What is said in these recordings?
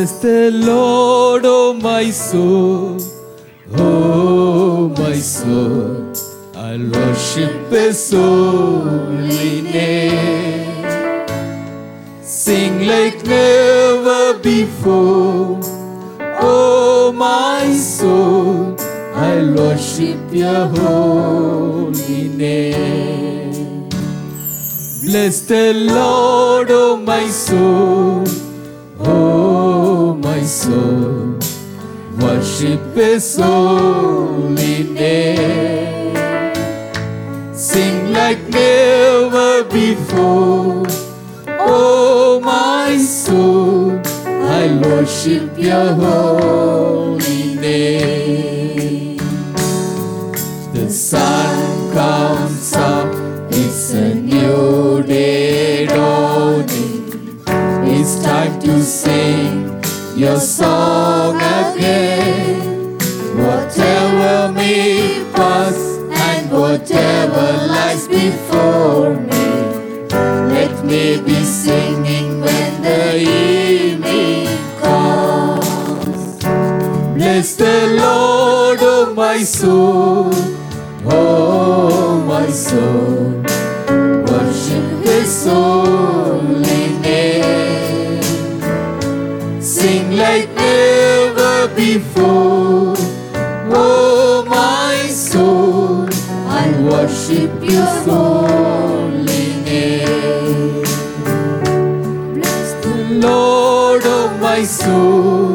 Bless the Lord, oh my soul, oh my soul. I'll worship His holy name. Sing like never before, oh my soul. I'll worship Your holy name. Bless the Lord, oh my soul. Oh, my soul, worship His holy name. Sing like never before. Oh, my soul, I worship Your holy name. The sun comes up, it's a new day dawning. It's time to sing your song again. Whatever may pass and whatever lies before me, let me be singing when the evening comes. Bless the Lord, oh my soul, oh my soul. Worship His holy name. Sing like never before. Oh, my soul, I worship Your holy name. Bless the Lord, oh my soul,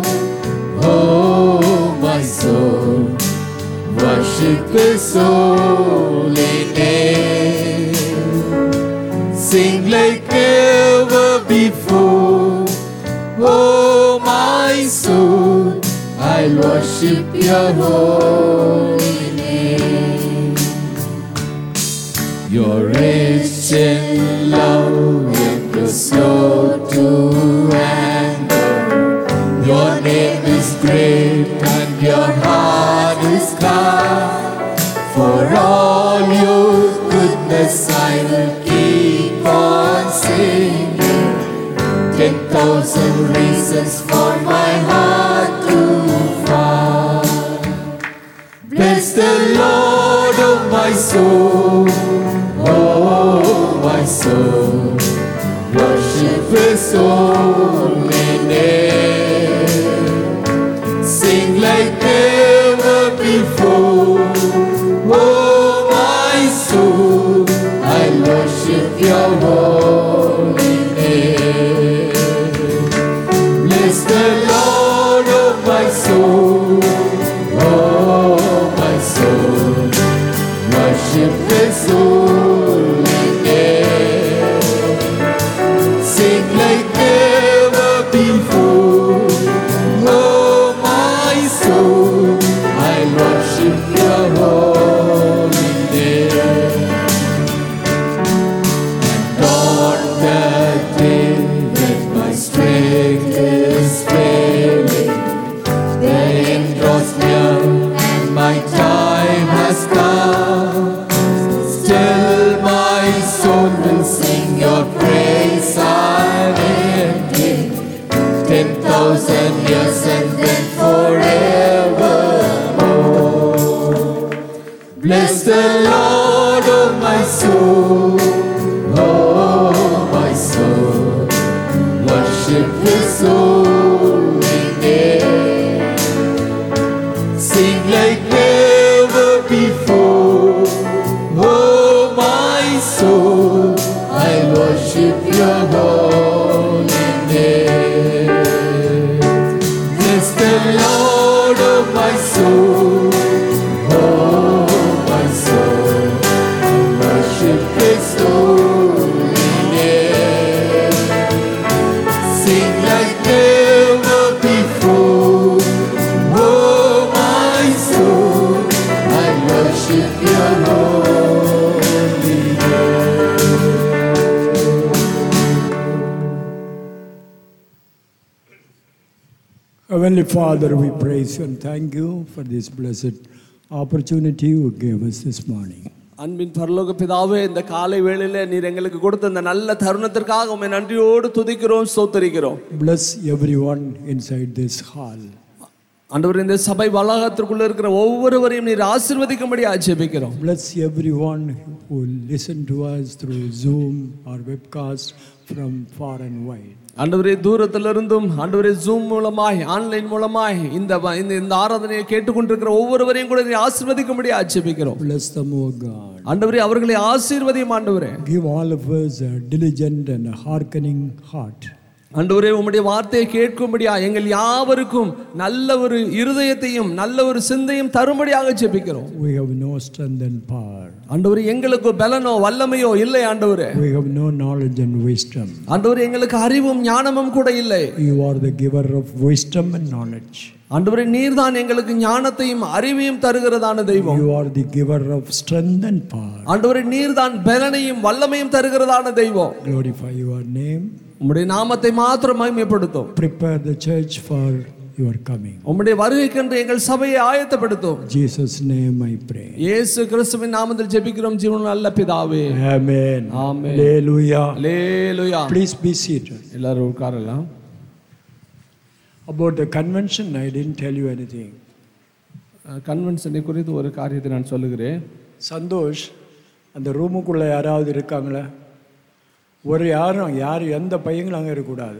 oh my soul. Worship His holy name. Sing like never before. Oh, my soul, I worship Your holy name. You're rich in love, and you're slow to anger. Your name is great, and your heart is kind. For all your goodness, I will keep on singing. Ten thousand reasons for my heart to find. Bless the Lord, oh my soul, oh my soul. Worship His holy name. Sing like never before. Oh, my soul, I worship Your holy name. Bless the Lord, oh my soul, oh my soul, worship His holy name. Sing like never before, oh my soul, I worship Your holy name. On that day when my strength is failing, the end draws near and my time has come. Still my soul will sing your praise unending. Ten thousand years and then forevermore. Bless the Lord, oh my soul, oh my soul. Worship His holy name. Sing like never before. Oh my soul, I worship Your holy name. Bless the Lord, oh my soul, oh my soul. Worship His holy name. Sing like never before. Oh, my soul, I worship Your holy name. Heavenly Father, we praise you and thank you for this blessed opportunity you gave us this morning. அன்பின் பரலோக பிதாவே இந்த காலை வேளையில நீர் எங்களுக்கு கொடுத்த இந்த நல்ல தருணத்திற்காக உண்மை நன்றியோடு துதிக்கிறோம் ஸ்தோத்தரிக்கிறோம் Bless everyone inside this hall. ஆண்டவர் இந்த சபை வளாகத்திற்குள்ள இருக்கிற ஒவ்வொருவரையும் நீர் ஆசீர்வதிக்கும்படி ஆட்சேபிக்கிறோம் Bless everyone who listen to us through Zoom or webcast from far and wide. ஆண்டவரே தூரத்திலிருந்தும் ஆண்டவரே ஜூம் மூலமாய் ஆன்லைன் மூலமாய் இந்த வ- இந்த இந்த ஆராதனையை கேட்டுக்கொண்டிருக்கிற ஒவ்வொருவரையும் கூட நீர் ஆசீர்வதிக்கும்படி ஆட்சேபிக்கிறோம் Bless them, O God. ஆண்டவரே அவர்களை ஆசீர்வதியும் ஆண்டவரே Give all of us a diligent and a hearkening heart. ஆண்டவரே உம்முடைய வார்த்தையை கேட்கும்படியா எங்கள் யாவருக்கும் நல்ல ஒரு இருதயத்தையும் நல்ல ஒரு சிந்தையும் தரும்படியாக ஜெபிக்கிறோம் We have no strength and power. ஆண்டவரே எங்களுக்கு பலனோ வல்லமையோ இல்லை ஆண்டவரே We have no knowledge and wisdom. ஆண்டவரே எங்களுக்கு அறிவும் ஞானமும் கூட இல்லை You are the giver of wisdom and knowledge. ஆண்டவரே நீர்தான் எங்களுக்கு ஞானத்தையும் அறிவையும் தருகிறதான தெய்வம் You are the giver of strength and power. ஆண்டவரே நீர்தான் பலனையும் வல்லமையும் தருகிறதான தெய்வம் Glorify your name. உம்முடைய நாமத்தை மாத்திரம் மகிமைப்படுத்தும் Prepare the church for your coming. உம்முடைய வருகைக்கென்று எங்கள் சபையை ஆயத்தப்படுத்தும் In Jesus' name I pray. இயேசு கிறிஸ்துவின் நாமத்தில் ஜெபிக்கிறோம் ஜீவன் நல்ல பிதாவே Amen. Amen. Hallelujah. லேலுயா Please be seated. எல்லாரும் உட்காரலாம் About the convention, I didn't tell you anything. கன்வென்ஷனை குறித்து ஒரு காரியத்தை நான் சொல்லுகிறேன் சந்தோஷ் அந்த ரூமுக்குள்ளே யாராவது இருக்காங்களா ஒரு யாரும் யார் எந்த பையங்களும் அங்கே இருக்கக்கூடாது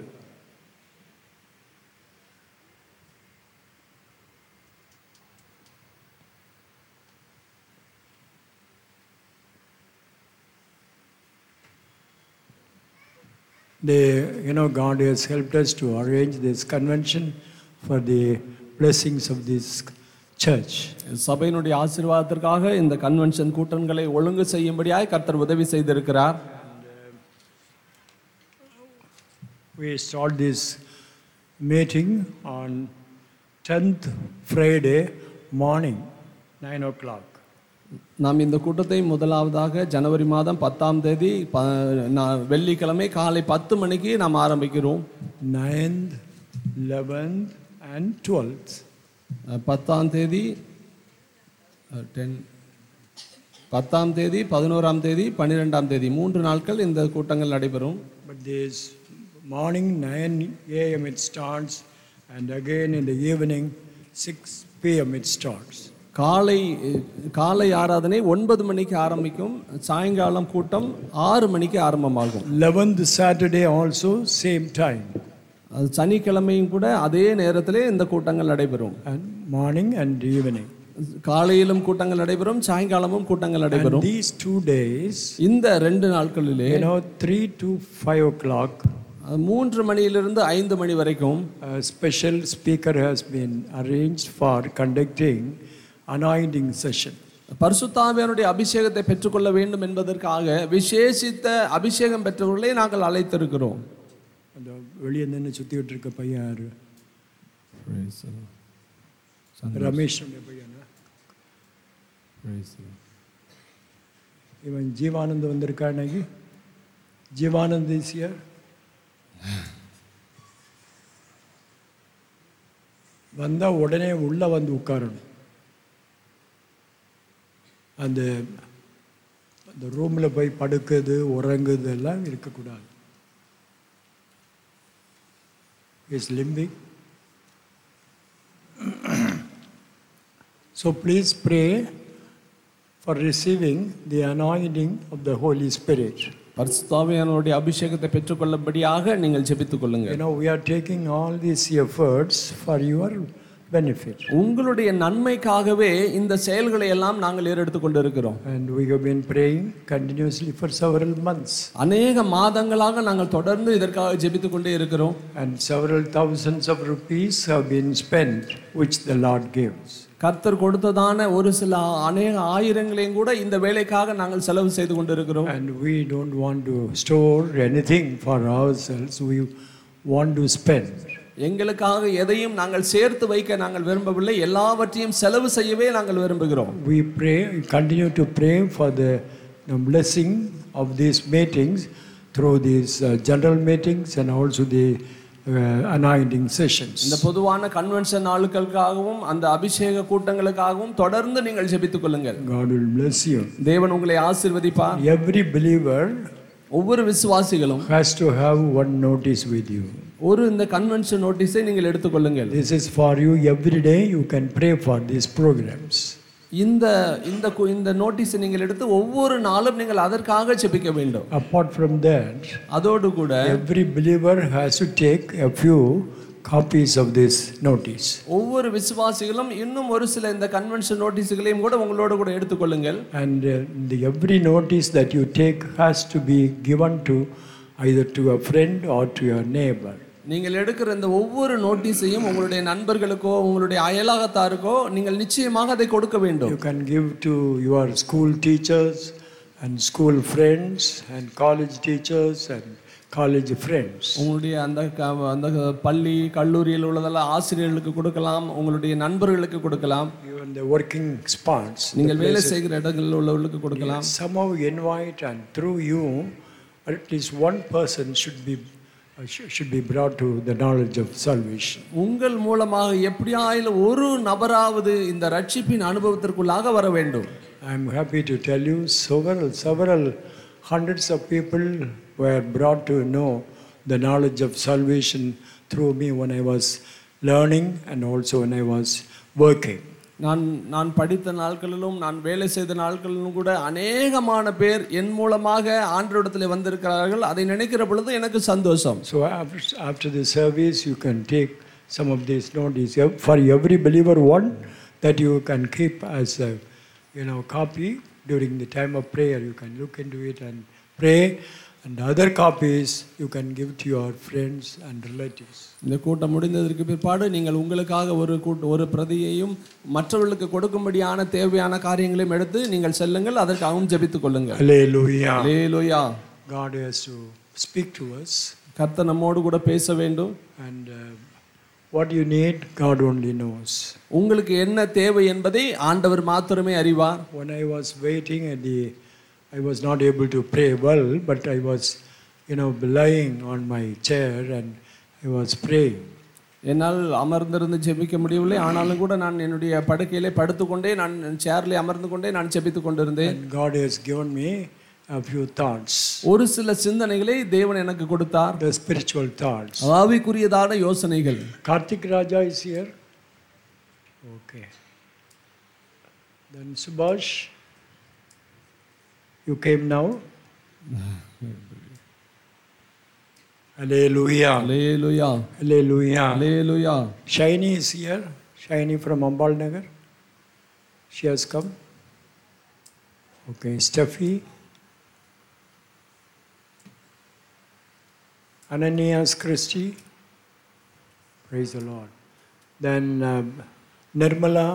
They, you know, God has helped us to arrange this convention for the blessings of this church. சபையினுடைய ஆசீர்வாதத்திற்காக இந்த கன்வென்ஷன் கூட்டங்களை ஒழுங்கு செய்யும்படியாய் கர்த்தர் உதவி செய்திருக்கிறார் We start this meeting on 10th Friday morning, 9 o'clock. நாம் இந்த கூட்டத்தை முதலாவதாக ஜனவரி மாதம் பத்தாம் தேதி ப நா- வெள்ளிக்கிழமை காலை பத்து மணிக்கு நாம் ஆரம்பிக்கிறோம் 9th, 11th, and 12th. அஹ், பத்தாம் தேதி டென் பத்தாம் தேதி பதினோராம் தேதி பன்னிரெண்டாம் தேதி மூன்று நாட்கள் இந்த கூட்டங்கள் நடைபெறும் But this morning, 9 a.m. it starts, and again in the evening, 6 p.m. it starts. காலை காலை ஆராதனை ஒன்பது மணிக்கு ஆரம்பிக்கும் சாயங்காலம் கூட்டம் ஆறு மணிக்கு ஆரம்பமாகும் 11th Saturday also, same time. அது சனிக்கிழமையும் கூட அதே நேரத்திலே இந்த கூட்டங்கள் நடைபெறும் And morning and evening. காலையிலும் கூட்டங்கள் நடைபெறும் சாயங்காலமும் கூட்டங்கள் And நடைபெறும் these two days, இந்த ரெண்டு நாட்களிலே you know, 3 to 5 o'clock, அது மூன்று மணியிலிருந்து ஐந்து மணி வரைக்கும் a special speaker has been arranged for conducting anointing session. பரிசுத்தாவியனுடைய அபிஷேகத்தை பெற்றுக்கொள்ள வேண்டும் என்பதற்காக விசேஷித்த அபிஷேகம் பெற்றவர்களை நாங்கள் அழைத்திருக்கிறோம் அந்த வெளியே நின்று சுற்றிக்கிட்டு இருக்க பையன் யாரு ரமேஷ் பையனா இவன் ஜீவானந்த் வந்திருக்கா இன்னைக்கு ஜீவானந்த் இஸ் here வந்தா உடனே உள்ள வந்து உட்காரணும் அந்த அந்த ரூமில் போய் படுக்குது உறங்குது எல்லாம் இருக்கக்கூடாது is limbic So please pray for receiving the anointing of the Holy Spirit. பரிசுத்தாவியானுடைய அபிஷேகத்தை பெற்றுக்கொள்ளும்படியாக நீங்கள் ஜெபித்துக் கொள்ளுங்க You know, we are taking all these efforts for your benefit. உங்களுடைய நன்மைக்காகவே இந்த செயல்களை எல்லாம் நாங்கள் ஏறெடுத்துக் கொண்டிருக்கிறோம் And we have been praying continuously for several months. அநேக மாதங்களாக நாங்கள் தொடர்ந்து இதற்காக ஜெபித்துக் கொண்டே இருக்கிறோம் And several thousands of rupees have been spent, which the Lord gives. கர்த்தர் கொடுத்ததான ஒரு சில அநேக ஆயிரங்களையும் கூட இந்த வேலைக்காக நாங்கள் செலவு செய்து கொண்டிருக்கிறோம் And we don't want to store anything for ourselves, we want to spend. எங்களுக்காக எதையும் நாங்கள் சேர்த்து வைக்க நாங்கள் விரும்பவில்லை எல்லாவற்றையும் செலவு செய்யவே நாங்கள் விரும்புகிறோம் We pray, we continue to pray for the, the blessing of these meetings through these uh, general meetings and also the uh, anointing sessions. இந்த பொதுவான கன்வென்ஷன் நாளுக்களுக்காகவும் அந்த அபிஷேக கூட்டங்களுக்காகவும் தொடர்ந்து நீங்கள் ஜெபித்துக் கொள்ளுங்கள் God will bless you. தேவன் உங்களை ஆசீர்வதிப்பார் Every believer ஒவ்வொரு விசுவாசிகளும் has to have one notice with you. ஒரு இந்த கன்வென்ஷன் நோட்டீஸை நீங்கள் எடுத்துக்கொள்ளுங்கள் This is for you every day. You can pray for these programs. இந்த இந்த கு- இந்த நோட்டீஸை நீங்கள் எடுத்து ஒவ்வொரு நாளும் நீங்கள் அதற்காக ஜெபிக்க வேண்டும் Apart from that, அதோடு கூட every believer has to take a few copies of this notice. ஒவ்வொரு விசுவாசிகளும் இன்னும் ஒரு சில இந்த கன்வென்ஷன் நோட்டீஸுகளையும் கூட உங்களோட கூட எடுத்துக்கொள்ளுங்கள் And uh, the every notice that you take has to be given to either to a friend or to your neighbor. நீங்கள் எடுக்கிற இந்த ஒவ்வொரு நோட்டீஸையும் உங்களுடைய நண்பர்களுக்கோ உங்களுடைய அயலாகத்தாருக்கோ நீங்கள் நிச்சயமாக அதை கொடுக்க வேண்டும் You can give to your school teachers and school friends and college teachers and college friends. உங்களுடைய அந்த க- அந்த பள்ளி கல்லூரியில் உள்ளதெல்லாம் ஆசிரியர்களுக்கு கொடுக்கலாம் உங்களுடைய நண்பர்களுக்கு கொடுக்கலாம் Even the working spots. நீங்கள் வேலை செய்கிற இடங்களில் உள்ளவர்களுக்கு கொடுக்கலாம் Somehow invite and through you, at least one person should be uh, sh- should be brought to the knowledge of salvation. உங்கள் மூலமாக எப்படியாயிலும் ஒரு நபராவது இந்த ரட்சிப்பின் அனுபவத்திற்குள்ளாக வர வேண்டும் I am happy to tell you several several hundreds of people were brought to know the knowledge of salvation through me when I was learning and also when I was working. நான் நான் படித்த நாட்களிலும் நான் வேலை செய்த நாட்களிலும் கூட அநேகமான பேர் என் மூலமாக ஆண்டவரிடத்தில் வந்திருக்கிறார்கள் அதை நினைக்கிற பொழுது எனக்கு சந்தோஷம் So after, after the service, you can take some of these notice for every believer one that you can keep as a you know copy during the time of prayer. You can look into it and pray, and other copies you can give to your friends and relatives. இந்த கூட்டம் முடிந்ததற்கு பிற்பாடு நீங்கள் உங்களுக்காக ஒரு கூட்ட ஒரு பிரதியையும் மற்றவர்களுக்கு கொடுக்கும்படியான தேவையான காரியங்களையும் எடுத்து நீங்கள் செல்லுங்கள் அதற்காகவும் ஜெபித்துக் கொள்ளுங்கள் Hallelujah. Hallelujah God has to speak to us, கர்த்தர் நம்மோடு கூட பேச வேண்டும் and uh, what you need, God only knows. உங்களுக்கு என்ன தேவை என்பதை ஆண்டவர் மாத்திரமே அறிவார் When I was waiting at the, I was not able to pray well, but I was, you know, lying on my chair and I was praying. என்னால் அமர்ந்திருந்து ஜெபிக்க முடியவில்லை ஆனாலும் கூட நான் என்னுடைய படுக்கையிலே படுத்துக்கொண்டே நான் சேரிலே அமர்ந்து கொண்டே நான் ஜெபித்துக் கொண்டிருந்தேன் And God has given me a few thoughts, ஒரு சில சிந்தனைகளை தேவன் எனக்கு கொடுத்தார் the spiritual thoughts. ஆவிக்குரியதான யோசனைகள் Karthik Raja is here. Okay. Then Subhash, you came now. Hallelujah. Hallelujah Hallelujah. Hallelujah Shiny is here. Shiny from Ambal Nagar. She has come. Okay, Steffi. Ananias Christie. Praise the Lord. Then um, Nirmala.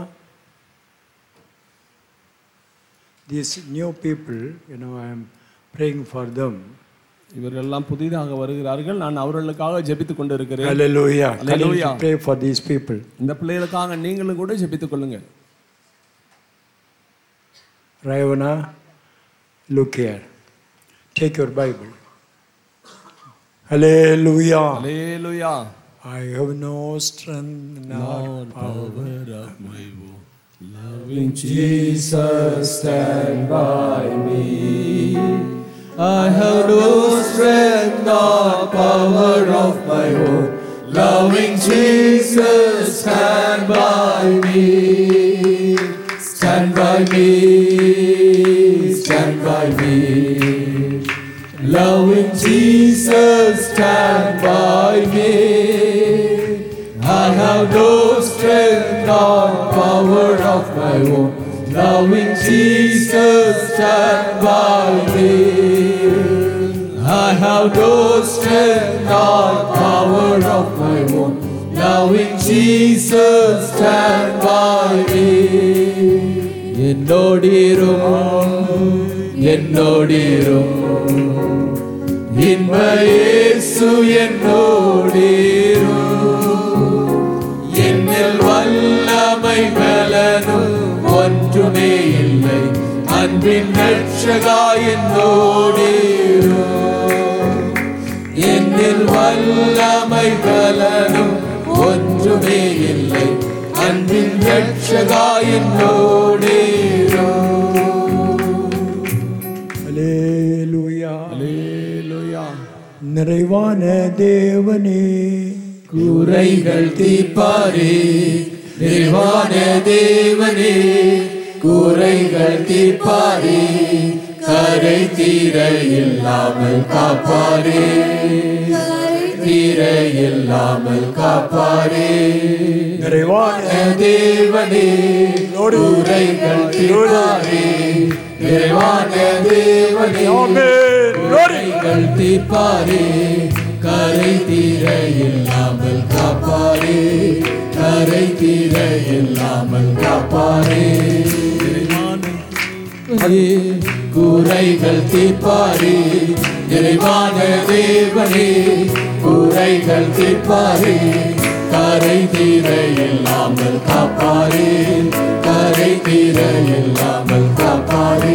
These new people, you know, I am praying for them. இவரெல்லாம் புதிதாக வருகிறார்கள் நான் அவர்களுக்காக ஜெபித்துக் கொண்டிருக்கிறேன் Hallelujah. Continue Hallelujah. to pray for these people. இந்த பிள்ளைகளுக்காக நீங்களும் கூட ஜெபித்துக் கொள்ளுங்கள் Ravana, look here. Take your Bible. Hallelujah. Hallelujah I have no strength nor power. Loving Jesus, stand by me. I have no strength nor power of my own. Loving Jesus, stand by me. Stand by me. Stand by me. Loving Jesus, stand by me. I have no strength nor power of my own. Loving Jesus, stand by me. I have no strength nor power of my own. Loving Jesus, stand by me. என்னோடிரும் என்னோடிரும் இன்ப இயேசு என்னோடிரும் என்னில் வல்லமை பலனும் ஒன்றுமே இல்லை அன்பின் ரட்சகா என்னோடிரும் என்னில் வல்லமை பைபலனும் ஒன்றுமே இல்லை அன்பின் ரட்சகா என்னோடேரோ Hallelujah. அல்லேலூயா நிறைவான தேவனே குறைகள் தீர்ப்பாரே நிறைவான தேவனே குறைகள் தீர்ப்பாரே கரை தீர இல்லாமல் காப்பாரே தீர இல்லாமல் காப்பாரே நிறைவான தேவனே குறைகள் தீர்ப்பாரே நிறைவான தேவனே குறைகள் தீர்ப்பாரே கரை தீர இல்லாமல் காப்பாரே கரை தீர இல்லாமல் காப்பாரே அதே குறைகள் தீர்ப்பாரே நிறைவான தேவனே குறைகள் தீர்ப்பாரே கரை தீர இல்லாமல் காப்பாரே கரை தீர இல்லாமல் காப்பாரே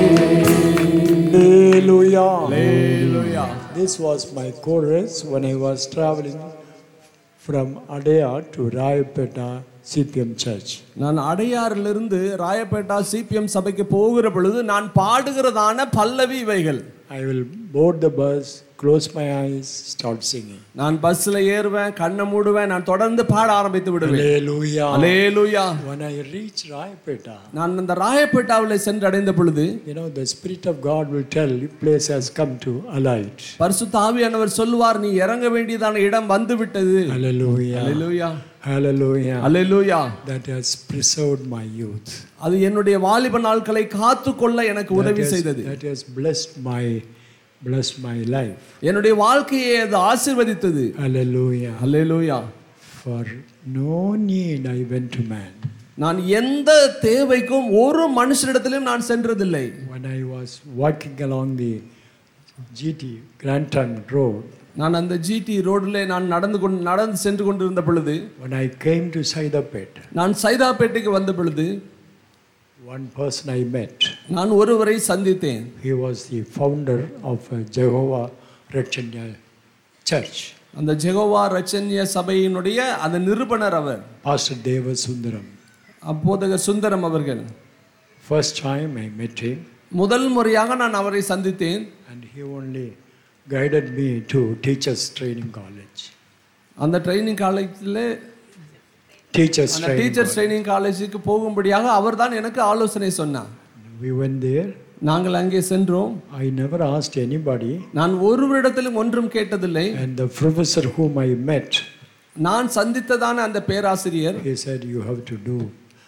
Hallelujah. Hallelujah. This was my chorus when I was traveling from Adaya to Rayapeta CPM Church. நான் அடையாறிலிருந்து ராயப்பேட்டா சிபிஎம் சபைக்கு போகிற பொழுது நான் பாடுகிறதான பல்லவி இவைகள் I will board the bus, close my eyes, start singing. நான் பஸ்ல ஏறுவேன் கண்ணை மூடுவேன் நான் தொடர்ந்து பாட ஆரம்பித்து விடுவேன் Hallelujah. Alleluia When I reach Rayapeta, நான் அந்த ராயப்பேட்டாவில் சென்று அடைந்த பொழுது you know, the Spirit of God will tell, place has come to alight. பரிசுத்த ஆவியானவர் சொல்லுவார் நீ இறங்க வேண்டியதான இடம் வந்து விட்டது Hallelujah. Alleluia Hallelujah. Alleluia That has preserved my youth. அது என்னுடைய வாலிப நாட்களை காத்து கொள்ள எனக்கு That உதவி has, செய்தது that has blessed my blessed my life. என்னுடைய வாழ்க்கையை அது ஆசீர்வதித்தது Hallelujah. Alleluia For no need I went to man. நான் எந்த தேவைக்கும் ஒரு மனுஷனிடத்திலும் நான் சென்றதில்லை When I was walking along the GT Grand Trunk Road, நான் அந்த ஜிடி ரோடில் நான் நடந்து கொண்டு நடந்து சென்று கொண்டிருந்த பொழுது when I came to Saidapet, நான் சைதாப்பேட்டைக்கு வந்த பொழுது one person I met, நான் ஒருவரை சந்தித்தேன் he was the founder of a Jehovah Rachanya Church, அந்த ஜெகோவா ரச்சன்ய சபையினுடைய அந்த நிருபணர் அவர் Pastor Deva Sundaram. அப்போதக சுந்தரம் அவர்கள் First time I met him, முதல் முறையாக நான் அவரை சந்தித்தேன் and he only guided me to Teachers Training College. அந்த ட்ரைனிங் காலேஜில் Teachers அந்த Training டீச்சர்ஸ் ட்ரைனிங் காலேஜுக்கு போகும்படியாக அவர் தான் எனக்கு ஆலோசனை சொன்னார் We went there. நாங்கள் அங்கே சென்றோம் I never asked anybody. நான் ஒருவரிடத்திலும் ஒன்றும் கேட்டதில்லை And the professor whom I met, நான் சந்தித்ததான அந்த பேராசிரியர் he said, You have to do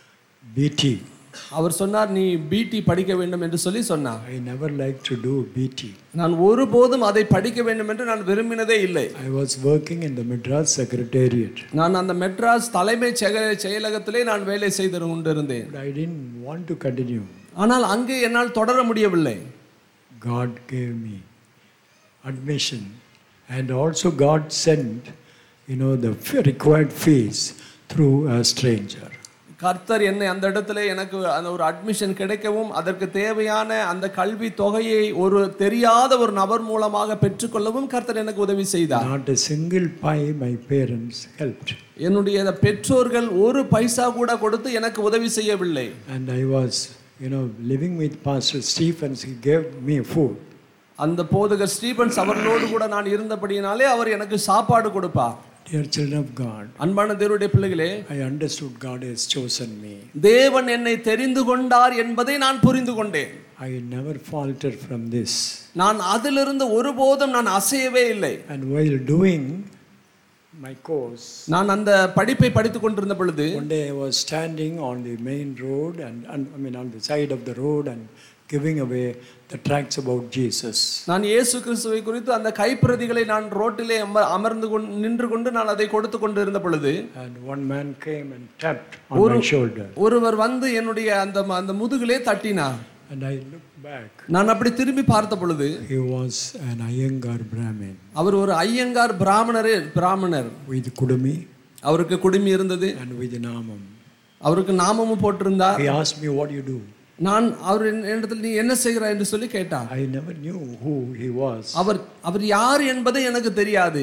BT. அவர் சொன்னார் நீ பிடி படிக்க வேண்டும் என்று சொல்லி சொன்னார் I never liked to do BT. நான் ஒருபோதும் அதை படிக்க வேண்டும் என்று நான் விரும்பினதே இல்லை I was working in the Madras Secretariat. நான் அந்த மெட்ராஸ் தலைமைச் செயல செயலகத்திலே நான் வேலை செய்து கொண்டிருந்தேன் But I didn't want to continue. ஆனால் அங்கே என்னால் தொடர முடியவில்லை God gave me admission. And also, God sent, you know, the f- required fees through a stranger. கர்த்தர் என்னை அந்த இடத்துல எனக்கு அந்த ஒரு அட்மிஷன் கிடைக்கவும் அதற்கு தேவையான அந்த கல்வி தொகையை ஒரு தெரியாத ஒரு நபர் மூலமாக பெற்றுக்கொள்ளவும் கர்த்தர் எனக்கு உதவி செய்தார் Not a single pie my parents helped. என்னுடைய அந்த பெற்றோர்கள் ஒரு பைசா கூட கொடுத்து எனக்கு உதவி செய்யவில்லை And I was, you know, living with Pastor Stephens. He gave me food. அந்த போதகர் ஸ்டீபன்ஸ் அவர்களோடு கூட நான் இருந்தபடியினாலே அவர் எனக்கு சாப்பாடு கொடுப்பார் Dear children of God, அன்பான தேவனுடைய பிள்ளைகளே I understood God has chosen me. தேவன் என்னை தெரிந்து கொண்டார் என்பதை நான் புரிந்து கொண்டேன் I never faltered from this. நான் அதிலிருந்து ஒருபோதும் நான் அசையவே இல்லை And while doing my course, நான் அந்த படிப்பை படித்துக் கொண்டிருந்த பொழுது one day I was standing on the main road and, and I mean on the side of the road and giving away the tracts about Jesus. நான் இயேசு கிறிஸ்துவை குறித்து அந்த கைப்பிரதிகளை நான் ரோட்டிலே அம அமர்ந்து கொண்டு நின்று கொண்டு நான் அதை கொடுத்து கொண்டு இருந்த பொழுது And one man came and tapped on my shoulder. ஒருவர் வந்து என்னுடைய அந்த அந்த முதுகிலே தட்டினார் And I looked back. நான் அப்படி திரும்பி பார்த்த பொழுது He was an Iyengar Brahmin அவர் ஒரு ஐயங்கார் பிராமணரே பிராமணர் with Kudumi அவருக்கு குடுமி இருந்தது and with Namam. அவருக்கு நாமமும் போட்டிருந்தார் He asked me, What do you do? நான் அவர் என்னிடத்தில் நீ என்ன செய்கிறாய் என்று சொல்லி கேட்டார் I never knew who he was. அவர் அவர் யார் என்பது எனக்கு தெரியாது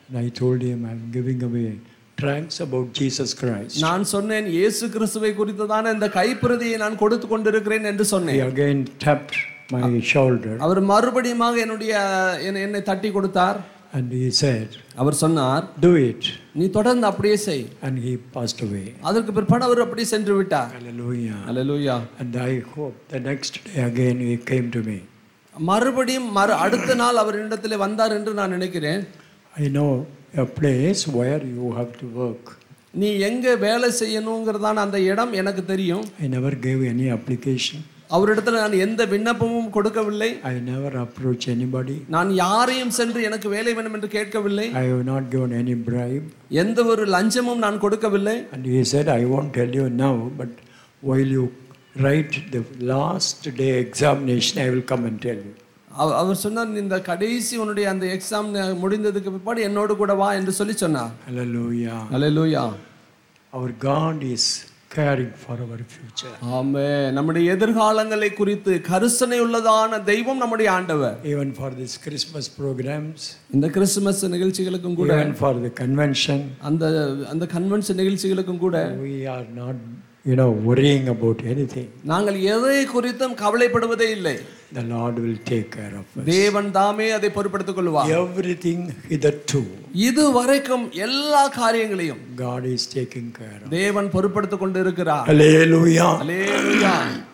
And I told him I'm giving away tracts about Jesus Christ. நான் சொன்னேன் இயேசு கிறிஸ்துவை குறித்ததான இந்த கைப்பிரதியை நான் கொடுத்து கொண்டிருக்கிறேன் என்று He சொன்னேன் again tapped my shoulder அவர் மறுபடியுமாக என்னுடைய என்னை- என்னை தட்டி கொடுத்தார் and he said, அவர் சொன்னார் Do it. நீ தொடர்ந்து அப்படியே செய் And he passed away. அதற்கு பிற்பாடு அவர் அப்படியே சென்று விட்டார் Hallelujah. Hallelujah And I hope the next day again he came to me. மறுபடியும் மறு அடுத்த நாள் அவர் இடத்துல வந்தார் என்று நான் நினைக்கிறேன் I know a place where you have to work. நீ எங்க வேலை செய்யணுங்கிறதான அந்த இடம் எனக்கு தெரியும் I never gave any application. அவரிடத்துல நான் எந்த விண்ணப்பமும் கொடுக்கவில்லை I never approached anybody. நான் யாரையும் சென்று எனக்கு வேலை வேண்டும் என்று கேட்கவில்லை I have not given any bribe. எந்த ஒரு லஞ்சமும் நான் கொடுக்கவில்லை And he said, I won't tell you now, but while you write the last day examination, I will come and tell you. அவ- அவர் சொன்னார் "நீ இந்த கடைசி உன்னுடைய அந்த எக்ஸாம் முடிந்ததுக்கு பிற்பாடு என்னோடு கூட வா என்று சொல்லி சொன்னார் Hallelujah. Hallelujah Our God is caring for our future. ஆமே நம்முடைய எதிர்காலங்களை குறித்து கருசனை உள்ளதான தெய்வம் நம்முடைய ஆண்டவர் Even for these Christmas programs, இந்த கிறிஸ்துமஸ் நிகழ்ச்சிகளுக்கும் கூட even for the convention, அந்த அந்த கன்வென்ஷன் நிகழ்ச்சிகளுக்கும் கூட we are not, you know, worrying about anything. நாங்கள் எதை குறித்தும் கவலைப்படுவதே இல்லை The Lord will take care of us. தேவன் தாமே அதை பொறுப்படுத்திக் கொள்வார் Everything hitherto, இது வரைக்கும் எல்லா காரியங்களையும் God is taking care of. தேவன் பொறுப்படுத்திக் கொண்டு இருக்கிறார் Hallelujah. Hallelujah.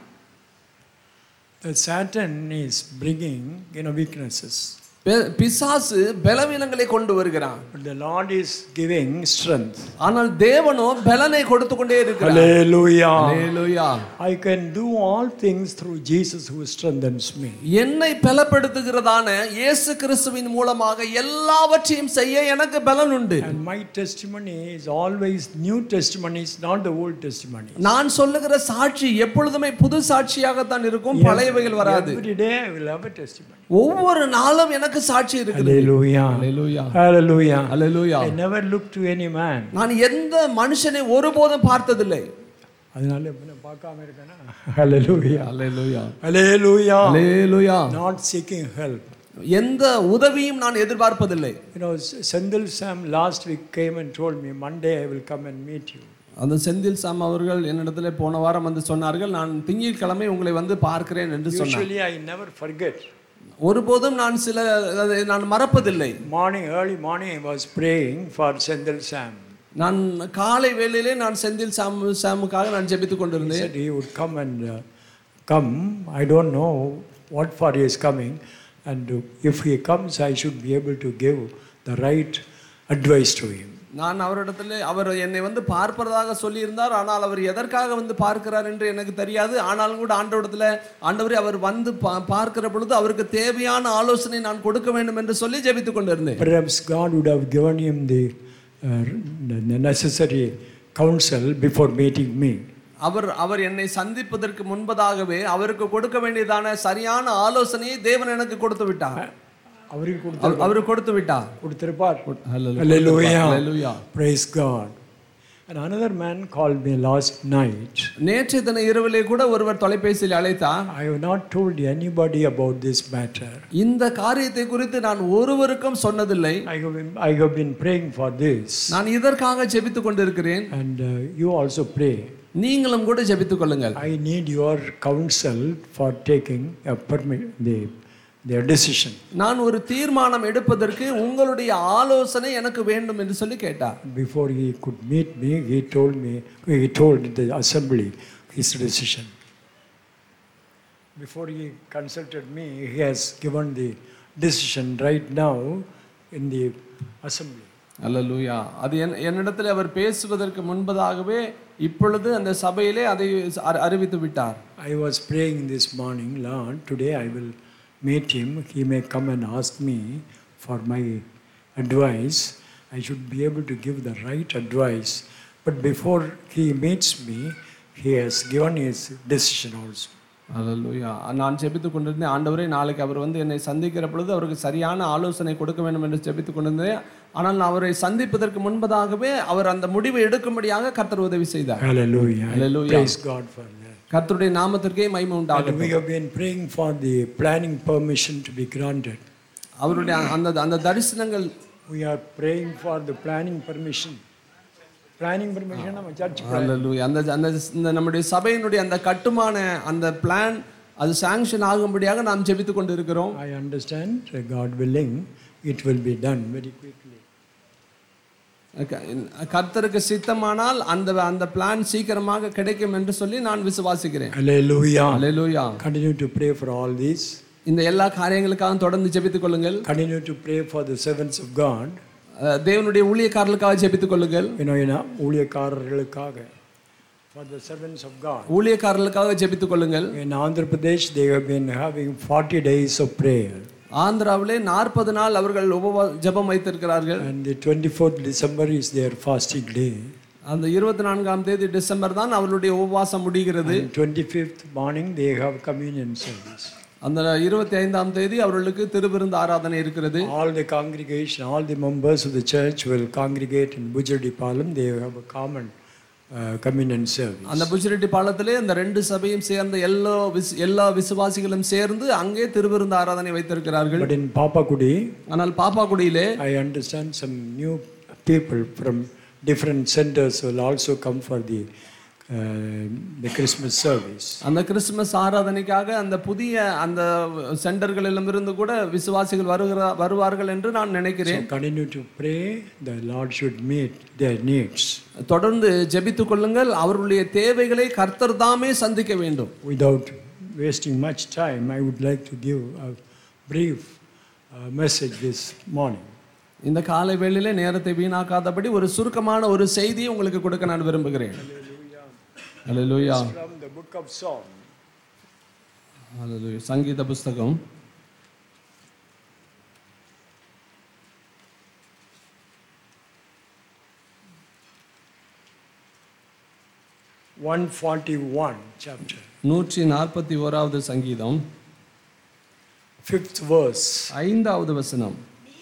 The Satan is bringing, you know, weaknesses. பெ- பிசாசு பலவீனங்களை கொண்டு வருகிறான் But the Lord is giving strength. ஆனால் தேவனோ பலனை கொடுத்து கொண்டே இருக்கிறார் Hallelujah. Hallelujah. I can do all things through Jesus who strengthens me. என்னை பலப்படுத்துகிறதான இயேசு கிறிஸ்துவின் மூலமாக எல்லாவற்றையும் செய்ய எனக்கு பலன் உண்டு And my testimony is always new testimonies, not the old testimony. நான் சொல்லுகிற சாட்சி எப்பொழுதுமே புது சாட்சியாகத்தான் இருக்கும் பழையவைகள் வராது Every day I will have a testimony. ஒவ்வொரு நாளும் எனக்கு சாட்சி இருக்குது Hallelujah. Hallelujah. Hallelujah. Hallelujah. I never look to any man. நான் எந்த மனுஷனை ஒருபோதும் பார்த்ததில்லை அதனால இப்ப பார்க்காம இருக்கேனா Hallelujah. Hallelujah. Hallelujah. Hallelujah. Not seeking help. எந்த உதவியும் நான் எதிர்பார்ப்பதில்லை You know, Sendil Sam last week came and told me, Monday I will come and meet you. அந்த செந்தில் சாம் அவர்கள் என்னிடத்துல போன வாரம் வந்து சொன்னார்கள் நான் திங்கட்கிழமை உங்களை வந்து பார்க்கிறேன் என்று சொன்னார் Usually I never forget. ஒருபோதும் நான் சில அதை நான் மறப்பதில்லை Morning, early morning, I was praying for Sendil Sam. நான் காலை வேளையிலே நான் செந்தில் சாம் சாமுக்காக நான் ஜெபித்துக் He கொண்டிருந்தேன் said he would come and uh, come. I don't know what for he is coming. And if he comes, I should be able to give the right advice to him. நான் அவரிடத்துல அவர் என்னை வந்து பார்ப்பதாக சொல்லியிருந்தார் ஆனால் அவர் எதற்காக வந்து பார்க்கிறார் என்று எனக்கு தெரியாது ஆனாலும் கூட ஆண்டவரிடத்துல ஆண்டவரே அவர் வந்து பா- பார்க்கிற பொழுது அவருக்கு தேவையான ஆலோசனை நான் கொடுக்க வேண்டும் என்று சொல்லி ஜெபித்துக் கொண்டிருந்தேன் Perhaps God would have given him the, uh, the necessary counsel before meeting me. அவர் அவர் என்னை சந்திப்பதற்கு முன்பதாகவே அவருக்கு கொடுக்க வேண்டியதான சரியான ஆலோசனையை தேவன் எனக்கு கொடுத்து விட்டார் அவருக்கு கொடுத்து- அவர் அவருக்கு கொடுத்து விட்டார் கொடுத்திருப்பார். Hallelujah. Hallelujah. Hallelujah. Praise God. And another man called me last night. நேற்றைய தின இரவிலே கூட ஒருவர் தொலைபேசியில் அழைத்தார் I have not told anybody about this matter. இந்த காரியத்தை குறித்து நான் ஒருவருக்கும் சொன்னதில்லை I have been, I have been praying for this. நான் இதற்காக ஜெபித்துக் கொண்டிருக்கிறேன் And uh, you also pray. நீங்களும் கூட ஜெபித்துக் கொள்ளுங்கள் I need your counsel for taking a permit, the, their decision. நான் ஒரு தீர்மானம் எடுப்பதற்கு உங்களுடைய ஆலோசனை எனக்கு வேண்டும் என்று சொல்லி கேட்டார் Before he could meet me, he told me, he told the assembly his decision. Before he consulted me, he has given the decision right now in the assembly. அல்லேலூயா அது என் என்னிடத்தில் அவர் பேசுவதற்கு முன்பதாகவே இப்பொழுது அந்த சபையிலே அதை அறி- அறிவித்து விட்டார் I was praying this morning, Lord, today I will meet him. He may come and ask me for my advice. I should be able to give the right advice. But before he meets me, he has given his decision also. அல்லேலூயா நான் ஜெபித்துக் கொண்டிருந்தேன் ஆண்டவரே நாளைக்கு அவர் வந்து என்னை சந்திக்கிற பொழுது அவருக்கு சரியான ஆலோசனை கொடுக்க வேண்டும் என்று ஜெபித்துக் கொண்டிருந்தேன் ஆனால் நான் அவரை சந்திப்பதற்கு முன்பதாகவே அவர் அந்த முடிவை எடுக்கும்படியாக கர்த்தர் உதவி செய்தார் Hallelujah. I Hallelujah. Praise God for that. கர்த்தருடைய நாமத்திற்கே மகிமை And உண்டாகும் we have been praying for the planning permission to be granted. அவருடைய அந்த அந்த தரிசனங்கள் We are praying for the planning permission. Planning permission நம்ம church Hallelujah. அந்த அந்த இந்த நம்முடைய சபையினுடைய அந்த கட்டுமான அந்த பிளான் அது சாங்ஷன் ஆகும்படியாக நாம் ஜெபித்துக் கொண்டு இருக்கிறோம் I understand, uh, God willing, it will be done very quickly. கர்த்தருக்கு சித்தமானால் அந்த அந்த பிளான் சீக்கிரமாக கிடைக்கும் என்று சொல்லி நான் விசுவாசிக்கிறேன் Hallelujah. Hallelujah Continue to pray for all this. இந்த எல்லா காரியங்களுக்காக தொடர்ந்து ஜெபித்துக் கொள்ளுங்கள் Continue to pray for the servants of God. அஹ் தேவனுடைய ஊழியக்காரர்களுக்காக ஜெபித்துக் கொள்ளுங்கள் You know, you know, ஊழியக்காரர்களுக்காக for the servants of God. ஊழியக்காரர்களுக்காக ஜெபித்துக் கொள்ளுங்கள் In Andhra Pradesh, they have been having 40 days of prayer. ஆந்திராவிலே நாற்பது நாள் அவர்கள் உபவா ஜெபம் வைத்திருக்கிறார்கள் And the 24th December is their fasting day. அந்த இருபத்தி நான்காம் தேதி டிசம்பர் தான் அவர்களுடைய உபவாசம் முடிகிறது And 25th morning, they have communion service. அந்த இருபத்தி ஐந்தாம் தேதி அவர்களுக்கு திருவிருந்து ஆராதனை இருக்கிறது All the congregation, all the members of the church will congregate in Bujadi Palam. They have a common uh, communion service. அந்த புஜிரெட்டி பாலத்திலே அந்த ரெண்டு சபையும் சேர்ந்த எல்லா விஸ் எல்லா விசுவாசிகளும் சேர்ந்து அங்கே திருவிருந்து ஆராதனை வைத்திருக்கிறார்கள் But in Papakudi, ஆனால் பாப்பாக்குடியிலே I understand some new people from different centers will also come for the, uh, the Christmas service. அந்த கிறிஸ்துமஸ் ஆராதனைக்காக அந்த புதிய அந்த சென்டர்களிலும் இருந்து கூட விசுவாசிகள் வருகிற வருவார்கள் என்று நான் So நினைக்கிறேன் continue to pray, the Lord should meet their needs. தொடர்ந்து ஜெபித்துக் கொள்ளுங்கள் அவர்களுடைய தேவைகளை கர்த்தர் தாமே சந்திக்க வேண்டும் Without wasting much time, I would like to give a brief uh, message this morning. இந்த காலை வேளையிலே நேரத்தை வீணாக்காதபடி ஒரு சுருக்கமான ஒரு செய்தியை உங்களுக்கு கொடுக்க நான் விரும்புகிறேன் அல்லேலூயா From the book of Psalm, அல்லேலூயா சங்கீத புஸ்தகம் one forty-one chapter, நூற்றி நாற்பத்தி ஓராவது சங்கீதம் fifth verse. ஐந்தாவது வசனம்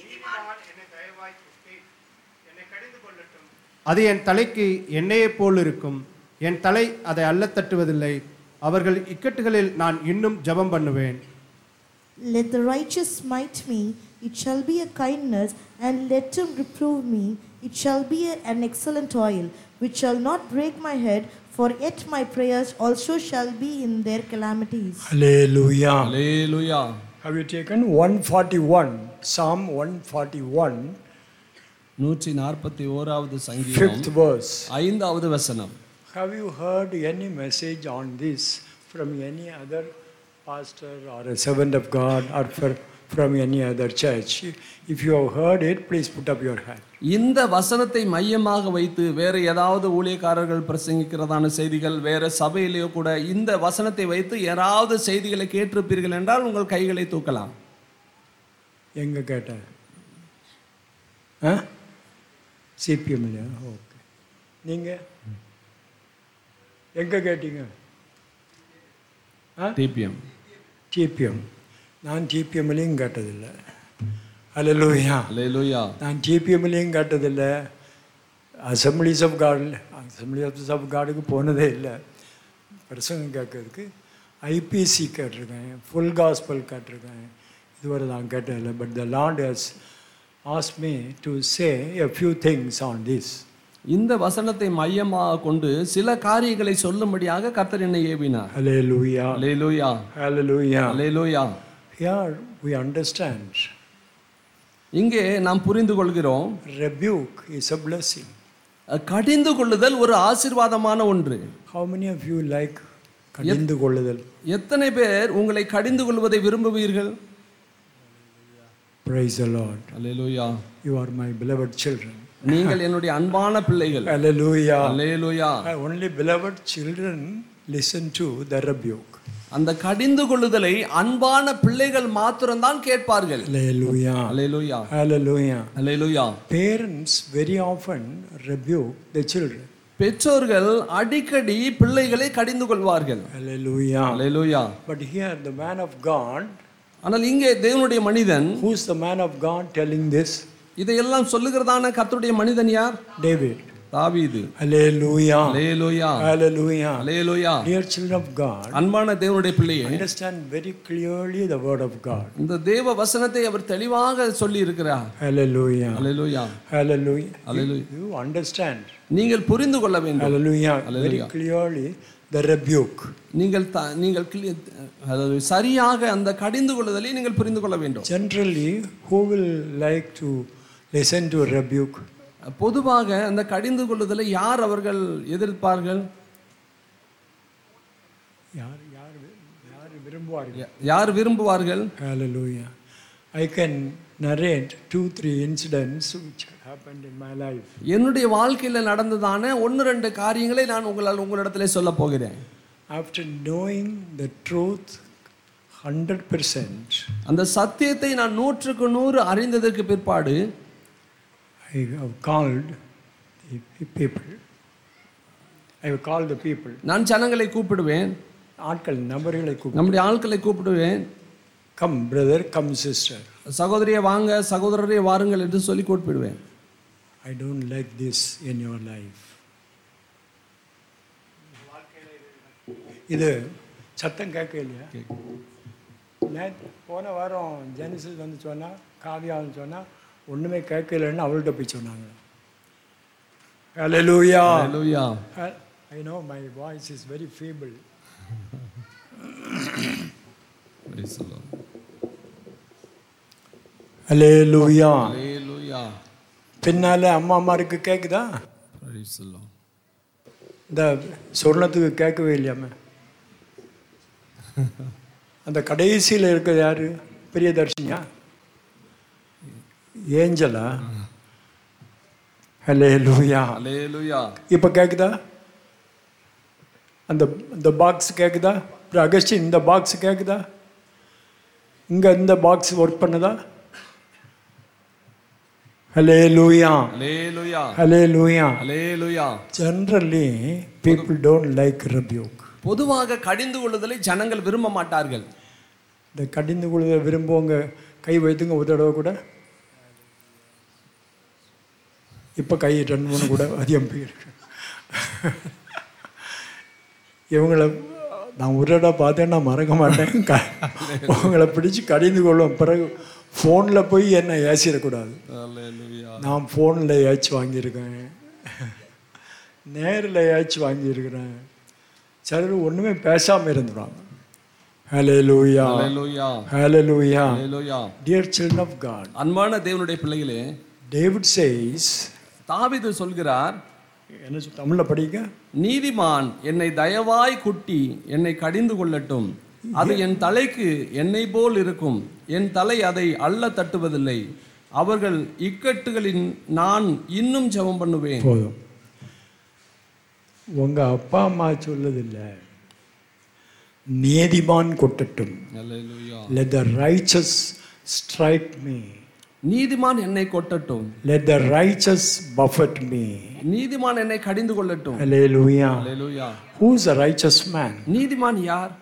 அது என் தலைக்கு எண்ணெயைப் போல் இருக்கும் என் தலை அதை அள்ளத் தட்டுவதில்லை அவர்கள் இக்கட்டுகளில் நான் இன்னும் ஜெபம் பண்ணுவேன் Let the righteous smite me, it shall be a kindness, and let him reprove me, it shall be a- an excellent oil, which shall not break my head, for yet my prayers also shall be in their calamities. Hallelujah. Hallelujah Have you taken 141? Psalm 141, நூற்றி நாற்பத்தி ஓராவது சங்கீதம் fifth verse. ஐந்தாவது வசனம் Have you heard any message on this from any other pastor or a servant of God or for- from any other church? If you have heard it, please put up your hand. இந்த வசனத்தை மையமாக வைத்து வேற ஏதாவது ஊழியக்காரர்கள் பிரசங்கிக்கிறதான செய்திகள் வேற சபையிலேயோ கூட இந்த வசனத்தை வைத்து யாராவது செய்திகளை கேட்டிருப்பீர்கள் என்றால் உங்கள் கைகளை தூக்கலாம் எங்க கேட்ட ஆ சிபிஎம் இல்லையா ஓகே நீங்கள் எங்கே கேட்டீங்க ஆ டிபிஎம் டிபிஎம் நான் டிபிஎம்லேயும் கேட்டதில்லை அல்லூயா அல்லேலூயா நான் டிபிஎம்லேயும் கேட்டதில்லை Assemblies of God Assemblies of காடுக்கு போனதே இல்லை பிரசங்கம் கேட்கறதுக்கு ஐபிசி கேட்டிருக்கேன் ஃபுல் காஸ்பல் கேட்டிருக்கேன் இதுவரை நான் கேட்டதில்லை but the Lord has ask me to say a few things on this இந்த வசனத்தை மையமாக கொண்டு சில காரியங்களை சொல்லும்படியாக கர்த்தர் என்னை ஏவினார் ஹலே லூயா அல்லேலூயா ஹலே லூயா அல்லேலூயா ஹியர் வி அண்டர்ஸ்டாண்ட் இங்கே நாம் புரிந்து கொள்கிறோம் ரெபியூக் இஸ் அ blessing கடிந்து கொள்ளுதல் ஒரு ஆசீர்வாதமான ஒன்று how many of you like கடிந்து கொள்ளுதல் எத்தனை பேர் உங்களை கடிந்து கொள்வதை விரும்புவீர்கள் praise the lord hallelujah you are my beloved children நீங்கள் என்னுடைய அன்பான பிள்ளைகள் hallelujah hallelujah only beloved children listen to the rebuke அந்த கடிந்து கொள்ளுதலை அன்பான பிள்ளைகள் மாத்திரம்தான் கேட்பார்கள் hallelujah hallelujah hallelujah hallelujah parents very often rebuke the children பெற்றோர்கள் அடிக்கடி பிள்ளைகளை கடிந்து கொள்வார்கள் hallelujah hallelujah but here the man of god ஆனால் இங்கே தேவனுடைய மனிதன் who's the man of god telling this இதையெல்லாம் சொல்லுகிறதான கர்த்தருடைய மனிதன் யார் david தாவீது Hallelujah. அலேலூயா Hallelujah. அலேலூயா Dear children of God, அன்பான தேவனுடைய பிள்ளையே understand very clearly the word of God. இந்த தேவ வசனத்தை அவர் தெளிவாக சொல்லி இருக்கிறார் Hallelujah. அலேலூயா Hallelujah. Hallelujah. You understand. நீங்கள் புரிந்து கொள்ள வேண்டும் Hallelujah. Very Hallelujah. clearly the rebuke. நீங்கள் த- நீங்கள் clear- அதாவது சரியாக அந்த கடிந்து கொள்ளுதலை நீங்கள் புரிந்து கொள்ள வேண்டும் Generally, who will like to listen to rebuke? பொதுவாக அந்த கடிந்து கொள்ளுதலை யார் அவர்கள் எதிர்ப்பார்கள் யார் யார் யார் விரும்புவார்கள் யா- யார் விரும்புவார்கள் Hallelujah. I can narrate two, three incidents which happened in my life. என்னுடைய வாழ்க்கையில் நடந்ததான ஒன்று ரெண்டு காரியங்களை நான் உங்களால் உங்களிடத்திலே சொல்ல போகிறேன் After knowing the truth 100%, அந்த சத்தியத்தை நான் நூற்றுக்கு நூறு அறிந்ததற்கு பிற்பாடு I have called the people. I have called the people. நான் ஜனங்களை கூப்பிடுவேன் ஆட்கள் நபர்களை கூப்பிட்டு நம்முடைய ஆட்களை கூப்பிடுவேன் கம் பிரதர் கம் சிஸ்டர் சகோதரியை வாங்க சகோதரரே வாருங்கள் என்று சொல்லி கூப்பிடுவேன் I don't like this in your life இது சத்தம் கேட்க இல்லையா நேற்று போன வாரம் ஜெனிசிஸ் வந்து சொன்னால் காவியான்னு சொன்னால் ஒன்றுமே கேட்கலன்னு அவள்கிட்ட போய் சொன்னாங்க Hallelujah. Hallelujah. I know my voice is very feeble. Praise the Lord. Hallelujah. Hallelujah. பின்னால அம்மா அம்மாருக்கு கேட்குதா Praise the Lord. இந்த சொர்ணத்துக்கு கேட்கவே இல்லையாம அந்த கடைசியில் இருக்கிறது யாரு பிரியதர்ஷினியா ஏஞ்சலா ஹலே லூயா Hallelujah. இப்போ கேட்குதா அந்த இந்த பாக்ஸ் கேட்குதா அப்புறம் அகஸ்டின் இந்த பாக்ஸ் கேட்குதா இங்கே இந்த பாக்ஸ் ஒர்க் பண்ணுதா ஹலே hallelujah Hallelujah. Hallelujah Hallelujah. Generally, people don't like rebuke. பொதுவாக கடிந்து கொள்ளுதலை ஜனங்கள் விரும்ப மாட்டார்கள் இந்த கடிந்து கொள்வதை விரும்புவங்க கை வைத்துங்க ஒரு தடவை கூட இப்போ கை ரெண்டு மூணு கூட அதிகம் போயிருக்கு இவங்கள நான் ஒரு தடவை பார்த்தேன் நான் மறக்க மாட்டேன் க உங்களை பிடிச்சு கடிந்து கொள்ளும் பிறகு ஃபோனில் போய் என்ன ஏசிடக்கூடாது Hallelujah. நான் ஃபோனில் ஏச்சு வாங்கியிருக்கேன் நேரில் ஏச்சு வாங்கியிருக்கிறேன் சிலர் ஒன்றுமே பேசாமல் இருந்துடுவாங்க ஹலே hallelujah Hallelujah. Hallelujah Hallelujah. Dear children of God அன்பான தேவனுடைய பிள்ளைகளே டேவிட் சேஸ் தாவீது சொல்கிறார் என்ன சொல் தமிழில் படிக்க நீதிமான் என்னை தயவாய் குட்டி என்னை கடிந்து கொள்ளட்டும் அது என் தலைக்கு என்னை போல் இருக்கும் என் தலை அதை அள்ள தட்டுவதில்லை அவர்கள் இக்கட்டுகளின் நான் இன்னும் ஜெபம் பண்ணுவேன் போதும் உங்கள் அப்பா அம்மா சொல்லதில்லை நீதிமான் கொட்டட்டும் Hallelujah. let the righteous strike me நீதிமான் என்னை கொட்டட்டும் let the righteous buffet me நீதிமான் என்னை கடிந்து கொள்ளட்டும் hallelujah Hallelujah. who's a righteous man நீதிமான் யார்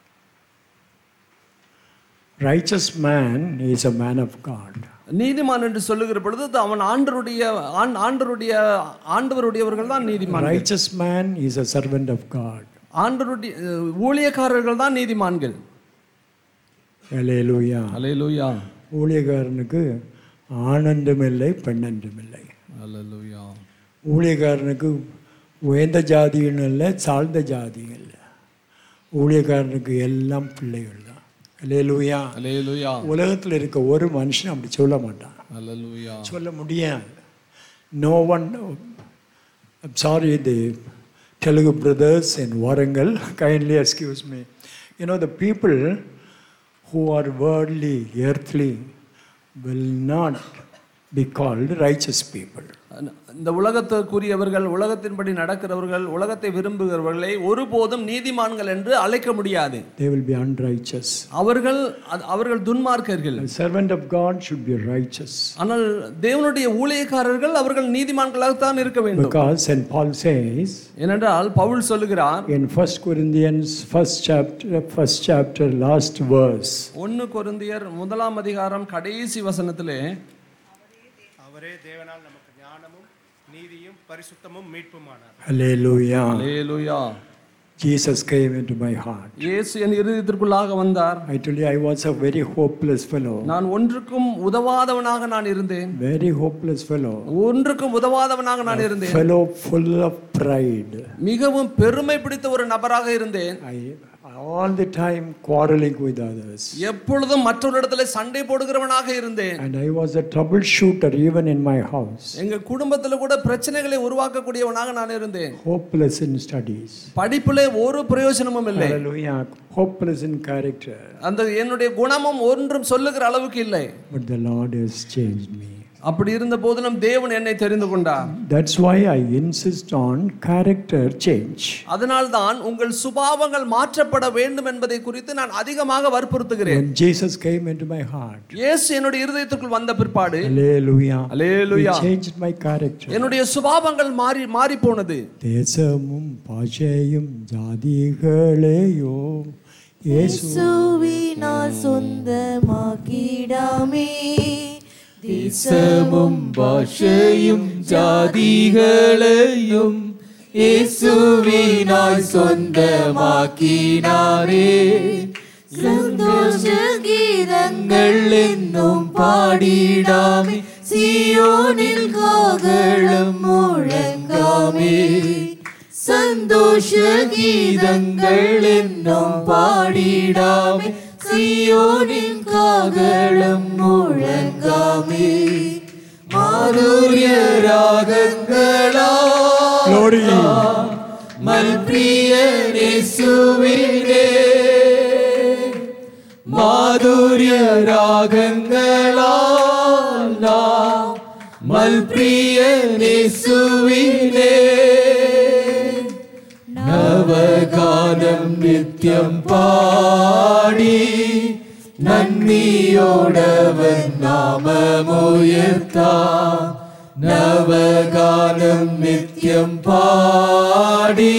righteous man is a man of god நீதிமான் என்று சொல்லுகிற பொழுது அது அவன் ஆண்டருடைய ஆண்- ஆண்டருடைய ஆண்டவருடையவர்கள் தான் நீதிமான் righteous man is a servant of god ஆண்டருடைய அஹ், ஊழியக்காரர்கள் தான் நீதிமான்கள் hallelujah அலையலூயா ஊழியக்காரனுக்கு ஆனந்தம் இல்லை பெண்ணென்றும் இல்லை அலையலூயா ஊழியக்காரனுக்கு உயர்ந்த ஜாதியும் இல்லை தாழ்ந்த ஜாதியும் இல்லை ஊழியக்காரனுக்கு எல்லாம் பிள்ளைகள் தான் அல்லேலூயா அலையலூயா உலகத்தில் இருக்க ஒரு மனுஷன் அப்படி சொல்ல மாட்டான் அலையலூயா சொல்ல முடியாது no one sorry the Telugu brothers in Warangal kindly excuse me you know the people who are worldly, earthly, will not be called righteous people. இந்த உலகத்திற்குரியவர்கள் உலகத்தின்படி நடக்கிறவர்கள் உலகத்தை விரும்புகிறவர்களை ஒருபோதும் நீதிமான்கள் என்று அழைக்க முடியாது They will be unrighteous. அவர்கள் அது- அவர்கள் துன்மார்க்கர்கள் A servant of God should be righteous. ஆனால் தேவனுடைய ஊழியக்காரர்கள் அவர்கள் நீதிமான்களாகத்தான் இருக்க வேண்டும் Because St. Paul says ஏனென்றால் பவுல் சொல்லுகிறார் in 1 Corinthians, first chapter, first chapter, last verse, ஒன்னு கொரிந்தியர் முதலாம் அதிகாரம் கடைசி வசனத்திலே அவரே தேவனால் நமக்கு ஞானமும் நீதியும் பரிசுத்தமும் மீட்புமானார் Hallelujah. Hallelujah Jesus came into my heart. இயேசு என் இருதயத்திற்குள்ளாக வந்தார் I told you I was a very hopeless fellow. நான் ஒன்றுக்கும் உதவாதவனாக நான் இருந்தேன் Very hopeless fellow. ஒன்றுக்கும் உதவாதவனாக நான் இருந்தேன் Fellow full of pride. மிகவும் பெருமை பிடித்த ஒரு நபராக இருந்தேன் I all the time quarreling with others. எப்பொழுதும் மற்றவரிடத்துல சண்டை போடுகிறவனாக இருந்தேன் And I was a troubleshooter even in my house. எங்க குடும்பத்துல கூட பிரச்சனைகளை உருவாக்கக்கூடியவனாக நான் இருந்தேன் Hopeless in studies. படிப்புல ஒரு பிரயோஜனமும் இல்லை Hallelujah. Hopeless in character. அந்த என்னுடைய குணமும் ஒன்றும் சொல்லுகிற அளவுக்கு இல்லை But the Lord has changed me. அப்படி இருந்த போதிலும் தேவன் என்னை தெரிந்து கொண்டார் That's why I insist on character change. அதனால்தான் உங்கள் சுபாவங்கள் மாற்றப்பட வேண்டும் என்பதை குறித்து நான் அதிகமாக வற்புறுத்துகிறேன் When Jesus came into my heart, இயேசு என்னுடைய இருதயத்துக்குள் வந்த பிற்பாடு Hallelujah. He hallelujah changed my character. என்னுடைய சுபாவங்கள் மாறி மாறி போனது தேசமும் பாஷையும் ஜாதிகளேயோ இயேசு இயேசுவினால் சொந்தமாக்கிடாமே தேசமும் பாஷையும் ஜாதிகளையும் இயேசுவினாய் சொந்தமாக்கினாரே சந்தோஷ கீதங்கள் கீதங்கள் என்னும் பாடிடாமே சியோனில் காகளம் முழங்காமே சந்தோஷ கீதங்கள் என்னும் பாடிடாமே சியோனின் காகளம் முழங்காமே மாதுரிய ராகங்களா Glory. மல்பிரிய நேசுவினே மாதுரிய ராகங்களால் நாம் மல்பிரிய நேசுவினே நவகானம் நித்தியம் பாடி நன்னியோடவன் நாமமுயர்த்தா நவகானம் நித்தியம் பாடி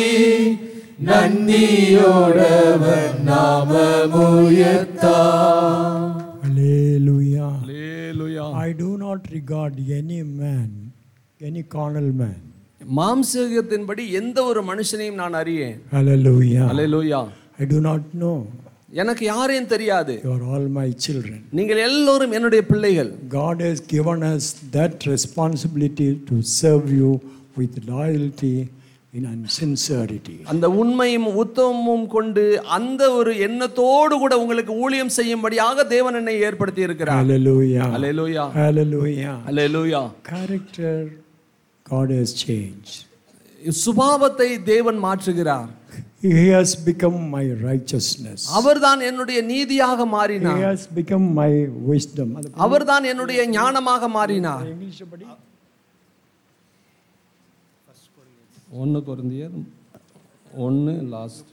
நன்னியோடவன் நாமமுயர்த்தா Hallelujah. Hallelujah I do not regard any man, any carnal man. மாம்சீகத்தின்படி எந்த ஒரு மனுஷனையும் நான் அறியேன் Hallelujah. Hallelujah I do not know. எனக்கு யாரையும் தெரியாது You are all my children. நீங்கள் எல்லோரும் என்னுடைய பிள்ளைகள் God has given us that responsibility to serve you with loyalty and sincerity. அந்த உண்மையும் உத்தமமும் கொண்டு அந்த ஒரு எண்ணத்தோடு கூட உங்களுக்கு ஊழியம் செய்யும்படியாக தேவன் என்னை ஏற்படுத்தி இருக்கிறார் Hallelujah. Hallelujah Hallelujah. Hallelujah Character, God has changed. சுபாவத்தை தேவன் மாற்றுகிறார் He has become my righteousness. அவர்தான் என்னுடைய நீதியாக He மாறினார் has become my wisdom. அவர்தான் என்னுடைய ஞானமாக மாறினார் ஒன்று குருந்தியர் ஒன்று last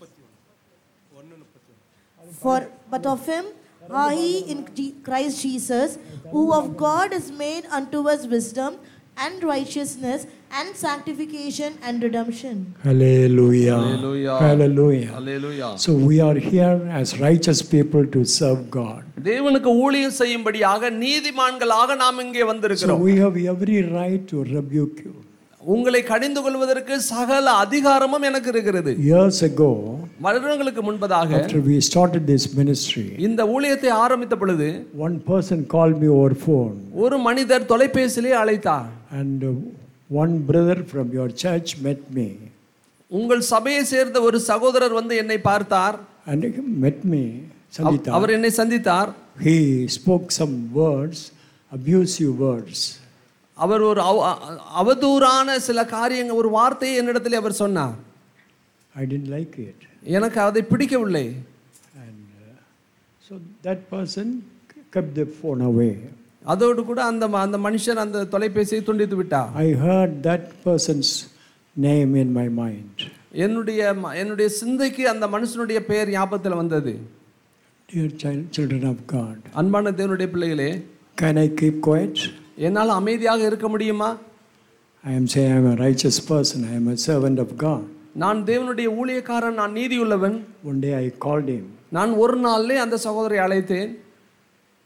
For but of him are ye in Je- Christ Jesus, who of God is made unto us wisdom and righteousness and sanctification and redemption. Hallelujah. Hallelujah. Hallelujah. அல்லேலூயா So we are here as righteous people to serve God. தேவனுக்கு ஊழியம் செய்யும்படியாக நீதிமான்களாக நாம் இங்கே So வந்திருக்கிறோம் we have every right to rebuke you. உங்களை கடிந்து கொள்வதற்கு சகல அதிகாரமும் எனக்கு இருக்கிறது Years ago, வருடங்களுக்கு முன்பதாக after we started this ministry, இந்த ஊழியத்தை ஆரம்பித்த பொழுது one person called me over phone, ஒரு மனிதர் தொலைபேசியிலே அழைத்தார் and uh, one brother from your church met me உங்கள் சபையை சேர்ந்த ஒரு சகோதரர் வந்து என்னை பார்த்தார் and he met me, அவ- Sandita. அவர் என்னை சந்தித்தார் He spoke some words, abusive words. அவர் ஒரு அவ- அ- அவதூறான சில காரியங்கள் ஒரு வார்த்தையை என்னிடத்தில் அவர் சொன்னார் I didn't like it. எனக்கு அதை பிடிக்கவில்லை And uh, so that person kept the phone away. அதோடு கூட அந்த ம- அந்த மனுஷன் அந்த தொலைபேசியை துண்டித்து விட்டார் I heard that person's name in my mind. என்னுடைய ம- என்னுடைய சிந்தைக்கு அந்த மனுஷனுடைய பெயர் ஞாபகத்தில் வந்தது Dear child, children of God, அன்பான தேவனுடைய பிள்ளைகளே can I keep quiet? என்னால் அமைதியாக இருக்க முடியுமா I am saying I am a righteous person, I am a servant of God. நான் தேவனுடைய ஊழியக்காரன் நான் நீதியுள்ளவன் One day I called him நான் ஒரு நாளிலே அந்த சகோதரை அழைத்தேன்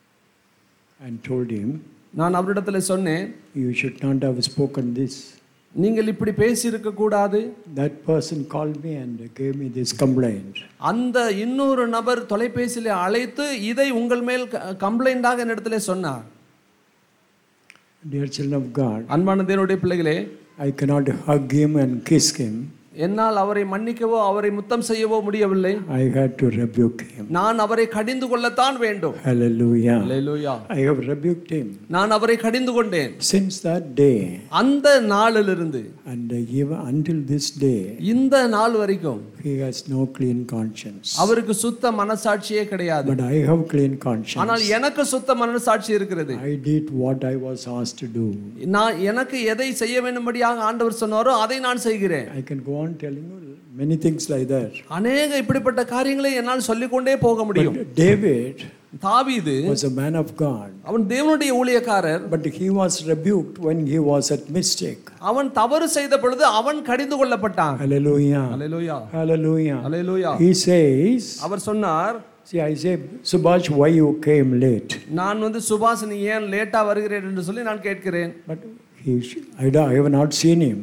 and told him, நான் அவரிடத்துல சொன்னேன் You should not have spoken this நீங்கள் இப்படி பேசியிருக்க கூடாது That person called me and gave me this complaint. அந்த இன்னொரு நபர் தொலைபேசியில அழைத்து இதை உங்கள் மேல் கம்ப்ளைண்டாக என்னிடத்துல சொன்னார் Dear children of God, அன்பான தேவனுடைய பிள்ளைகளே I cannot hug him and kiss him. என்னால் அவரை மன்னிக்கவோ அவரை முத்தம் செய்யவோ முடியவில்லை I had to rebuke him. நான் அவரை கடிந்து கொள்ளத்தான் வேண்டும் Hallelujah. Hallelujah. I have rebuked him. நான் அவரை கடிந்து கொண்டேன் Since that day அந்த நாளிலிருந்து and even until this day, இந்த நாள் வரைக்கும் he has no clean conscience. அவருக்கு சுத்த மனசாட்சியே கிடையாது But I have clean conscience. ஆனால் எனக்கு சுத்த மனசாட்சி இருக்கிறது I did what I was asked to do. நான் எனக்கு எதை செய்ய வேண்டும்படியாக ஆண்டவர் சொன்னாரோ அதை நான் செய்கிறேன் I can go on telling you many things like that. அநேக இப்படிப்பட்ட காரியங்களை என்னால் சொல்லிக்கொண்டே போக முடியும் But David தாவீது was a man of God. அவன் தேவனுடைய ஊழியக்காரர் But he was rebuked when he was at mistake. அவன் தவறு செய்த பொழுது அவன் கடிந்து கொள்ளப்பட்டான் Hallelujah. Hallelujah Hallelujah. Hallelujah He says, அவர் சொன்னார் See, I say, Subhash, why you came late? நான் வந்து சுபாஷ் நீ ஏன் லேட்டா வருகிறேன் என்று சொல்லி நான் கேட்கிறேன் But he, I, don't- I have not seen him.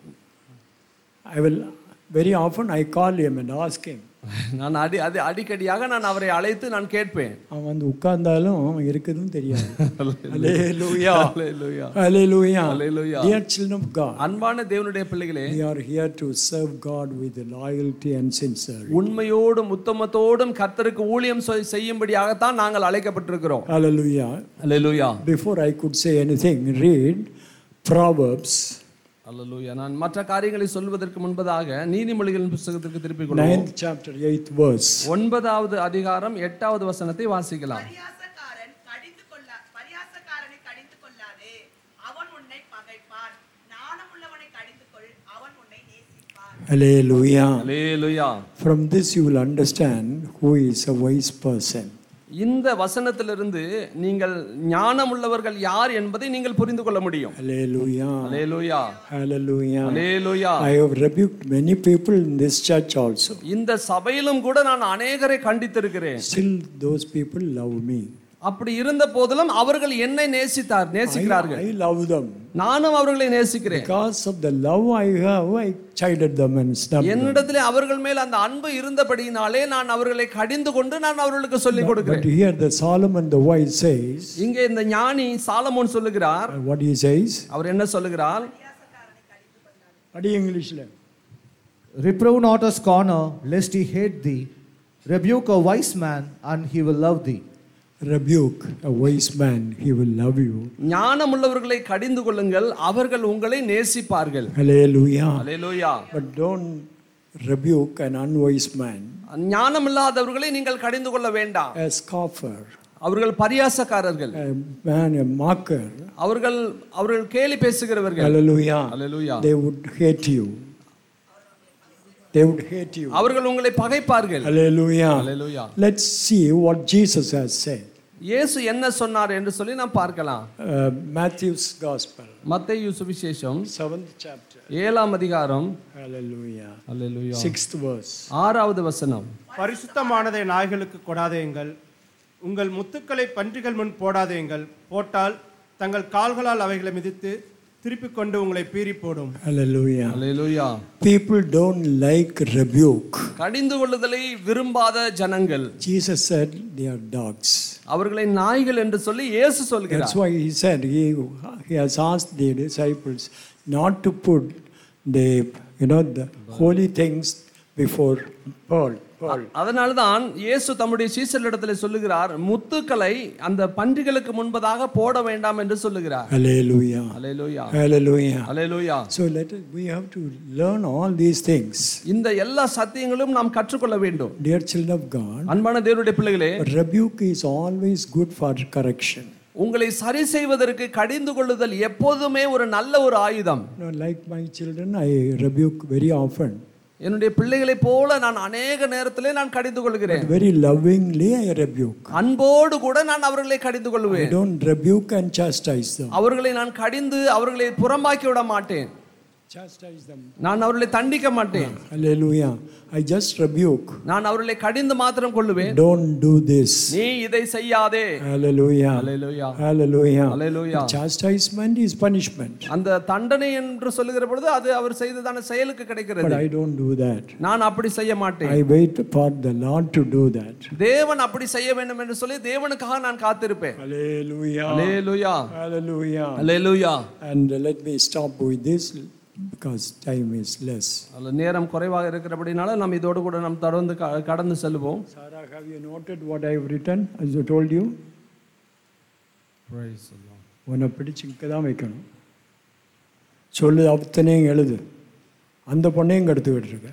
I will, very often I call him and ask him. நான் அடி அது அடிக்கடியாக நான் அவரை அழைத்து நான் கேட்பேன் அவன் வந்து உட்கார்ந்தாலும் அவன் இருக்குதும் தெரியாது Hallelujah. Hallelujah Hallelujah. Hallelujah. Dear children of God, அன்பான தேவனுடைய பிள்ளைகளே we are here to serve God with loyalty and sincerity. உண்மையோடும் உத்தமத்தோடும் கர்த்தருக்கு ஊழியம் செய்- செய்யும்படியாகத்தான் நாங்கள் அழைக்கப்பட்டிருக்கிறோம் Hallelujah. Hallelujah Before I could say anything, read Proverbs அல்லேலூயா நான் மற்ற காரியங்களை சொல்வதற்கு முன்பதாக நீதிமொழிகளின் புஸ்தகத்திற்கு திருப்பிக் கொள்வோம் 9th chapter, 8th verse. ஒன்பதாவது அதிகாரம் எட்டாவது வசனத்தை வாசிக்கலாம் பரியாசக்காரன் கடிந்து கொள்ள பரியாசக்காரனை கடிந்து கொள்ளாதே அவன் உன்னை பகைப்பான் ஞானமுள்ளவனை கடிந்து கொள் அவன் உன்னை நேசிப்பான் Hallelujah. Hallelujah From this, you will understand who is a wise person. இந்த வசனத்திலிருந்து நீங்கள் ஞானமுள்ளவர்கள் யார் என்பதை நீங்கள் புரிந்து கொள்ள முடியும் Hallelujah. Hallelujah Hallelujah. Hallelujah I have rebuked many people in this church also. இந்த சபையிலும் கூட நான் அநேகரை கண்டித்திருக்கிறேன் Still, those people love me. அப்படி இருந்த போதிலும் அவர்கள் என்னை நேசித்தார் நேசிக்கிறார்கள் I love them. நானும் அவர்களை நேசிக்கிறேன் Because of the love I have, I chided them and snubbed them. என்னிடத்திலே அவர்கள் மேல் அந்த அன்பு இருந்தபடியினாலே நான் அவர்களை கடிந்து கொண்டு நான் அவர்களுக்கு சொல்லிக் But கொடுக்கிறேன் here the Solomon the wise says, இங்கே இந்த ஞானி சாலமோன் சொல்லுகிறார் what he says, அவர் என்ன சொல்லுகிறார் Adi English le. Reprove not a scorner, lest he hate thee. Rebuke a wise man, and he will love thee. Rebuke a wise man, he will love you. ஞானமுள்ளவர்களை கடிந்து கொள்ளுங்கள் அவர்கள் உங்களை நேசிப்பார்கள் Hallelujah. Hallelujah But don't rebuke an unwise man, ஞானமில்லாதவர்களை நீங்கள் கடிந்து கொள்ள வேண்டாம் a scoffer, அவர்கள் பரியாசக்காரர்கள் a man, a mocker. அவர்கள் அவர்கள் கேலி பேசுகிறவர்கள் Hallelujah. Hallelujah They would hate you. They would hate you. அவர்கள் உங்களை பகைப்பார்கள் Hallelujah. Hallelujah Let's see what Jesus has said. இயேசு என்ன சொன்னார் என்று சொல்லி நாம் பார்க்கலாம் Uh, Matthew's Gospel, மத்தேயு சுவிசேஷம் seventh chapter. ஏழாம் அதிகாரம் Hallelujah. அல்லேலூயா Sixth verse. ஆறாவது வசனம் பரிசுத்தமானதை நாய்களுக்கு கொடாதேங்கள் உங்கள் முத்துக்களை பன்றிகள் முன் போடாதேங்கள் போட்டால் தங்கள் கால்களால் அவைகளை மிதித்து திருப்பிக் கொண்டு உங்களை பீறி போடும் Hallelujah. Hallelujah People don't like rebuke. கடிந்து கொள்ளுதலை விரும்பாத ஜனங்கள் Jesus said they are dogs. அவர்களை நாய்கள் என்று சொல்லி இயேசு That's சொல்கிறார் why he said he, he has asked the disciples not to put the you know the holy things before pearl. pearl. அதனால்தான் இயேசு தம்முடைய சீசரிடத்தில் சொல்லுகிறார் முத்துக்களை அந்த பன்றிகளுக்கு முன்பதாக போட வேண்டாம் என்று சொல்லுகிறார் Hallelujah. அல்லேலூயா Hallelujah. அல்லேலூயா So let us, we have to learn all these things. இந்த எல்லா சத்தியங்களும் நாம் கற்றுக்கொள்ள வேண்டும் Dear children of God, அன்பான தேவனுடைய பிள்ளைகளே rebuke is always good for correction. உங்களை சரி செய்வதற்கு கடிந்து கொள்ளுதல் எப்போதுமே ஒரு நல்ல ஒரு ஆயுதம் You know, like my children, I rebuke very often. என்னுடைய பிள்ளைகளைப் போல நான் அநேக நேரத்திலே நான் கடிந்து கொள்கிறேன் Very lovingly, I rebuke. அன்போடு கூட நான் அவர்களை கடிந்து I கொள்வேன் don't rebuke and chastise them. அவர்களை நான் கடிந்து அவர்களை புறம்பாக்கி விட மாட்டேன் chastise them. நான் அவர்களை தண்டிக்க மாட்டேன் Hallelujah. I just rebuke. நான் அவர்களை கடிந்து மாத்திரம் கொள்ளுவேன் Don't do this. நீ இதை செய்யாதே Hallelujah. Hallelujah. Hallelujah. Hallelujah. Chastisement is punishment. அந்த தண்டனை என்று சொல்லுகிற பொழுது அது அவர் செய்ததான செயலுக்கு But கிடைக்கிறது I don't do that. நான் அப்படி செய்ய மாட்டேன் I wait for the Lord to do that. தேவன் அப்படி செய்ய வேண்டும் என்று சொல்லி தேவனுக்காக நான் காத்திருப்பேன் Hallelujah. Hallelujah Hallelujah. Hallelujah And let me stop with this because time is less. அதுல நேரம் குறைவாக இருக்கிறபடினால நாம் இதோடு கூட நாம் தொடர்ந்து க- கடந்து செல்வோம் Sarah, have you noted what I have written as I told you? உன்னை பிடிச்சு இங்கே தான் வைக்கணும் சொல்லு அத்தனையும் எழுது அந்த பொண்ணையும் கெடுத்துக்கிட்டு இருக்க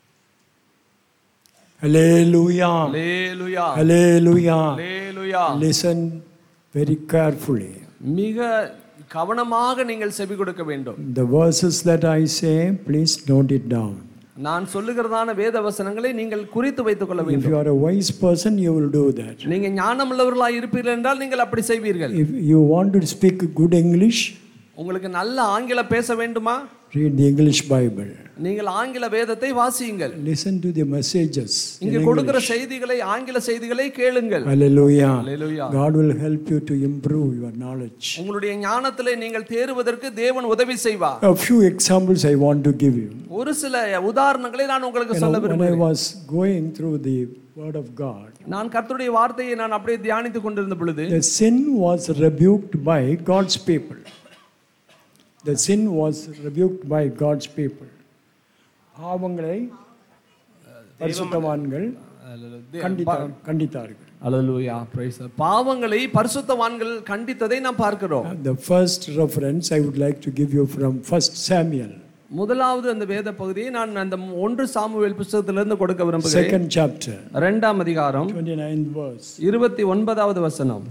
Hallelujah. அல்லேலூயா Hallelujah. அல்லேலூயா Listen very carefully. மிக கவனமாக நீங்கள் செவி கொடுக்க வேண்டும் The verses that I say, please note it down. நான் சொல்லுகிறதான வேத வசனங்களை நீங்கள் குறித்து வைத்துக் கொள்ள If வேண்டும் you are a wise person, you will do that. நீங்க ஞானமுள்ளவர்களாக இருப்பீர்கள் என்றால் நீங்கள் அப்படி செய்வீர்கள் If you want to speak good English, உங்களுக்கு நல்ல ஆங்கிலம் பேச வேண்டுமா read the English Bible. நீங்கள் ஆங்கில வேதத்தை வாசியுங்கள் Listen to the messages. in இங்கு கொடுக்கிற English. செய்திகளை ஆங்கில செய்திகளை கேளுங்கள் Hallelujah. Hallelujah. God will help you to improve your knowledge. உங்களுடைய ஞானத்திலே நீங்கள் தேறுவதற்கு தேவன் உதவி செய்வார் A few examples I want to give you. ஒரு சில உதாரணங்களை நான் உங்களுக்கு You know, சொல்ல when I விரும்புகிறேன் was going through the Word of God, நான் கர்த்தருடைய வார்த்தையை நான் அப்படியே தியானித்துக் கொண்டிருந்த பொழுது the sin was rebuked by God's people. The sin was rebuked by God's people. பாவங்களை பரிசுத்தவான்கள் கண்டித்தார் கண்டித்தார்கள் அல்லேலூயா praise the- பாவங்களை பரிசுத்தவான்கள் கண்டித்ததை நாம் பார்க்கிறோம் The first reference I would like to give you from First Samuel, முதலாவது அந்த வேத பகுதியை நான் அந்த ஒன்று சாமுவேல் புஸ்தகத்திலிருந்து கொடுக்க விரும்புகிறேன் second chapter, இரண்டாம் அதிகாரம் 29th verse. இருபத்தி ஒன்பதாவது வசனம்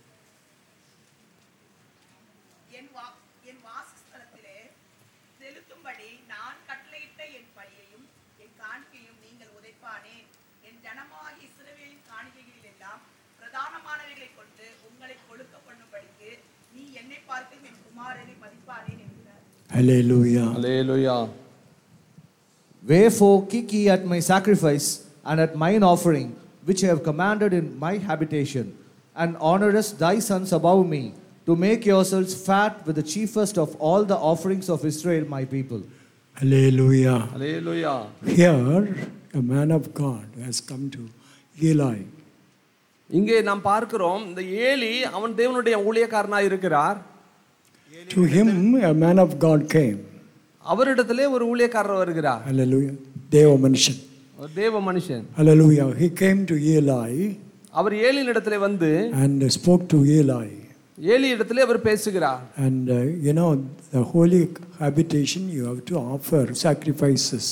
என் வா என் வாசஸ்தலத்திலே செலுத்தும்படி நான் கட்டளையிட்ட என் பலியையும் என் காணிக்கையும் நீங்கள் உதைப்பானேன் என் ஜனமாகி இஸ்ரவேலின் காணிக்கைகளில் எல்லாம் பிரதானமானவைகளை கொண்டு உங்களை கொழுக்க பண்ணும்படிக்கு நீ என்னை பார்த்து என் குமாரனை மதிப்பானேன் என்கிறார் Hallelujah. Hallelujah Wherefore kick ye at my sacrifice and at mine offering, which I have commanded in my habitation, and honorest thy sons above me, to make yourselves fat with the chiefest of all the offerings of Israel, my people. Hallelujah. Hallelujah Here, a man of God has come to Eli. இங்கே நாம் பார்க்கிறோம் இந்த Eli அவன் தேவனுடைய ஊழியக்காரனாய் இருக்கிறார் To him, a man of God came. அவரிடத்திலே ஒரு ஊழியக்காரர் வருகிறார் Hallelujah. Deva Manishan. ஒரு தேவ மனுஷன் Hallelujah. He came to Eli அவர் ஏலியின் இடத்திலே வந்து and spoke to Eli. Eli இடத்திலே அவர் பேசுகிறார் And uh, you know, the holy habitation, you have to offer sacrifices.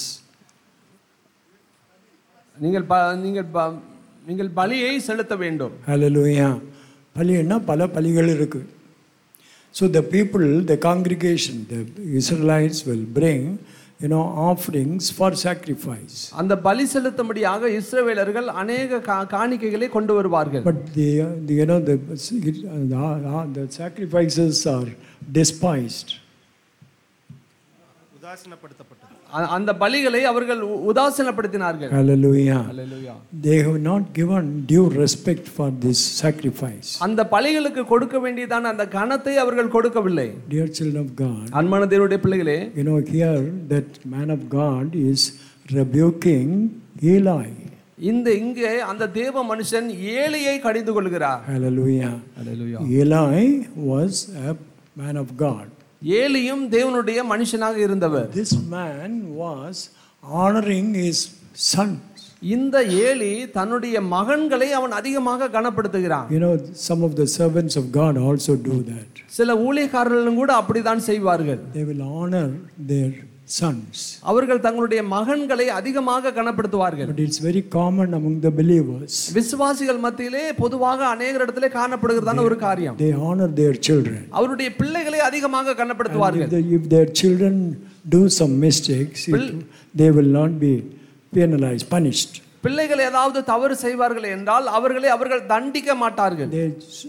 நீங்கள் ப- நீங்கள் ப- நீங்கள் பலியை செலுத்த வேண்டும் Hallelujah. பலின்னா பல பலிகள் இருக்கு So the people, the congregation, the Israelites will bring, you know, offerings for sacrifice. அந்த பலி செலுத்தும்படியாக இஸ்ரவேலர்கள் அநேக கா- காணிக்கைகளை கொண்டு வருவார்கள் But the, uh, the you know, the, the, the sacrifices are despised. உதாசீனப்படுத்தப்பட்டது அ- அந்த பலிகளை அவர்கள் உ- உதாசீனப்படுத்தினார்கள் Hallelujah. Hallelujah. They have not given due respect for this sacrifice. அந்த பலிகளுக்கு கொடுக்க வேண்டியதான அந்த கணத்தை அவர்கள் கொடுக்கவில்லை Dear children of God, அன்பான தேவனுடைய பிள்ளைகளே you know, here that man of God is rebuking Eli. இந்த இங்கே அந்த தேவ மனுஷன் ஏழையை கடிந்து கொள்கிறார் Hallelujah. Hallelujah. Eli was a man of God. ஏலியும் தேவனுடைய மனுஷனாக இருந்தவர் This man was honoring his sons. இந்த ஏலி தன்னுடைய மகன்களை அவன் அதிகமாக கனப்படுத்துகிறான் You know, some of the servants of God also do that. சில ஊழியக்காரர்களும் கூட அப்படித்தான் செய்வார்கள் They will honor their sons. அவர்கள் தங்களுடைய மகன்களை அதிகமாக கனப்படுத்துவார்கள் But it's very common among the believers. விசுவாசிகள் மத்தியிலே பொதுவாக அநேகர் இடத்திலே காணப்படுகிறதான ஒரு காரியம் They honor their children. அவருடைய பிள்ளைகளை அதிகமாக And கனப்படுத்துவார்கள் if, the, if their children do some mistakes, it, they will not be penalized, punished. பிள்ளைகள் ஏதாவது தவறு செய்வார்கள் என்றால் அவர்களை அவர்கள் தண்டிக்க மாட்டார்கள் They,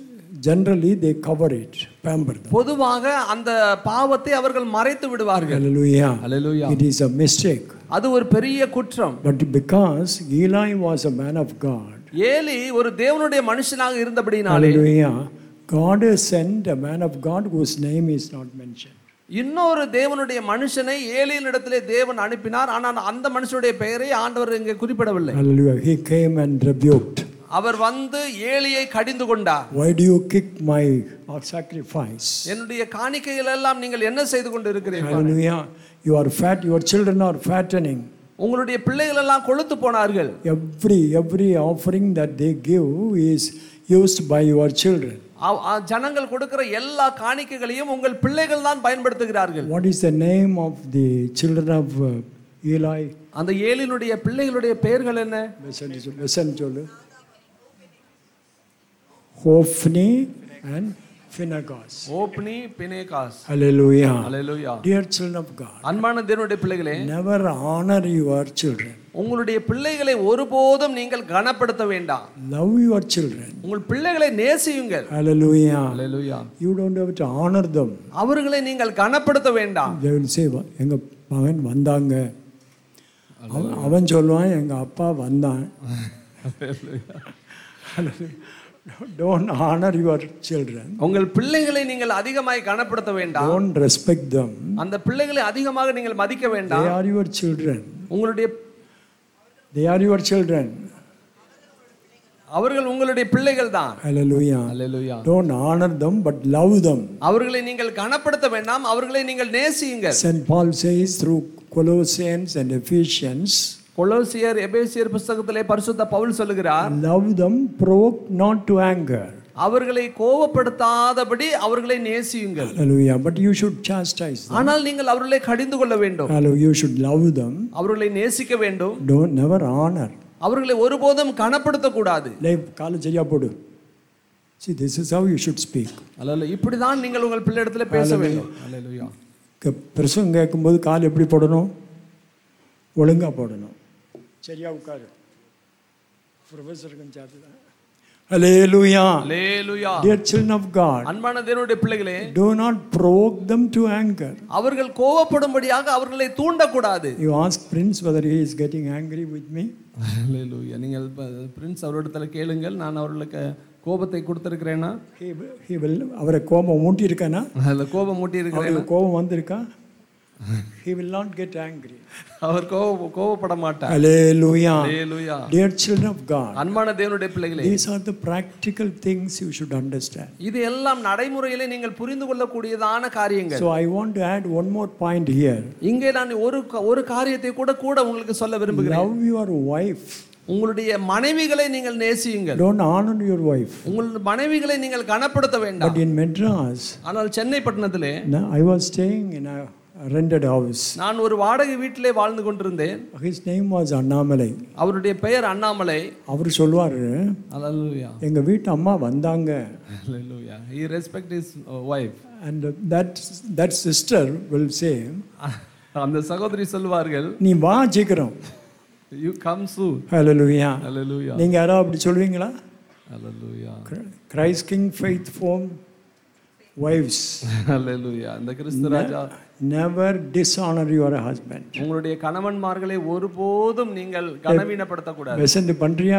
generally they cover it, pamper them. பொதுவாக அந்த பாவத்தை அவர்கள் மறைத்து விடுவார்கள் Hallelujah. Hallelujah. It is a mistake. அது ஒரு பெரிய குற்றம் But because Eli was a man of God, Eli ஒரு தேவனுடைய மனுஷனாக இருந்தபடினாலே hallelujah, God has sent a man of God whose name is not mentioned. இன்னொரு தேவனுடைய மனுஷனை ஏலியின் இடத்திலே தேவன் அனுப்பினார் ஆனால் அந்த மனுஷனுடைய பெயரை ஆண்டவர் இங்கே குறிப்பிடவில்லை Hallelujah. He came and rebuked. அவர் வந்து ஏலியை கடிந்து கொண்டார் Why do you kick my sacrifice? என்னுடைய காணிக்கைகள் எல்லாம் நீங்கள் என்ன செய்து கொண்டு இருக்கிறீர்கள் Hallelujah. You are fat, your children are fattening. உங்களுடைய பிள்ளைகள் எல்லாம் கொழுத்து போனார்கள் Every every offering that they give is used by your children. அவ்- அ- ஜனங்கள் கொடுக்கிற எல்லா காணிக்கைகளையும் உங்கள் பிள்ளைகள் தான் பயன்படுத்துகிறார்கள் What is the name of the children of uh, Eli? அந்த ஏலினுடைய பிள்ளைகளுடைய பெயர்கள் என்ன Listen, listen, சொல்லு. Hophni and Phinehas. Hophni Phinehas Hallelujah. அல்லேலூயா Dear children of God, அன்பான தேவனுடைய பிள்ளைகளே never honor your children. உங்களுடைய பிள்ளைகளை ஒருபோதும் நீங்கள் கனப்படுத்த வேண்டாம் Love your children. உங்கள் பிள்ளைகளை நேசியுங்கள் Hallelujah. Hallelujah You don't have to honor them. அவர்களை நீங்கள் கனப்படுத்த வேண்டாம் They will say, "வ- எங்க மகன் வந்தாங்க அவன் அவன் சொல்லுவான் எங்க அப்பா வந்தான் டோன்ட் honor your children உங்கள் பிள்ளைகளை நீங்கள் அதிகமாய் கனப்படுத்த வேண்டாம் don't respect them அந்த பிள்ளைகளை அதிகமாக நீங்கள் மதிக்க they வேண்டாம் are your children உங்களுடைய they are your children அவர்கள் உங்களுடைய பிள்ளைகள் தான் hallelujah hallelujah don't honor them but love them அவர்களை நீங்கள் கனப்படுத்த வேண்டாம் அவர்களை நீங்கள் நேசியுங்கள் st paul says through colossians and ephesians கொலோசியர் எபேசியர் புஸ்தகத்திலே பரிசுத்த பவுல் சொல்லுகிறார் love them provoke not to anger அவர்களை கோபப்படுத்தாதபடி அவர்களை நேசியுங்கள் hallelujah but you should chastise them ஆனால் நீங்கள் அவர்களை கடிந்து கொள்ள வேண்டும் hallelujah you should love them அவர்களை நேசிக்க வேண்டும் don't never honor அவர்களை ஒருபோதும் கனப்படுத்த கூடாது லைஃப் காலை சரியா போடு see this is how you should speak அல்ல இப்படிதான் நீங்கள் உங்கள் பிள்ளை இடத்துல பேச வேண்டும் அல்லேலூயா க- பிரசங்கம் கேட்கும்போது கால் எப்படி போடணும் ஒழுங்கா போடணும் சரியா உட்காரு ப்ரொஃபஸருக்கும் சேர்த்து ஹalleluya அல்லேலூயா dear children of god அன்பான தேவனுடைய பிள்ளைகளே do not provoke them to anger அவர்கள் கோபப்படும்படியாக அவர்களை தூண்டக்கூடாது you ask prince whether he is getting angry with me அல்லேலூயா நீங்கள் பிரின்ஸ் அவரிடத்துல கேளுங்கள் நான் அவர்களுக்கு கோபத்தை கொடுத்திருக்கிறேனா he, will- he will அவரை கோபம் மூட்டி இருக்கானா அதுல கோபம் மூட்டி இருக்கிறேன் அவருக்கு கோபம் வந்திருக்கா he will not get angry அவர் கோப கோபப்பட மாட்டார் hallelujah அல்லேலூயா dear children of god அன்பான தேவனுடைய பிள்ளைகளே these are the practical things you should understand இது எல்லாம் நடைமுறையிலே நீங்கள் புரிந்து கொள்ளக்கூடியதான காரியங்கள் So I want to add one more point here. இங்கே நான் ஒரு க- ஒரு காரியத்தை கூட கூட உங்களுக்கு சொல்ல விரும்புகிறேன் Love your wife. உங்களுடைய மனைவிகளை நீங்கள் நேசியுங்கள் Don't honor your wife. உங்கள் மனைவிகளை நீங்கள் கனப்படுத்த வேண்டாம் But in Madras, ஆனால் சென்னை பட்டணத்திலே now I was staying in a rented house. நான் ஒரு வாடகை வீட்டிலே வாழ்ந்து கொண்டிருந்தேன் His name was Annamalai. அவருடைய பெயர் அண்ணாமலை அவர் சொல்லுவார் அல்லேலூயா எங்க வீட்டு அம்மா வந்தாங்க அல்லேலூயா he respect his uh, wife and that that sister will say அந்த சகோதரி சொல்வார்கள் நீ வா சீக்கிரம் you come soon Hallelujah. அல்லேலூயா நீங்க யாரோ அப்படி சொல்லுவீங்களா அல்லேலூயா Christ King faith form wives அல்லேலூயா இந்த கிறிஸ்து ராஜா never dishonor your husband உங்களுடைய கணவன்மார்களை ஒருபோதும் நீங்கள் கனவீனப்படுத்தக்கூடாது பெசண்ட் பண்றியா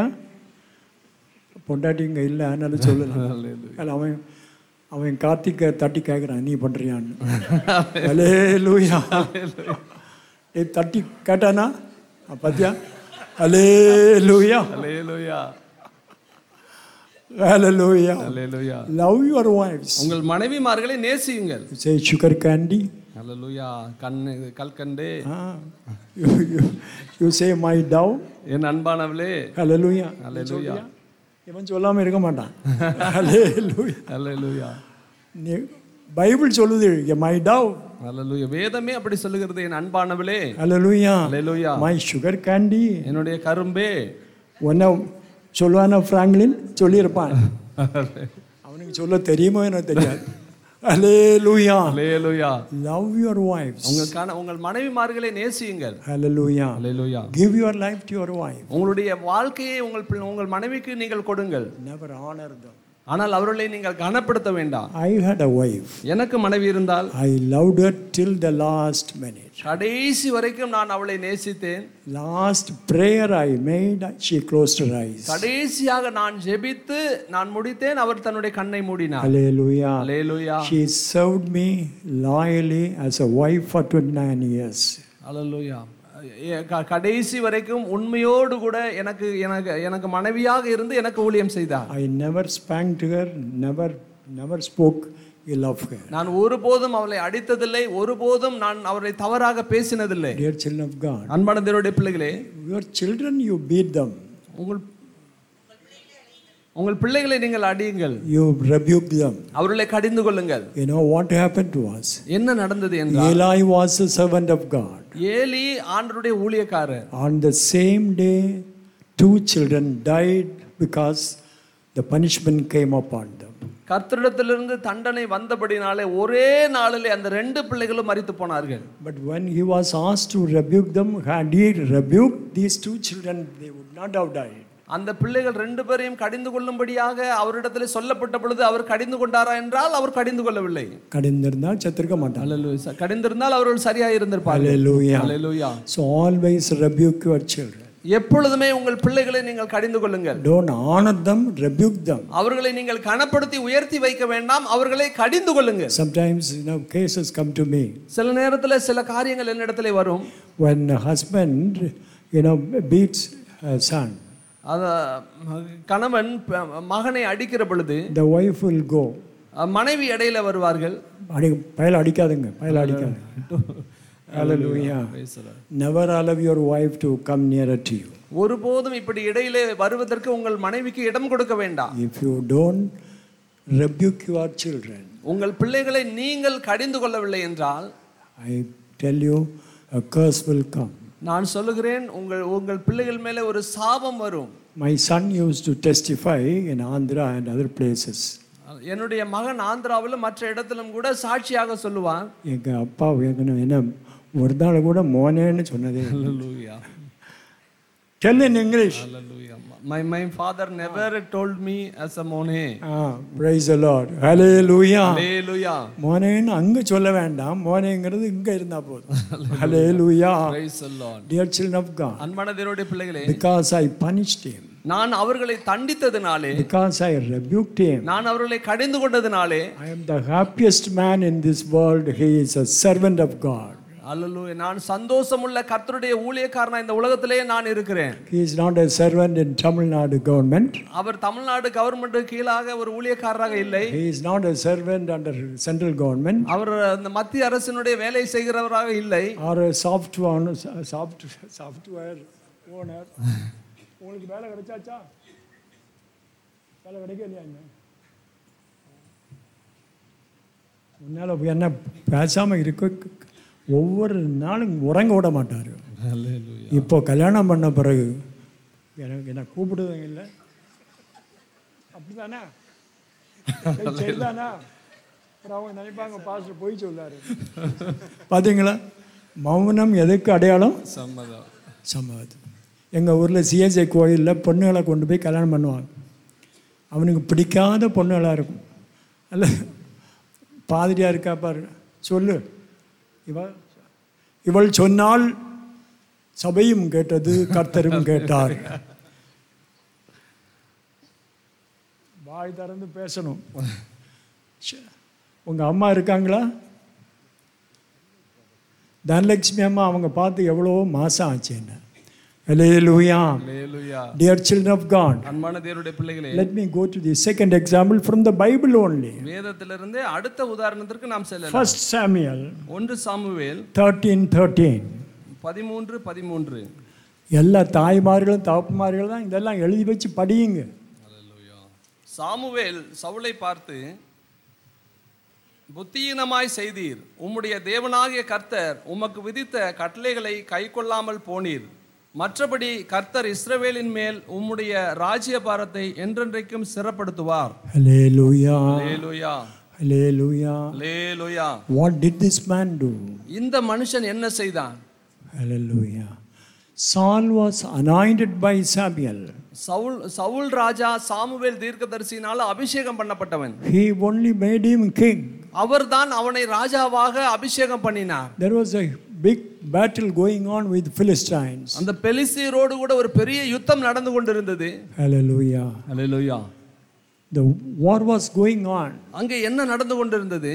பொண்டாட்டிங்க இல்லை அதனால சொல்லலாம் அல்ல, அவன் அவன் கார்த்திகை தட்டி கேட்குறான் நீ பண்றியான்னு அலே லூயா தட்டி கேட்டானா அஹ் பாத்தியா அலே லூயா அல்லேலூயா Hallelujah. Hallelujah Love your wives. உங்கள் மனைவிமார்களை நேசியுங்கள் You say sugar candy. அல்லேலூயா கண்ணு கல்கண்டு Ah. You, you, you say my dove. என் அன்பானவளே Hallelujah. அல்லேலூயா இவன் சொல்லாம இருக்க மாட்டான் Hallelujah. அல்லேலூயா நீ பைபிள் சொல்லுது மை டவ் அல்லேலூயா வேதமே அப்படி சொல்லுகிறது என் அன்பானவளே Hallelujah. அல்லேலூயா மை சுகர் கேண்டி என்னுடைய கரும்பே உன்னை சொல்லுவானா ஃப்ராங்க்லின் சொல்லியிருப்பான் அவனுக்கு சொல்ல தெரியுமோ எனக்கு தெரியாது Hallelujah. Hallelujah Love your wives. உங்கள் கண உங்கள் மனைவிமார்களை நேசியுங்கள் Hallelujah. Hallelujah Give your life to your wife. உங்களுடைய வாழ்க்கையை உங்கள் பிள்ளை- உங்கள் மனைவிக்கு நீங்கள் கொடுங்கள் Never honor them. ஆனால் அவர்களை நீங்கள் கனப்படுத்த வேண்டாம் I had a wife. எனக்கு மனைவி இருந்தால் I loved her till the last minute. கடைசி வரைக்கும் நான் அவளை நேசித்தேன் Last prayer I made, she closed her eyes. கடைசியாக நான் ஜெபித்து நான் முடித்தேன் அவர் தன்னுடைய கண்ணை மூடினார் Hallelujah. Hallelujah She served me loyally as a wife for 29 years. அல்லேலூயா எ- க- கடைசி வரைக்கும் உண்மையோடு கூட எனக்கு எனக்கு எனக்கு மனைவியாக இருந்து எனக்கு ஊழியம் செய்தார் I never spanked her, never, never spoke ill of her. நான் ஒருபோதும் அவளை அடித்ததில்லை ஒருபோதும் நான் அவரை தவறாக பேசினதில்லை Dear children of God, அன்பான தேவனுடைய பிள்ளைகளே your children, you beat them, உங்கள் உங்கள் பிள்ளைகளை நீங்கள் அடியுங்கள் you rebuke them. அவர்களை கடிந்து கொள்ளுங்கள் You know what happened to us? என்ன நடந்தது என்றால் Eli was a servant of God. Eli ஆண்டருடைய ஊழியக்காரர் On the same day, two children died because the punishment came upon them. கர்த்தரிடத்திலிருந்து தண்டனை வந்தபடினாலே ஒரே நாளிலே அந்த ரெண்டு பிள்ளைகளும் மரித்து போனார்கள் But when he was asked to rebuke them, had he rebuked these two children, they would not have died. அந்த பிள்ளைகள் ரெண்டு பேரையும் கடிந்து கொள்ளும்படியாக அவரிடத்தில் சொல்லப்பட்ட பொழுது அவர் கடிந்து கொண்டாரா என்றால் அவர் கடிந்து கொள்ளவில்லை கடிந்திருந்தால் செத்திருக்க மாட்டாங்க அல்லேலூயா. கடிந்திருந்தால் அவர்கள் சரியாக இருந்திருப்பார்கள் Hallelujah. அல்லேலூயா. So always rebuke your children. எப்பொழுதுமே உங்கள் பிள்ளைகளை நீங்கள் கடிந்து கொள்ளுங்கள் Don't honor them, rebuke them. அவர்களை நீங்கள் கனப்படுத்தி உயர்த்தி வைக்க வேண்டாம் அவர்களை கடிந்து கொள்ளுங்கள் Sometimes you know cases come to me சில நேரத்தில் சில காரியங்கள் என்னிடத்துல வரும் when a husband you know beats a son. அத கணவன் ப- மகனை அடிக்கிற பொழுது The wife will go. அஹ், மனைவி இடையில வருவார்கள் அடி பயல் அடிக்காதுங்க பயல் அடிக்காதுங்க Hallelujah. Never allow your wife to come nearer to you. ஒருபோதும் இப்படி இடையிலே வருவதற்கு உங்கள் மனைவிக்கு இடம் கொடுக்க வேண்டாம் If you don't rebuke your children, உங்கள் பிள்ளைகளை நீங்கள் கடிந்து கொள்ளவில்லை என்றால் I tell you, a curse will come. நான் சொல்லுகிறேன் உங்கள் உங்கள் பிள்ளைகள் மேலே ஒரு சாபம் வரும் My son used to testify in Andhra and other places. என்னுடைய மகன் ஆந்திராவில் மற்ற இடத்திலும் கூட சாட்சியாக சொல்லுவான் எங்கள் அப்பா எங்க என்ன ஒரு நாள் கூட மோனேன்னு சொன்னதே tell in English my my father never told me as a மோனே ah praise Lord hallelujah ஹalleluya மோனேன்னு அங்கே சொல்ல வேண்டாம் மோனேங்கிறது இங்கே இருந்தால் போதும் ஹலே லூயா praise the lord dear children of God அன்பான தேவனுடைய பிள்ளைகளே பிகாஸ் ஐ பனிஷ்ட் him நான் அவர்களை தண்டித்ததினாலே பிகாஸ் ஐ rebuked him நான் அவர்களை கடிந்து கொண்டதினாலே I am the happiest man in this world. He is a servant of God. அல்லேலூயா நான் சந்தோஷமுள்ள கர்த்தருடைய ஊழியக்காரனா இந்த உலகத்திலே நான் இருக்கிறேன் He is not a servant in Tamil Nadu government. அவர் தமிழ்நாடு கவர்மெண்ட் கீழாக ஒரு ஊழியக்காரராக இல்லை He is not a servant under central government அவர் அந்த மத்திய அரசினுடைய வேலை செய்கிறவராக இல்லை or a software soft, software owner. உங்களுக்கு வேலை கிடைச்சாச்சா வேலை கிடைக்கலையா இன்னும் உன்னால் என்ன பேசாமல் இருக்க ஒவ்வொரு நாளும் உறங்க விட மாட்டார் இப்போ கல்யாணம் பண்ண பிறகு எனக்கு என்ன கூப்பிடுவீங்க இல்லை அப்படிதானே சரி, சரிதானா அப்புறம் அவங்க நினைப்பாங்க பாஸ்டர் போய் சொல்லாரு பார்த்தீங்களா மௌனம் எதுக்கு அடையாளம் சம்மதம் சம்மதம் எங்கள் ஊரில் சிஎஸ்ஐ கோயிலில் பொண்ணுகளை கொண்டு போய் கல்யாணம் பண்ணுவாங்க அவனுக்கு பிடிக்காத பொண்ணுகளாக இருக்கும் அல்ல பாதிரியா இருக்கா பாரு சொல்லு இவ இவள் சொன்னால் சபையும் கேட்டது கர்த்தரும் கேட்டார் வாய் திறந்து பேசணும் ச்சே. உங்க அம்மா இருக்காங்களா தனலட்சுமி அம்மா அவங்க பார்த்து எவ்வளோ மாசம் ஆச்சு என்ன Hallelujah. Hallelujah Dear children of God, அன்பான தேவனுடைய பிள்ளைகளே let me go to the second example from the Bible only. வேதத்திலிருந்து அடுத்த உதாரணத்திற்கு நாம் செல்லலாம் First Samuel ஒன்று சாமுவேல் 13 13. பதிமூன்று பதிமூன்று எல்லா தாய்மார்களும் தகப்பமார்களும் தான் இதெல்லாம் எழுதி வச்சு படியுங்க சாமுவேல் சவுலை பார்த்து புத்தியீனமாய் செய்தீர் உம்முடைய தேவனாகிய கர்த்தர் உமக்கு விதித்த கட்டளைகளை கைக்கொள்ளாமல் போனீர் மற்றபடி கர்த்தர் இஸ்ரவேலின் மேல் உம்முடைய ராஜ்யபாரத்தை என்றென்றைக்கும் சிறப்படுத்துவார் Hallelujah. லேலுயா Hallelujah. லேலுயா What did this man do? இந்த மனுஷன் என்ன செய்தான் Hallelujah. Saul was anointed by Samuel. Saul Saul ராஜா சாமுவேல் தீர்க்கதரிசினால அபிஷேகம் பண்ணப்பட்டவன் He only made him king. அவர்தான் அவனை ராஜாவாக அபிஷேகம் பண்ணினார் There was a big battle going on with Philistines. அந்த பெலிஸ்தீரோடு கூட ஒரு பெரிய யுத்தம் நடந்து கொண்டிருந்தது Hallelujah. Hallelujah The war was going on. அங்கே என்ன நடந்து கொண்டிருந்தது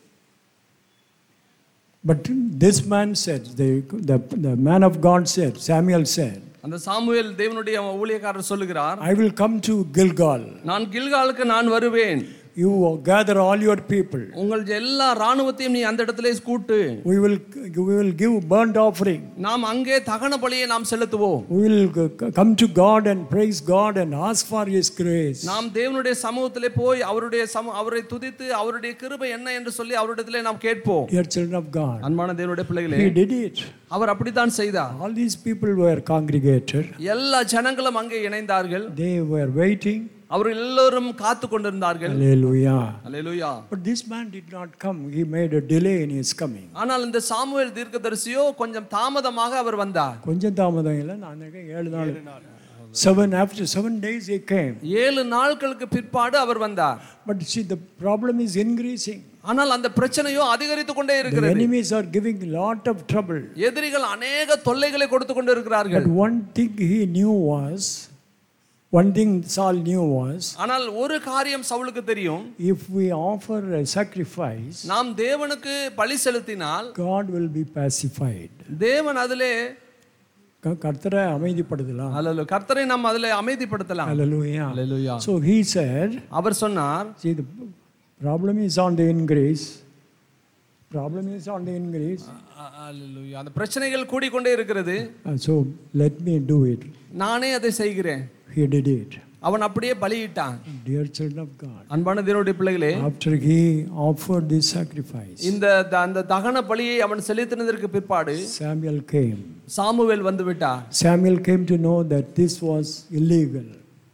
But this man said, the, the, the man of God said, Samuel said, அந்த சாமுவேல் தேவனுடைய ஊழியக்காரர் சொல்லுகிறார் I will come to Gilgal. நான் கில்காலுக்கு நான் வருவேன் You gather all your people. உங்கள் எல்லா ராணுவத்தையும் நீ அந்த இடத்துல கூட்டு We will, we will give burnt offering. நாம் அங்கே தகன பலியை நாம் செலுத்துவோம் We will c- come to God and praise God and ask for His grace. நாம் தேவனுடைய சமூகத்திலே போய் அவருடைய சம அவரை துதித்து அவருடைய கிருபை என்ன என்று சொல்லி அவரிடத்திலே நாம் கேட்போம் Dear children of God, அன்பான தேவனுடைய பிள்ளைகளே He did it. அவர் அப்படித்தான் செய்தார் All these people were congregated. எல்லா ஜனங்களும் அங்கே இணைந்தார்கள் They were waiting. அவர்கள் எல்லோரும் காத்து கொண்டிருந்தார்கள் Hallelujah. Hallelujah But this man did not come. He made a delay in his coming. ஆனால் இந்த சாமுவேல் தீர்க்கதரிசியோ கொஞ்சம் தாமதமாக அவர் வந்தார் கொஞ்சம் தாமதம் இல்லை நான் நினைக்கிறேன் ஏழு நாள் seven after seven days he came ஏழு நாட்களுக்கு பிற்பாடு அவர் வந்தார் but see the problem is increasing ஆனால் அந்த பிரச்சனையோ அதிகரித்து கொண்டே the இருக்கிறது enemies are giving lot of trouble எதிரிகள் அநேக தொல்லைகளை கொடுத்து கொண்டு இருக்கிறார்கள் but one thing he knew was one thing Saul knew was ஆனால் ஒரு காரியம் சவுலுக்கு தெரியும் if we offer a sacrifice நாம் தேவனுக்கு பலி செலுத்தினால் God will be pacified தேவன் அதிலே க- கர்த்தரை அமைதிப்படுத்தலாம் அல்ல கர்த்தரை நாம் அதிலே அமைதிப்படுத்தலாம் Hallelujah. Hallelujah. So he said, அவர் சொன்னார் see the problem is on the increase. Problem is on the increase. A- Hallelujah. அந்த பிரச்சனைகள் கூடிக்கொண்டே இருக்கிறது Uh, so let me do it. நானே அதை செய்கிறேன் He did it. அவன் அப்படியே பலியிட்டான் Dear children of God. அன்பான தேவனுடைய பிள்ளைகளே After he offered this sacrifice, இந்த த- அந்த தகன பலியை அவன் செலுத்தினதற்கு பிற்பாடு Samuel came. சாமுவேல் வந்து விட்டார் Samuel came to know that this was illegal.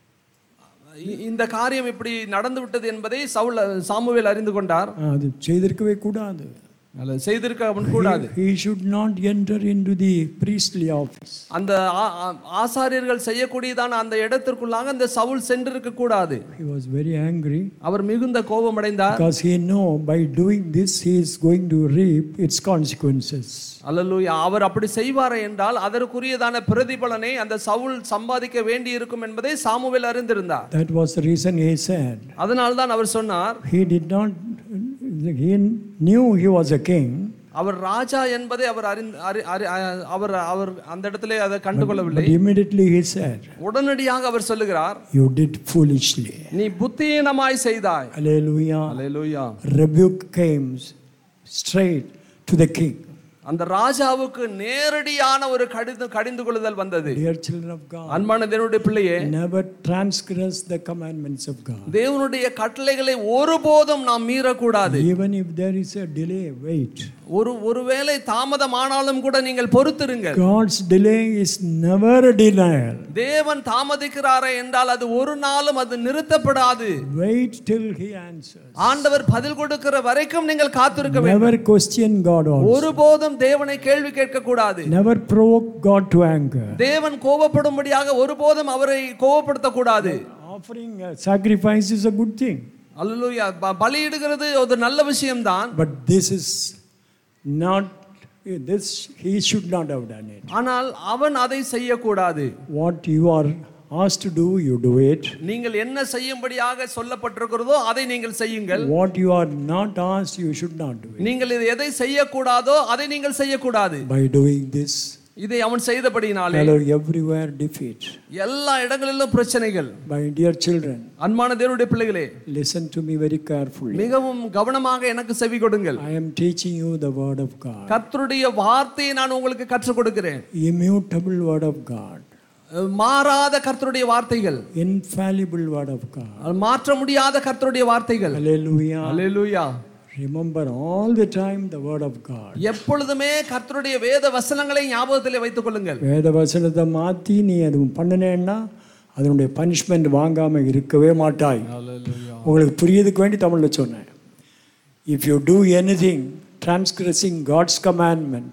இ- இந்த காரியம் இப்படி நடந்து விட்டது என்பதை சவுல் சாமுவேல் அறிந்து கொண்டார் அது செய்திருக்கவே கூடாது அல்ல செய்திருக்க அவன் கூடாது He should not enter into the priestly office. அந்த ஆ- ஆ- ஆசாரியர்கள் செய்யக்கூடியதான அந்த இடத்திற்குள்ளாக அந்த சவுல் சென்றிருக்க கூடாது He was very angry அவர் மிகுந்த கோபமடைந்தார் because he know by doing this he is going to reap its consequences. அல்லேலூயா அவர் அப்படி செய்வாரே என்றால் அதற்குரியதான பிரதிபலனை அந்த சவுல் சம்பாதிக்க வேண்டி இருக்கும் என்பதை சாமுவேல் அறிந்திருந்தார் That was the reason he said. அதனால்தான் அவர் சொன்னார் He did not, he knew he was a king, அவர் ராஜா என்பதை அவர் அறிந்து அறி- அறி- அ- அவர் அவர் அந்த இடத்திலே அதை but கண்டுகொள்ளவில்லை immediately he said, உடனடியாக அவர் சொல்லுகிறார் You did foolishly. நீ புத்தியீனமாய் செய்தாய் Hallelujah. Hallelujah Rebuke came straight to the king. அந்த ராஜாவுக்கு நேரடியான ஒரு கடிந்து கடிந்து கொள்ளுதல் வந்தது Dear children of God, அன்பான தேவனுடைய பிள்ளையே never transgress the commandments of God. தேவனுடைய கட்டளைகளை ஒருபோதும் நாம் மீறக்கூடாது Even if there is a delay, wait. ஒரு ஒருவேளை தாமதமானாலும் கூட நீங்கள் பொறுத்திருங்கள் God's delay is never a denial. தேவன் தாமதிக்கிறாரே என்றால் அது ஒரு நாளும் அது நிறுத்தப்படாது Wait till he answers. ஆண்டவர் பதில் கொடுக்கிற வரைக்கும் நீங்கள் காத்திருக்க வேண்டும் Never question God also. ஒருபோதும் தேவனை கேள்வி கேட்க கூடாது Never provoke God to anger. தேவன் கோபப்படும்படியாக ஒருபோதும் அவரை கோபப்படுத்த கூடாது Offering a sacrifice is a good thing. அல்லேலூயா ப- பலியிடுகிறது ஒரு நல்ல விஷயம்தான் But this is not, this, he should not have done it. ஆனால் அவன் அதை செய்யக்கூடாது What you are asked to do, you do it. நீங்கள் என்ன செய்யும்படியாக சொல்லப்பட்டிருக்கிறதோ அதை நீங்கள் செய்யுங்கள் What you are not asked, you should not do it. நீங்கள் இது எதை செய்யக்கூடாதோ அதை நீங்கள் செய்யக்கூடாது By doing this, இதை அவன் செய்தபடினாலே hello, everywhere defeat. எல்லா இடங்களிலும் பிரச்சனைகள் My dear children, அன்பான தேவனுடைய பிள்ளைகளே listen to me very carefully. மிகவும் கவனமாக எனக்கு செவி கொடுங்கள் I am teaching you the word of God, கர்த்தருடைய வார்த்தையை நான் உங்களுக்கு கற்றுக் கொடுக்கிறேன் immutable word of God, மாறாத கர்த்தருடைய வார்த்தைகள் infallible word of God. மாற்ற முடியாத கர்த்தருடைய வார்த்தைகள் Hallelujah. Hallelujah Remember all the time the word of God. எப்பொழுதுமே கர்த்தருடைய வேத வசனங்களை ஞாபகத்திலே வைத்துக் கொள்ளுங்கள் வேத வசனத்தை மாற்றி நீ அது பண்ணினேன்னா அதனுடைய பனிஷ்மெண்ட் வாங்காமல் இருக்கவே மாட்டாய் உங்களுக்கு புரியதுக்கு வேண்டி தமிழில் சொன்னேன் if you do anything transgressing God's commandment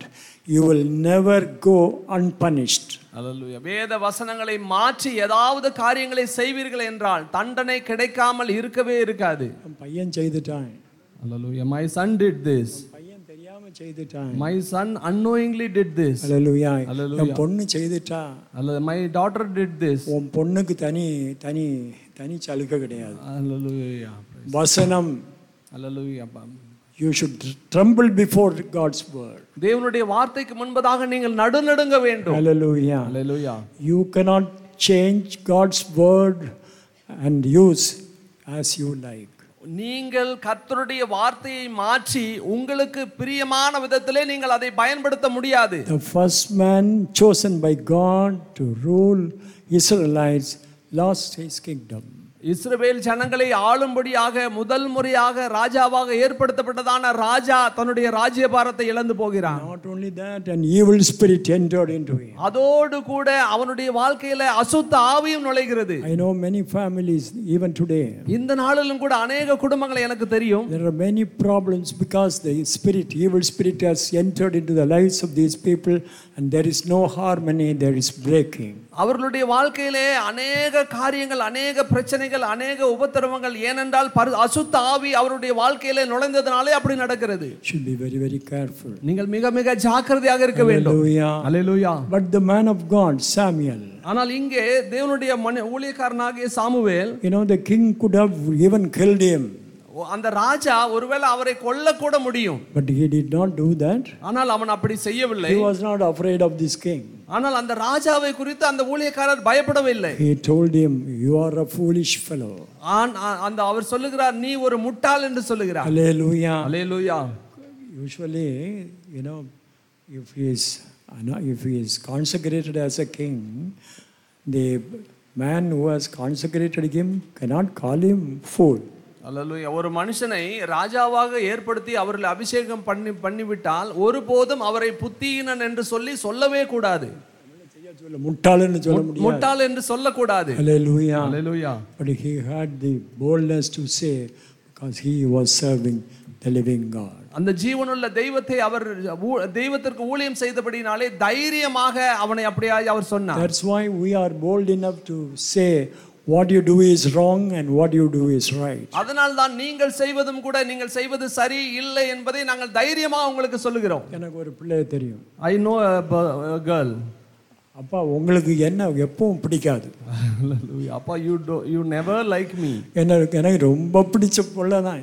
you will never go unpunished. அல்லேலூயா வேத வசனங்களை மாற்றி ஏதாவது காரியங்களை செய்வீர்கள் என்றால் தண்டனை கிடைக்காமல் இருக்கவே இருக்காது என் பையன் செய்துட்டான் அல்லேலூயா மை சன் டிட் திஸ் பையன் தெரியாம செய்துட்டான் my son unknowingly did this அல்லேலூயா Hallelujah. என் பொண்ணு செய்துட்டா அல்லது மை டாட்டர் டிட் திஸ் உன் பொண்ணுக்கு தனி தனி தனி சலுகை கிடையாது அல்லேலூயா வசனம் அல்லேலூயா you should tremble before God's word தேவனுடைய வார்த்தைக்கு முன்பதாக நீங்கள் நடுநடுங்க வேண்டும் Hallelujah. Hallelujah You cannot change God's word and use as you like. நீங்கள் கர்த்தருடைய வார்த்தையை மாற்றி உங்களுக்கு பிரியமான விதத்திலே நீங்கள் அதை பயன்படுத்த முடியாது The first man chosen by God to rule Israelites lost his kingdom. இஸ்ரவேல் ஜனங்களை ஆளும்படியாக முதல் முறையாக ராஜாவாக ஏற்படுத்தப்பட்டதான ராஜா தன்னுடைய ராஜ்யபாரத்தை இழந்து போகிறான் Not only that, an evil spirit entered into him. அதோடு கூட அவனுடைய வாழ்க்கையில அசுத்த ஆவியும் நுழைகிறது I know many families, even today, இந்த நாளிலும் கூட அநேக குடும்பங்களை எனக்கு தெரியும் there are many problems because the spirit, evil spirit, has entered into the lives of these people, and there is no harmony, there is breaking. அவர்களுடைய வாழ்க்கையிலே அநேக காரியங்கள் அநேக பிரச்சனைகள் அநேக உபத்திரவங்கள் ஏனென்றால் பரு அசுத்த ஆவி அவருடைய வாழ்க்கையிலே நுழைந்ததுனாலே அப்படி நடக்கிறது Should be very, very careful. நீங்கள் மிக மிக ஜாக்கிரதையாக இருக்க வேண்டும் Hallelujah. Hallelujah But the man of God, Samuel, ஆனால் இங்கே தேவனுடைய மனி ஊழியக்காரனாகிய Samuel you know, the king could have even killed him, அந்த ராஜா ஒருவேளை அவரை கொல்லக்கூட முடியும் but he did not do that. ஆனால் அவன் அப்படி செய்யவில்லை He was not afraid of this king. ஆனால் அந்த ராஜாவை குறித்து அந்த ஊழியக்காரர் பயப்படவில்லை He told him, You are a foolish fellow. ஆன் ஆ- அந்த அவர் சொல்லுகிறார் நீ ஒரு முட்டாள் என்று சொல்லுகிறார் Hallelujah. Hallelujah Usually, you know, if he is, if he is consecrated as a king, the man who has consecrated him cannot call him fool. அல்லேலூயா ஒரு மனுஷனை ராஜாவாக ஏற்படுத்தி அவர்களை அபிஷேகம் பண்ணி பண்ணிவிட்டால் ஒருபோதும் அவரை புத்தியினன் என்று சொல்லி சொல்லவே கூடாது சொல்ல முட்டாள்னு சொல்ல முடியாது முட்டாள் என்று சொல்லக்கூடாது Hallelujah. Hallelujah But he had the boldness to say, because he was serving the living God. அந்த ஜீவனுள்ள தெய்வத்தை அவர் ஊ- தெய்வத்திற்கு ஊழியம் செய்தபடினாலே தைரியமாக அவனை அப்படியே அவர் சொன்னார் That's why we are bold enough to say, what you do is wrong and what you do is right. அதனால் தான் நீங்கள் செய்வதும் கூட நீங்கள் செய்வது சரி இல்லை என்பதை நாங்கள் தைரியமா உங்களுக்கு சொல்லுகிறோம் எனக்கு ஒரு பிள்ளை தெரியும் ஐ நோ கேர்ள் அப்பா உங்களுக்கு என்ன எப்பவும் பிடிக்காது அப்பா you do you never like me எனக்கு எனக்கு ரொம்ப பிடிச்ச பிள்ளை தான்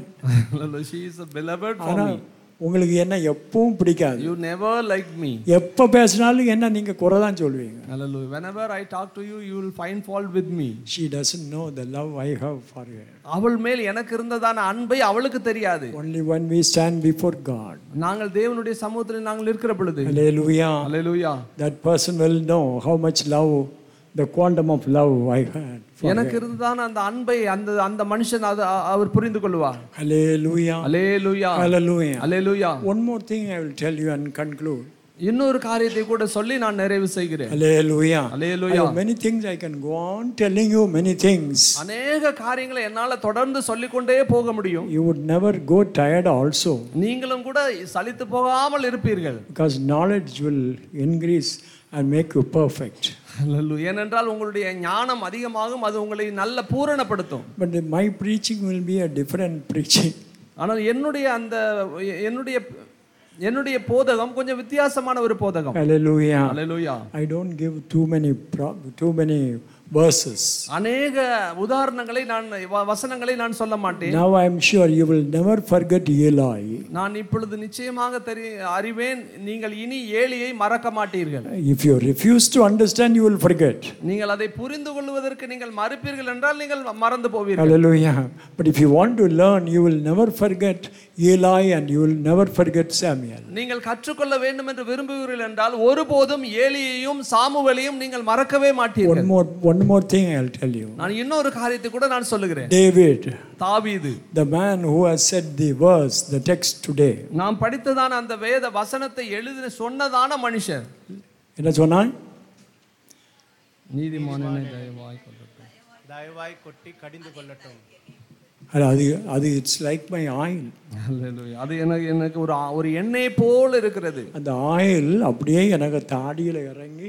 she is a beloved for ஆனால் me உங்களுக்கு என்ன எப்பவும் பிடிக்காது you never like me எப்போ பேசினாலும் என்ன நீங்கள் குறை தான் சொல்லுவீங்க hallelujah whenever i talk to you you will find fault with me she doesn't know the love I have for her. அவள் மேல் எனக்கு இருந்ததான அன்பை அவளுக்கு தெரியாது Only when we stand before God, நாங்கள் தேவனுடைய சமூகத்தில் நாங்கள் இருக்கிற பொழுது hallelujah, hallelujah that person will know how much love, the quantum of love I had. For எனக்கு her. இருந்ததான அந்த அன்பை அந்த அந்த மனுஷன் அது அ- அவர் புரிந்து கொள்வார் Hallelujah. Hallelujah Hallelujah. Hallelujah One more thing I will tell you and conclude. இன்னொரு காரியத்தை கூட சொல்லி நான் நிறைவு செய்கிறேன் Hallelujah. I Hallelujah. have many things I can go on telling you many things. அநேக காரியங்களை என்னால தொடர்ந்து சொல்லிக்கொண்டே போக முடியும் You would never go tired also நீங்களும் கூட சலித்து போகாமல் இருப்பீர்கள் because knowledge will increase and make you perfect. Hallelujah. ஏனென்றால் உங்களுடைய ஞானம் அதிகமாகும் அது உங்களை நல்ல பூரணப்படுத்தும் But my preaching will be a different preaching. ஆனால் என்னுடைய அந்த என்னுடைய என்னுடைய போதகம் கொஞ்சம் வித்தியாசமான ஒரு போதகம் Hallelujah. Hallelujah. I don't give too many pro- too many verses. அநேக உதாரணங்களை நான் வ- வசனங்களை நான் சொல்ல மாட்டேன் Now I am sure you will never forget Eli. நான் இப்பொழுது நிச்சயமாக தெரி அறிவேன் நீங்கள் இனி ஏலியை மறக்க மாட்டீர்கள் If you refuse to understand, you will forget. நீங்கள் அதை புரிந்து கொள்வதற்கு நீங்கள் மறுப்பீர்கள் என்றால் நீங்கள் மறந்து போவீர்கள் Hallelujah. But if you want to learn, you will never forget Eli and you will never forget Samuel. நீங்கள் கற்றுக்கொள்ள வேண்டும் என்று விரும்புகிறீர்கள் என்றால் ஒருபோதும் ஏலியையும் சாமுவேலையும் நீங்கள் மறக்கவே One மாட்டீர்கள் more, one more thing I'll tell you. நான் இன்னொரு காரியத்தை கூட நான் சொல்லுகிறேன் David, தாவீது the man who has said the verse, the text today. நாம் படித்ததான அந்த வேத வசனத்தை எழுதின சொன்னதான மனுஷர் என்ன சொன்னான் நீதிமானனை தயவாய் கொள்ளட்டும் தயவாய் கொட்டி கடிந்து கொள்ளட்டும் அது அது அது it's like my oil Hallelujah. அது எனக்கு எனக்கு ஒரு ஆ- ஒரு எண்ணெய் போல இருக்கிறது அந்த ஆயில் அப்படியே எனக்கு தாடியில் இறங்கி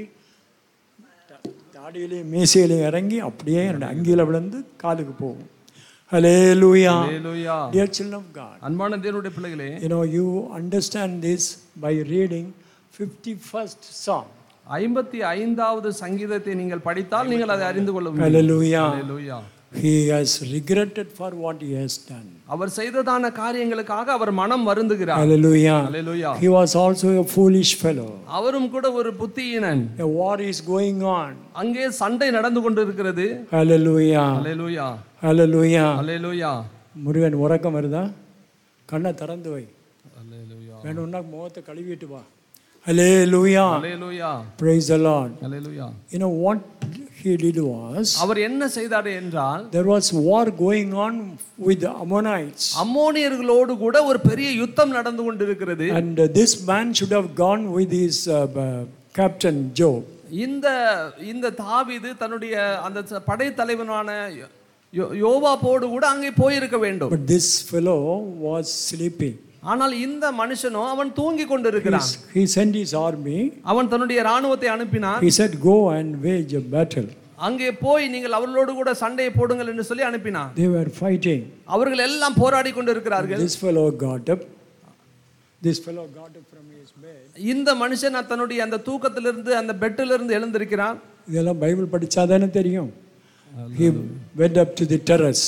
தா- தாடியிலையும் மீசையிலையும் இறங்கி அப்படியே என்னோட அங்கியில் விழுந்து காலுக்கு போகும் hallelujah Hallelujah. Dear children of God அன்பான தேவனுடைய பிள்ளைகளே You know, you understand this by reading 51st Psalm. ஐம்பத்தி ஐந்தாவது சங்கீதத்தை நீங்கள் படித்தால் நீங்கள் அதை அறிந்து கொள்ள முடியும் Hallelujah. Hallelujah. He has regretted for what he has done. அவர் செய்ததான காரியங்களுக்காக அவர் மனம் வருந்துகிறார் Hallelujah. Hallelujah. He was also a foolish fellow. அவரும் கூட ஒரு புத்தியினன் A war is going on. அங்கே சண்டை நடந்து கொண்டிருக்கிறது Hallelujah. Hallelujah. Hallelujah. Hallelujah. Murugan உறக்கம் வருதா கண்ணை திறந்து வை Hallelujah. வேணும்னா முகத்தை கழுவிட்டு வா Hallelujah. Hallelujah. Praise the Lord. Hallelujah. You know what he did was அவர் என்ன செய்தார் என்றால் there was war going on with the Ammonites. அம்மோனியர்களோடு கூட ஒரு பெரிய யுத்தம் நடந்து கொண்டிருக்கிறது And uh, this man should have gone with his uh, uh, captain Job. இந்த இந்த தாவீது தன்னுடைய அந்த ச- படைத்தலைவனான யோ- யோ- யோவாப்போடு கூட அங்கே போயிருக்க வேண்டும் But this fellow was sleeping. ஆனால் இந்த மனுஷனோ அவன் தூங்கி கொண்டிருக்கிறான் He's- He sent his army. அவன் தன்னுடைய ராணுவத்தை அனுப்பினான் He said, Go and wage a battle. அங்கே போய் நீங்கள் அவர்களோடு கூட சண்டையை போடுங்கள் என்று சொல்லி அனுப்பினான் They were fighting. அவர்கள் எல்லாம் போராடி கொண்டிருக்கிறார்கள் This fellow got up. This fellow got up from his bed. இந்த மனுஷன் தன்னுடைய அந்த தூக்கத்திலிருந்து அந்த பெட்டிலிருந்து எழுந்திருக்கிறான் இதெல்லாம் பைபிள் படிச்சாதானே தெரியும் He went up to the terrace.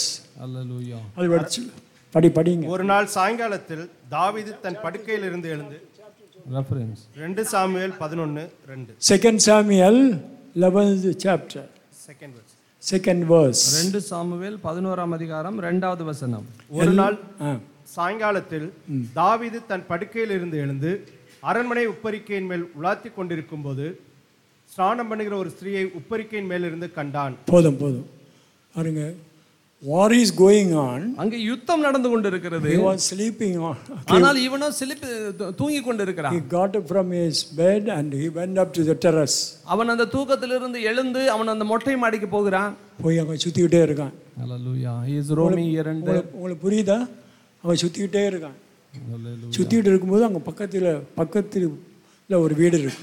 அது படிச்சு படி படிங்க ஒரு நாள் சாயங்காலத்தில் தாவீது தன் படுக்கையில் இருந்து எழுந்து ரெஃபரன்ஸ் ரெண்டு சாமுவேல் பதினொன்று ரெண்டு second Samuel 11th chapter second verse. second verse ரெண்டு சாமுவேல் பதினோராம் அதிகாரம் ரெண்டாவது வசனம் ஒரு நாள் ஆ சாயங்காலத்தில் தாவீது தன் படுக்கையில் இருந்து எழுந்து அரண்மனை உப்பரிக்கையின் மேல் உலாத்திக் கொண்டிருக்கும் போது ஸ்நானம் பண்ணுகிற ஒரு ஸ்திரீயை உப்பரிக்கையின் மேல் இருந்து கண்டான் போதும் போதும் பாருங்க war is going on அங்கே யுத்தம் நடந்து கொண்டிருக்கிறது he was sleeping on ஆனால் இவனோ சிலிப்பு தூங்கி கொண்டிருக்கிறான் he got up from his bed and he went up to the terrace அவன் அந்த தூக்கத்திலிருந்து எழுந்து அவன் அந்த மொட்டை மாடிக்கு போகிறான் போய் அங்கே சுற்றிக்கிட்டே இருக்கான் Hallelujah. He is roaming here and there. உங்களுக்கு உங்களுக்கு புரியுதா அவன் சுற்றிக்கிட்டே இருக்கான் சுற்றிக்கிட்டு இருக்கும்போது அங்கே பக்கத்தில் பக்கத்தில் ஒரு வீடு இருக்கு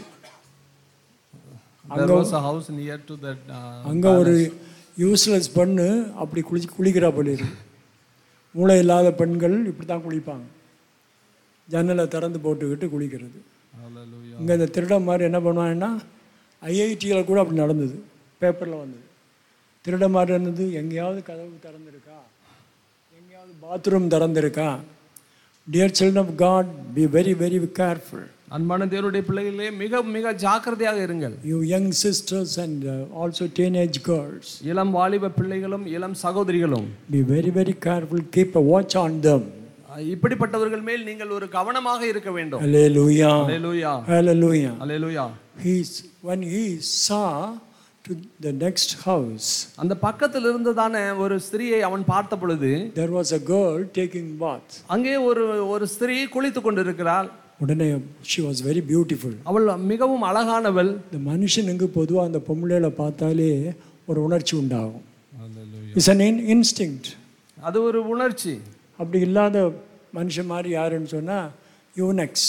There was a house near to that. Uh, அங்கே ஒரு யூஸ்லெஸ் பெண்ணு அப்படி குளிச்சு குளிக்கிறா போல இருக்கு மூளை இல்லாத பெண்கள் இப்படி தான் குளிப்பாங்க ஜன்னலை திறந்து போட்டுக்கிட்டு குளிக்கிறது hallelujah. இங்கே இந்த திருடன் மாதிரி என்ன பண்ணுவாங்கன்னா ஐஐடியில் கூட அப்படி நடந்தது பேப்பரில் வந்தது திருட மாதிரி இருந்தது எங்கேயாவது கதவு திறந்திருக்கா எங்கேயாவது பாத்ரூம் திறந்திருக்கா dear children of God be very very careful அன்பான தேவனுடைய பிள்ளைகளே மிக மிக ஜாக்கிரதையாக இருங்கள் you young sisters and also teenage girls இளம் வாலிப பிள்ளைகளும் இளம் சகோதரிகளும் be very very careful keep a watch on them ah, இப்படிப்பட்டவர்கள் மேல் நீங்கள் ஒரு கவனமாக இருக்க வேண்டும் Hallelujah. Hallelujah. Hallelujah. Hallelujah. He's, when he saw to the next house, அந்த பக்கத்தில் இருந்ததான ஒரு ஸ்திரியை அவன் பார்த்த பொழுது there was a girl taking bath. அங்கே ஒரு ஒரு ஸ்திரீ குளித்து கொண்டிருக்கிறாள் உடனே she was very beautiful. அவள் மிகவும் அழகானவள் இந்த மனுஷனுக்கு பொதுவாக அந்த பொம்பளைகளை பார்த்தாலே ஒரு உணர்ச்சி உண்டாகும் இட்ஸ் அன் இன் இன்ஸ்டிங்க்ட் அது ஒரு உணர்ச்சி அப்படி இல்லாத மனுஷன் மாதிரி யாருன்னு சொன்னால் யூனெக்ஸ்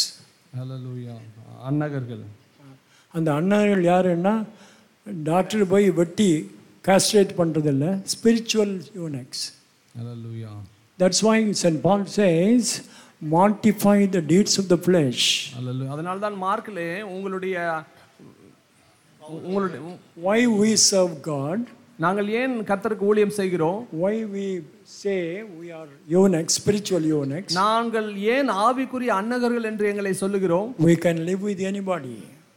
அன்னகர்கள் அந்த அண்ணார்கள் யாருன்னா டாக்டர் போய் வெட்டி காஸ்ட்ரேட் பண்ணுறதில்ல spiritual eunuchs that's why saint Paul says mortify the deeds of the flesh அதனால தான் மார்க்கிலே உங்களுடைய உங்களுடைய வை வி சர்வ் காட் நாங்கள் ஏன் கர்த்தருக்கு ஊழியம் செய்கிறோம் why we say we are eunuchs spiritual eunuchs நாங்கள் ஏன் ஆவிக்குரிய அன்னகர்கள் என்று எங்களை சொல்லுகிறோம் we can live with anybody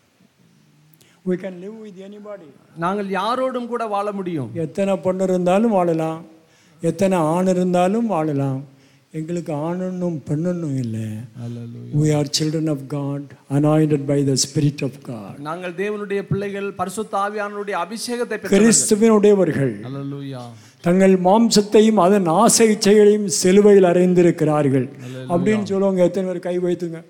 we can live with anybody நாங்கள் யாரோடும் கூட வாழ முடியும் எத்தனை பொண்ணு இருந்தாலும் வாழலாம் எத்தனை ஆண் இருந்தாலும் வாழலாம் எங்களுக்கு ஆணுன்னும் பெண்ணுன்னும் இல்லை we are children of god anointed by the spirit of god நாங்கள் தேவனுடைய பிள்ளைகள் பரிசுத்த ஆவியானவருடைய அபிஷேகத்தை பெற்றவர்கள் கிறிஸ்துவினுடையவர்கள் Hallelujah. தங்கள் மாம்சத்தையும் அதன் ஆசை இச்சைகளையும் சிலுவையில் அறைந்திருக்கிறார்கள் அப்படின்னு சொல்லுவாங்க எத்தனை பேர் கை வைத்துங்க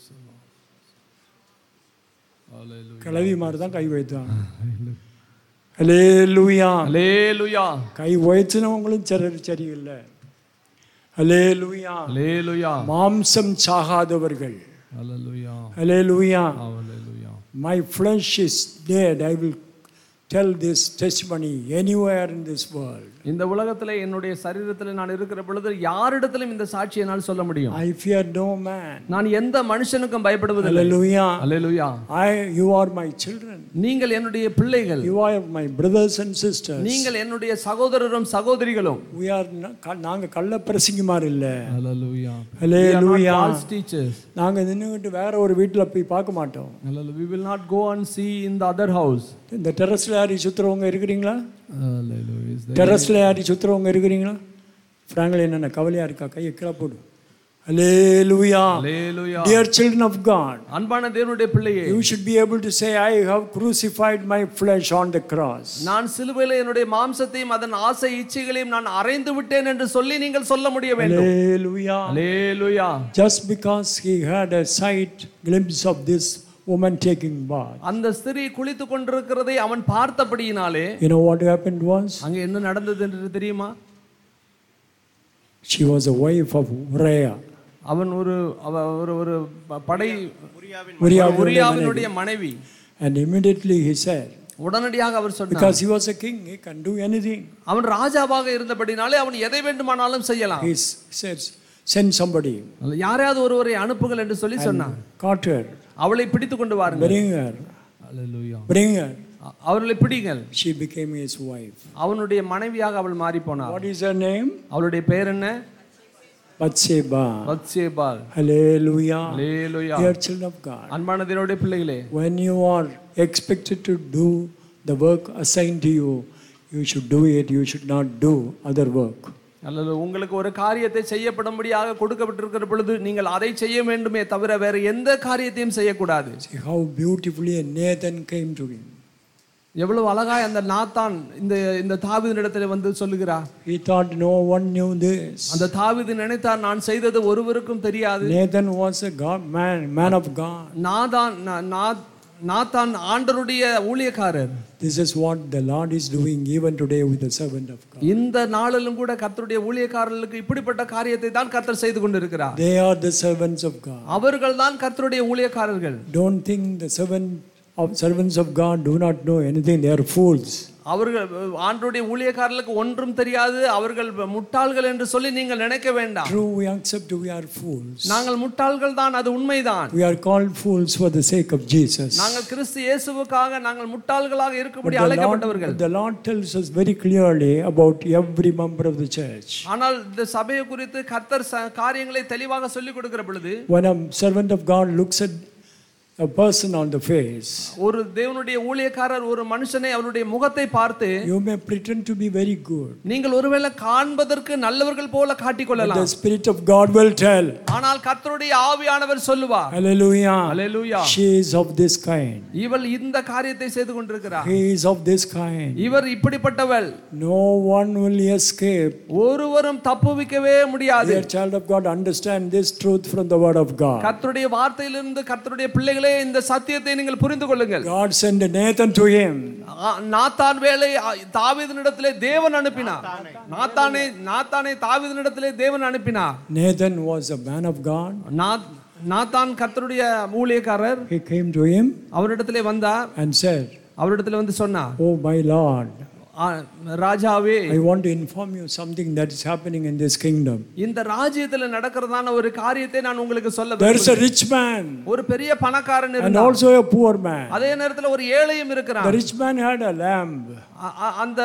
கிளவி மாதிரி தான் கை வைத்தாங்க ஹalleluya அல்லேலூயா கை உயர்த்தினவங்களும் சரி சரியில்லை ஹalleluya அல்லேலூயா மாம்சம் சாகாதவர்கள் அல்லேலூயா ஹalleluya அல்லேலூயா my flesh is dead i will tell this testimony anywhere in this world இந்த உலகத்துல என்னுடைய சரீரத்துல நான் இருக்கிற பொழுது யாரிடத்திலும் இந்த சாட்சியை என்னால் சொல்ல முடியும் i fear no man நான் எந்த மனுஷனுக்கும் பயப்படுவதில்லை hallelujah hallelujah i you are my children நீங்கள் என்னுடைய பிள்ளைகள் you are my brothers and sisters நீங்கள் என்னுடைய சகோதரரும் சகோதரிகளும் we are நா- க- நாங்க கள்ள பிரசங்கிமார் இல்ல அல்லேலூயா hallelujah false teachers நாங்க நின்னுகிட்டு வேற ஒரு வீட்ல போய் பார்க்க மாட்டோம் Hallelujah. we will not go and see in the other house இந்த டெரஸ்ல யாரி சுத்துறவங்க இருக்கிறீங்களா Hallelujah. Is there- டெரஸ்ல யாரி சுத்துறவங்க இருக்கிறீங்களா ஃப்ராங்க்ல என்னென்ன கவலையா இருக்கா கையை கீழே போடு hallelujah Hallelujah. dear children of god அன்பான தேவனுடைய பிள்ளையே you should be able to say i have crucified my flesh on the cross நான் சிலுவையில் என்னுடைய மாம்சத்தையும் அதன் ஆசை இச்சைகளையும் நான் அறைந்து விட்டேன் என்று சொல்லி நீங்கள் சொல்ல முடிய வேண்டும் hallelujah Hallelujah. just because he had a sight glimpse of this woman taking bath அந்த ஸ்திரீ குளித்துக் கொண்டிருக்கிறதை அவன் பார்த்தபடியினாலே you know what happened was அங்க என்ன நடந்தது என்று தெரியுமா she was a wife of Uriah அவன் ஒரு அவ ஒரு ஒரு ப- படை Uriah உரியாவினுடைய மனைவி and immediately he said உடனடியாக அவர் சொன்னார் because he was a king he can do anything அவன் ராஜாவாக இருந்தபடினாலே அவன் எதை வேண்டுமானாலும் செய்யலாம் he s- says send somebody யாரையாவது ஒருவரை அனுப்புங்கள் என்று சொல்லி சொன்னான் caught her அவளை பிடித்து கொண்டு வாருங்கள் bring her Hallelujah. bring her அ- அவர்களை பிடிங்கள் she became his wife அவனுடைய மனைவியாக அவள் மாறி போனாள் what is her name அவளுடைய பெயர் என்ன Bathsheba பத்சேபால் hallelujah Hallelujah. dear children of god அன்பான தேவனுடைய பிள்ளைகளே when you are expected to do the work assigned to you you should do it you should not do other work அல்லது உங்களுக்கு ஒரு காரியத்தை செய்யப்படும்படியாக கொடுக்கப்பட்டிருக்கிற பொழுது நீங்கள் அதை செய்ய வேண்டுமே தவிர வேற எந்த காரியத்தையும் செய்யக்கூடாது see how beautifully Nathan came to him எவ்வளவு அழகாய் அந்த நாத்தான் இந்த இந்த தாவீதினிடத்தில் வந்து சொல்லுகிறார் he thought no one knew this அந்த தாவீது நினைத்தார் நான் செய்தது ஒருவருக்கும் தெரியாது Nathan was a god man man of god நாதான் நா- நா- நாத்தான் ஆண்டருடைய ஊழியக்காரர் this is what the lord is doing even today with the servant of god இந்த நாளிலும் கூட கர்த்தருடைய ஊழியக்காரர்களுக்கு இப்படிப்பட்ட காரியத்தை தான் கர்த்தர் செய்து கொண்டிருக்கிறார் they are the servants of god அவர்கள் தான் கர்த்தருடைய ஊழியக்காரர்கள் don't think the servant of servants of god do not know anything they are fools அவர்கள் ஆண்டருடைய ஊழியக்காரர்களுக்கு ஒன்றும் தெரியாது அவர்கள் முட்டாள்கள் என்று சொல்லி நீங்கள் நினைக்க வேண்டாம் true we accept we are fools நாங்கள் முட்டாள்கள் தான் அது உண்மைதான் we are called fools for the sake of jesus நாங்கள் கிறிஸ்து இயேசுவுக்காக நாங்கள் முட்டாள்களாக But இருக்கும்படி the, Lord, அழைக்கப்பட்டவர்கள் but the Lord tells us very clearly about every member of the church. ஆனால் இந்த சபையை குறித்து கர்த்தர் ச- காரியங்களை தெளிவாக சொல்லிக் கொடுக்கிற பொழுது When a servant of God looks at a person on the face, ஒரு தேவனுடைய ஊழியக்காரர் ஒரு மனுஷனை அவருடைய முகத்தை பார்த்து you may pretend to be very good. நீங்கள் ஒருவேளை காண்பதற்கு நல்லவர்கள் போல But காட்டிக்கொள்ளலாம் the Spirit of God will tell, ஆனால் கர்த்தருடைய ஆவியானவர் சொல்லுவார் Hallelujah, Hallelujah. she is of this kind. இவள் இந்த காரியத்தை செய்து கொண்டிருக்கிறார் He is of this kind. இவர் இப்படிப்பட்டவள் No one will escape. ஒருவரும் தப்புவிக்கவே முடியாது Dear child of God, understand this truth from the Word of God. கர்த்தருடைய வார்த்தையிலிருந்து கர்த்தருடைய பிள்ளைகளே இந்த சத்தியத்தை நீங்கள் புரிந்து கொள்ளுங்கள் God sent Nathan to him. Ah, Nathan வேலை தாவீதினிடத்திலே தேவன் அனுப்பினார் நாத்தானே நாத்தானே தாவீதினிடத்திலே தேவன் அனுப்பினார் Nathan was a man of God. நாத்- நாத்தான் கர்த்தருடைய ஊழியக்காரர் He came to him அவரிடத்திலே வந்தார் and said, அவரிடத்துல வந்து சொன்னார் Oh, my Lord, "ஆ, ராஜாவே I want to inform you something that is happening in this kingdom. இந்த ராஜ்யத்துல நடக்கிறதான ஒரு காரியத்தை நான் உங்களுக்கு சொல்ல There is a விரும்புகிறேன். rich man ஒரு பெரிய பணக்காரன் and இருந்தான் also a poor man. அதே நேரத்துல ஒரு ஏழையும் The இருக்கிறான் rich man had a lamb, அ- அ- அந்த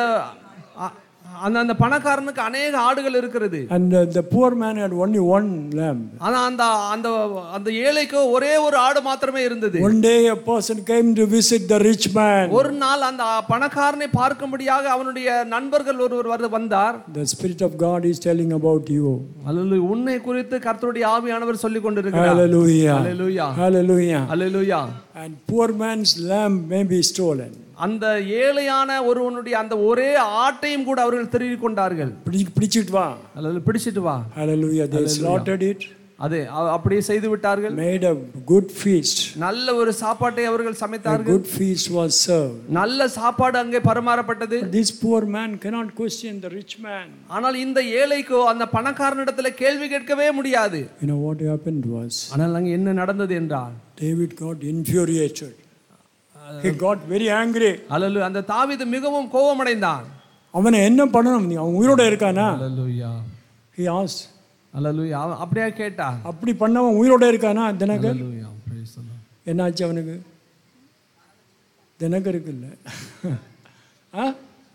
அ- அந்த அந்த பணக்காரனுக்கு அநேக ஆடுகள் இருக்கிறது and uh, the poor man had only one lamb. ஆனா அந்த அந்த அந்த ஏழைக்கு ஒரே ஒரு ஆடு மாத்திரமே இருந்தது One day, a person came to visit the rich man. ஒரு நாள் அந்த பணக்காரனை பார்க்கும்படியாக அவனுடைய நண்பர்கள் ஒருவர் வந்து வந்தார் The Spirit of God is telling about you. அல்லது உன்னை குறித்து கர்த்தருடைய ஆவியானவர் சொல்லிக் கொண்டிருக்கிறார் Hallelujah. Hallelujah. Hallelujah. Hallelujah And poor man's lamb may be stolen. அந்த ஏழையான ஒருவனுடைய அந்த ஒரே ஆட்டையும் கூட அவர்கள் திருடி கொண்டார்கள் பிடி- பிடிச்சிட்டு வா. அல்லது பிடிச்சிட்டு வா Hallelujah. They slaughtered it. அது அ- அப்படியே செய்து விட்டார்கள் made a good feast. நல்ல ஒரு சாப்பாட்டை அவர்கள் A சமைத்தார்கள் good feast was served. நல்ல சாப்பாடு அங்கே பரிமாறப்பட்டது But this poor man cannot question the rich man. ஆனால் இந்த ஏழைக்கோ அந்த பணக்காரனிடத்துல கேள்வி கேட்கவே முடியாது You know what happened was ஆனால் அங்கே என்ன நடந்தது என்றால் David got infuriated. He got very angry. அல்லது அந்த தாவீது மிகவும் கோபமடைந்தான் அவனை என்ன பண்ணணும் நீ அவன் உயிரோட இருக்கானா அல்லேலூயா he asked அல்லேலூயா அவன் அப்படியே கேட்டா அப்படி பண்ணவன் உயிரோட இருக்கானா தினகர் அல்லேலூயா praise the Lord. என்னாச்சு அவனுக்கு தினகருக்கு இல்லை ஆ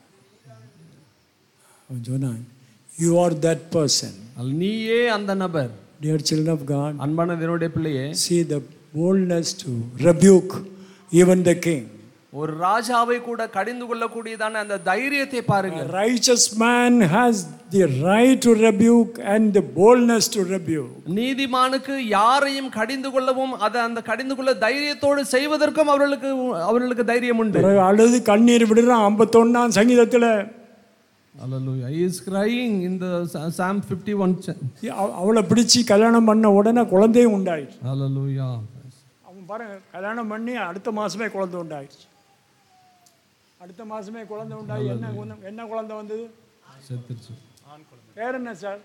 அவன் சொன்னான் யூ ஆர் தட் பர்சன் அல்ல, நீயே அந்த நபர் டியர் சில்ட்ரன் ஆஃப் காட் அன்பான தேவனுடைய பிள்ளையே see the boldness to rebuke even the king ஒரு ராஜாவை கூட கடிந்து கொள்ளக்கூடியதான அந்த தைரியத்தை பாருங்க a righteous man has the right to rebuke and the boldness to rebuke நீதிமானுக்கு யாரையும் கடிந்து கொள்ளவும் அதை அந்த கடிந்து கொள்ள தைரியத்தோடு செய்வதற்கும் அவர்களுக்கு அவர்களுக்கு தைரியம் உண்டு பிறகு அழுது கண்ணீர் விடுறான் ஐம்பத்தொன்னாம் சங்கீதத்தில் Hallelujah. He is crying in the Sa- Psalm 51. cha- அவ- அவளை பிடிச்சி கல்யாணம் பண்ண உடனே குழந்தையும் உண்டாயிடுச்சு Hallelujah. அவன் பாருங்க கல்யாணம் பண்ணி அடுத்த மாசமே குழந்தை உண்டாயிடுச்சு அடுத்த மாசமே குழந்தை உண்டாயி என்ன குழந்தை- என்ன குழந்தை வந்தது செத்துருச்சு. பேர் என்ன சார்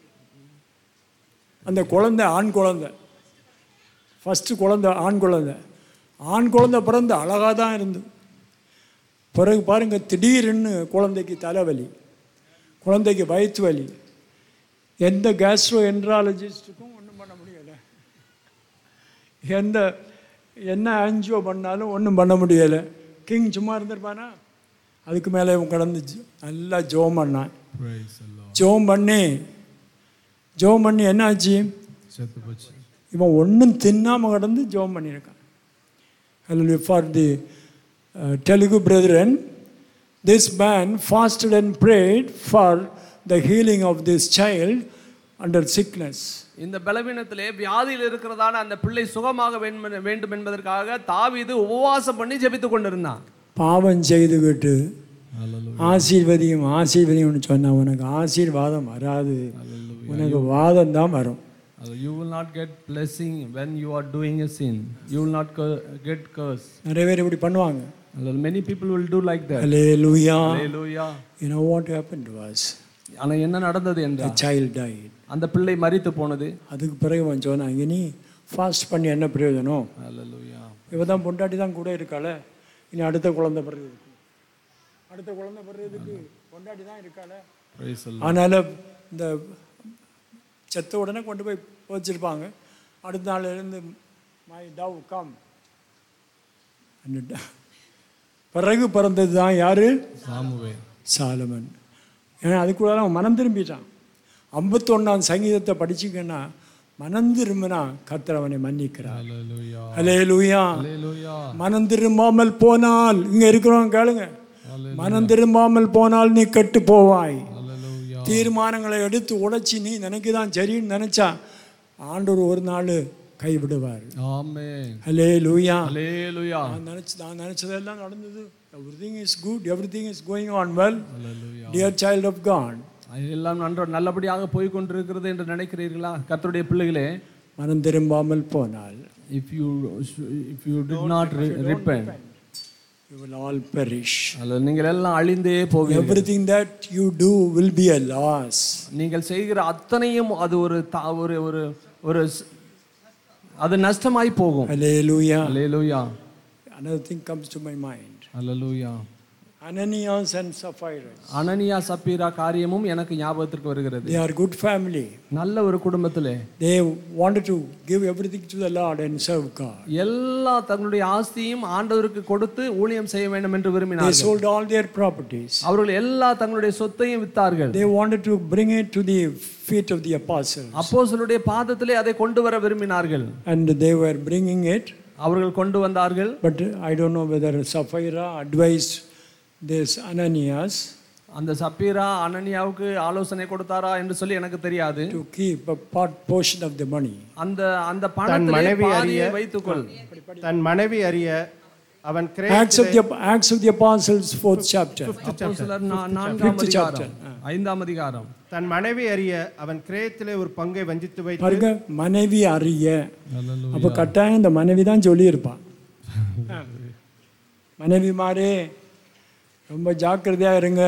அந்த குழந்தை ஆண் குழந்தை ஃபஸ்ட்டு குழந்தை ஆண் குழந்தை ஆண் குழந்தை பிறந்து அழகாக தான் இருந்தது பிறகு பாருங்க திடீர்னு குழந்தைக்கு தலைவலி குழந்தைக்கு வயிற்று வலி எந்த கேஸ்ட்ரோ என்ட்ராலஜிஸ்ட்டுக்கும் ஒன்றும் பண்ண முடியலை எந்த என்ன ஆன்ஜியோ பண்ணாலும் ஒன்றும் பண்ண முடியலை கிங் சும்மா இருந்திருப்பானா அதுக்கு மேலே இவன் கடந்து ஜ- நல்லா ஜோம் பண்ணான் Praise the Lord. ஜோம் பண்ணி ஜோம் பண்ணி என்னாச்சு செத்து போச்சு. இவன் ஒன்றும் தின்னாமல் கடந்து ஜோம் பண்ணியிருக்கான் Hallelujah. For the uh, Telugu brethren, this man fasted and prayed for the healing of this child under sickness. இந்த பலவீனத்திலே வியாதியில் இருக்கிறதான அந்த பிள்ளை சுகமாக வேண்டும் வேண்டும் என்பதற்காக தாவீது உபவாசம் பண்ணி ஜெபித்துக் கொண்டிருந்தான் பாவம் செய்துவிட்டு Hallelujah. ஆசீர்வதியும் ஆசீர்வதியும்னு சொன்னா உனக்கு ஆசீர்வாதம் வராது உனக்கு வாதம் தான் வரும் Uh, You will not get blessing when you are doing a sin. You will not cur- get curse. நிறைய பேர் இப்படி பண்ணுவாங்க Hallelujah. Many people will do like that. Hallelujah. Hallelujah. You know what happened to us? ஆனா என்ன நடந்தது The என்றால் child died. அந்த பிள்ளை மரித்து போனது அதுக்கு பிறகு அவன் சொன்னான் இனி ஃபாஸ்ட் பண்ணி என்ன பிரயோஜனம் Hallelujah. இவ தான் பொண்டாட்டி தான் கூட இருக்காள இனி அடுத்த குழந்தை பிறகுதுக்கு அடுத்த குழந்தை பிறகுதுக்கு பொண்டாட்டி தான் இருக்காள Praise the Lord. அதனால் இந்த செத்த உடனே கொண்டு போய் வச்சிருப்பாங்க அடுத்த நாள் இருந்து மை டவ் கம் பிறகு பிறந்தது தான் யாரு சாமுவேல். சாலமன் ஏன்னா அதுக்குள்ள அவன் மனம் திரும்பிட்டான் ஐம்பத்தொன்னாம் சங்கீதத்தை படிச்சிங்கன்னா மனம் திரும்பினா கர்த்தர் அவனை மன்னிக்கிறார் Hallelujah. அலே லூயா Hallelujah. மனம் திரும்பாமல் போனால் இங்க இருக்கிறவங்க கேளுங்க மனம் திரும்பாமல் போனால் நீ கெட்டு போவாய் Hallelujah. தீர்மானங்களை எடுத்து உடைச்சி நீ நினைக்குதான் சரின்னு நினைச்சா ஆண்டவர் ஒரு நாள் கைவிடுவார் Amen. அலே லூயா Hallelujah. நான் நினைச்சு நான் நினைச்சதெல்லாம் நடந்தது everything is good everything is going on well Hallelujah. Dear child of God எல்லாம் நன்ற நல்லபடியாக போய் கொண்டிருக்கிறது என்று நினைக்கிறீர்களா கர்த்தருடைய பிள்ளைகளே மனம் திரும்பாமல் போனால் if you if you did not re- repent you will all perish அல்லது நீங்கள் எல்லாம் அழிந்தே போவீர்கள் everything that you do will be a loss நீங்கள் செய்கிற அத்தனையும் அது ஒரு தா- ஒரு ஒரு ஒரு ஸ்- அது நஷ்டமாய் போகும் hallelujah hallelujah another thing comes to my mind hallelujah ananias and sapphira அனனியா சப்பீரா காரியமும் எனக்கு ஞாபகத்திற்கு வருகிறது they are good family நல்ல ஒரு குடும்பத்திலே they wanted to give everything to the lord and serve god எல்லா தங்களுடைய ஆஸ்தியும் ஆண்டவருக்கு கொடுத்து ஊழியம் செய்ய வேண்டும் என்று they விரும்பினார்கள் sold all their properties அவர்கள் எல்லா தங்களுடைய சொத்தையும் வித்தார்கள் they wanted to bring it to the feet of the apostles அப்போஸ்தலருடைய பாதத்திலே அதை கொண்டு வர விரும்பினார்கள் and they were bringing it அவர்கள் கொண்டு வந்தார்கள் but i don't know whether sapphira advised this ananias அந்த சப்பீரா அனனியாவுக்கு ஆலோசனை கொடுத்தாரா என்று சொல்லி எனக்கு தெரியாது to keep a part portion of the money அந்த அந்த பணத்திலே மனைவி பாதியை அறிய- வைத்துக்கொள் தன் மனைவி அறிய அவன் acts of the acts of the apostles fourth chapter அப்போஸ்தலர் நா- நான்காம் fifth chapter அதிகாரம் ஐந்தாம் அதிகாரம் தன் மனைவி அறிய அவன் கிரயத்திலே ஒரு பங்கை வஞ்சித்து வைத்து பாருங்க மனைவி அறிய அப்போ கட்டாயம் இந்த மனைவி தான் சொல்லியிருப்பான் மனைவி மாறே ரொம்ப ஜாக்கிரதையாக இருங்க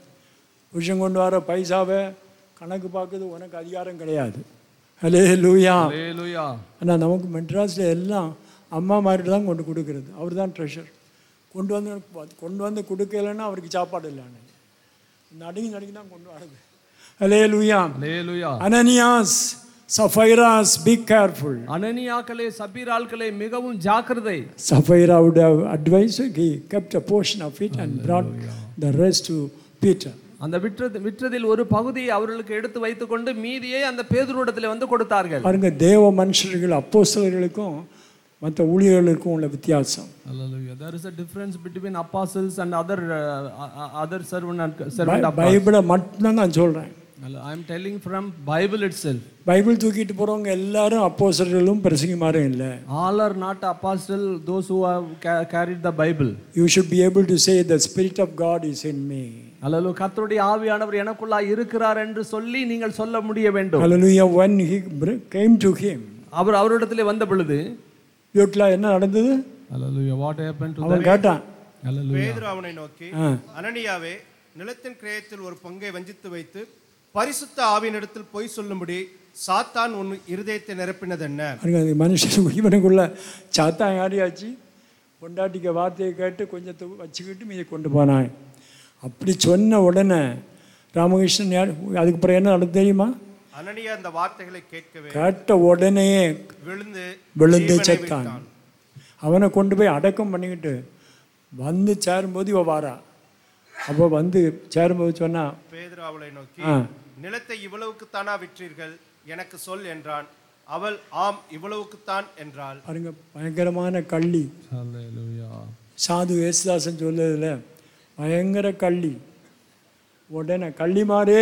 புருஷன் கொண்டு வர பைசாவை கணக்கு பார்க்குறது உனக்கு அதிகாரம் கிடையாது ஹலே லூயா ஹalleluya ஆனால் நமக்கு மெட்ராஸில் எல்லாம் அம்மா மாதிரி தான் கொண்டு கொடுக்கறது அவர் தான் ட்ரெஷர் கொண்டு வந்து கொண்டு வந்து கொடுக்கலைன்னா அவருக்கு சாப்பாடு இல்லை அன்னைக்கு நடுங்கி நடுங்கி தான் கொண்டு வரது ஹலே லூயா ஹalleluya அனனியாஸ் சஃபைராஸ் பி கேர்ஃபுல் அனனியாக்களே சபீரால்களே மிகவும் ஜாக்கிரதை Sapphira would have advised, he kept a portion of it and brought the rest to Peter. அந்த விற்றது விற்றதில் ஒரு பகுதியை அவர்களுக்கு எடுத்து வைத்துக்கொண்டு மீதியை அந்த பேதுருடத்தில் வந்து கொடுத்தார்கள் பாருங்க தேவ மனுஷர்கள் அப்போஸ்தலர்களுக்கும் மற்ற ஊழியர்களுக்கும் உள்ள வித்தியாசம் Hallelujah. There is a difference between apostles and other uh, uh, other servant and servant பை- of God. பைபிளை மட்டும்தான் நான் சொல்கிறேன் I am telling from Bible itself. Bible தூக்கிட்டு போகிறவங்க எல்லாரும் அப்போஸ்தலர்களும் பிரசங்கிமாரும் இல்லை All are not apostle, those who have ca- carried the Bible. You should be able to say the spirit of God is in me அல்லது கர்த்தருடைய ஆவியானவர் எனக்குள்ளாய் இருக்கிறார் என்று சொல்லி நீங்கள் சொல்ல முடிய வேண்டும் Hallelujah when he br- came to him அவர் அவரிடத்திலே வந்த பொழுது வீட்டில் என்ன நடந்தது Hallelujah. What happened to அவன் கேட்டான் Hallelujah. பேதுரு அவனை நோக்கி ஆ. அனனியாவே நிலத்தின் கிரயத்தில் ஒரு பங்கை வஞ்சித்து வைத்து பரிசுத்த ஆவியினிடத்தில் பொய் சொல்லும்படி சாத்தான் உன் இருதயத்தை நிரப்பினது என்ன பாருங்க அந்த மனுஷன் இவனுக்குள்ள சாத்தா யாரையாச்சு பொண்டாட்டிக்க வார்த்தையை கேட்டு கொஞ்சத்தை வச்சுக்கிட்டு மீதி கொண்டு போனான் அப்படி சொன்ன உடனே ராமகிருஷ்ணன் யார் அதுக்கு அப்புறம் என்ன நடந்து தெரியுமா அனனியா அந்த வார்த்தைகளை கேட்கவே கேட்ட உடனே விழுந்து விழுந்து ஜீவனை செத்தான் விட்டான். அவனை கொண்டு போய் அடக்கம் பண்ணிக்கிட்டு வந்து சேரும்போது இவ வாரா அப்போ வந்து சேரும்போது சொன்னா பேதுரு அவளை நோக்கி ஆ. நிலத்தை இவ்வளவுக்குத்தானா விற்றீர்கள் எனக்கு சொல் என்றான் அவள் ஆம் இவ்வளவுக்குத்தான் என்றாள் பாருங்க பயங்கரமான கள்ளி Hallelujah. சாது யேசுதாசன் சொல்லதில் பயங்கர கள்ளி உடனே கள்ளி மாறே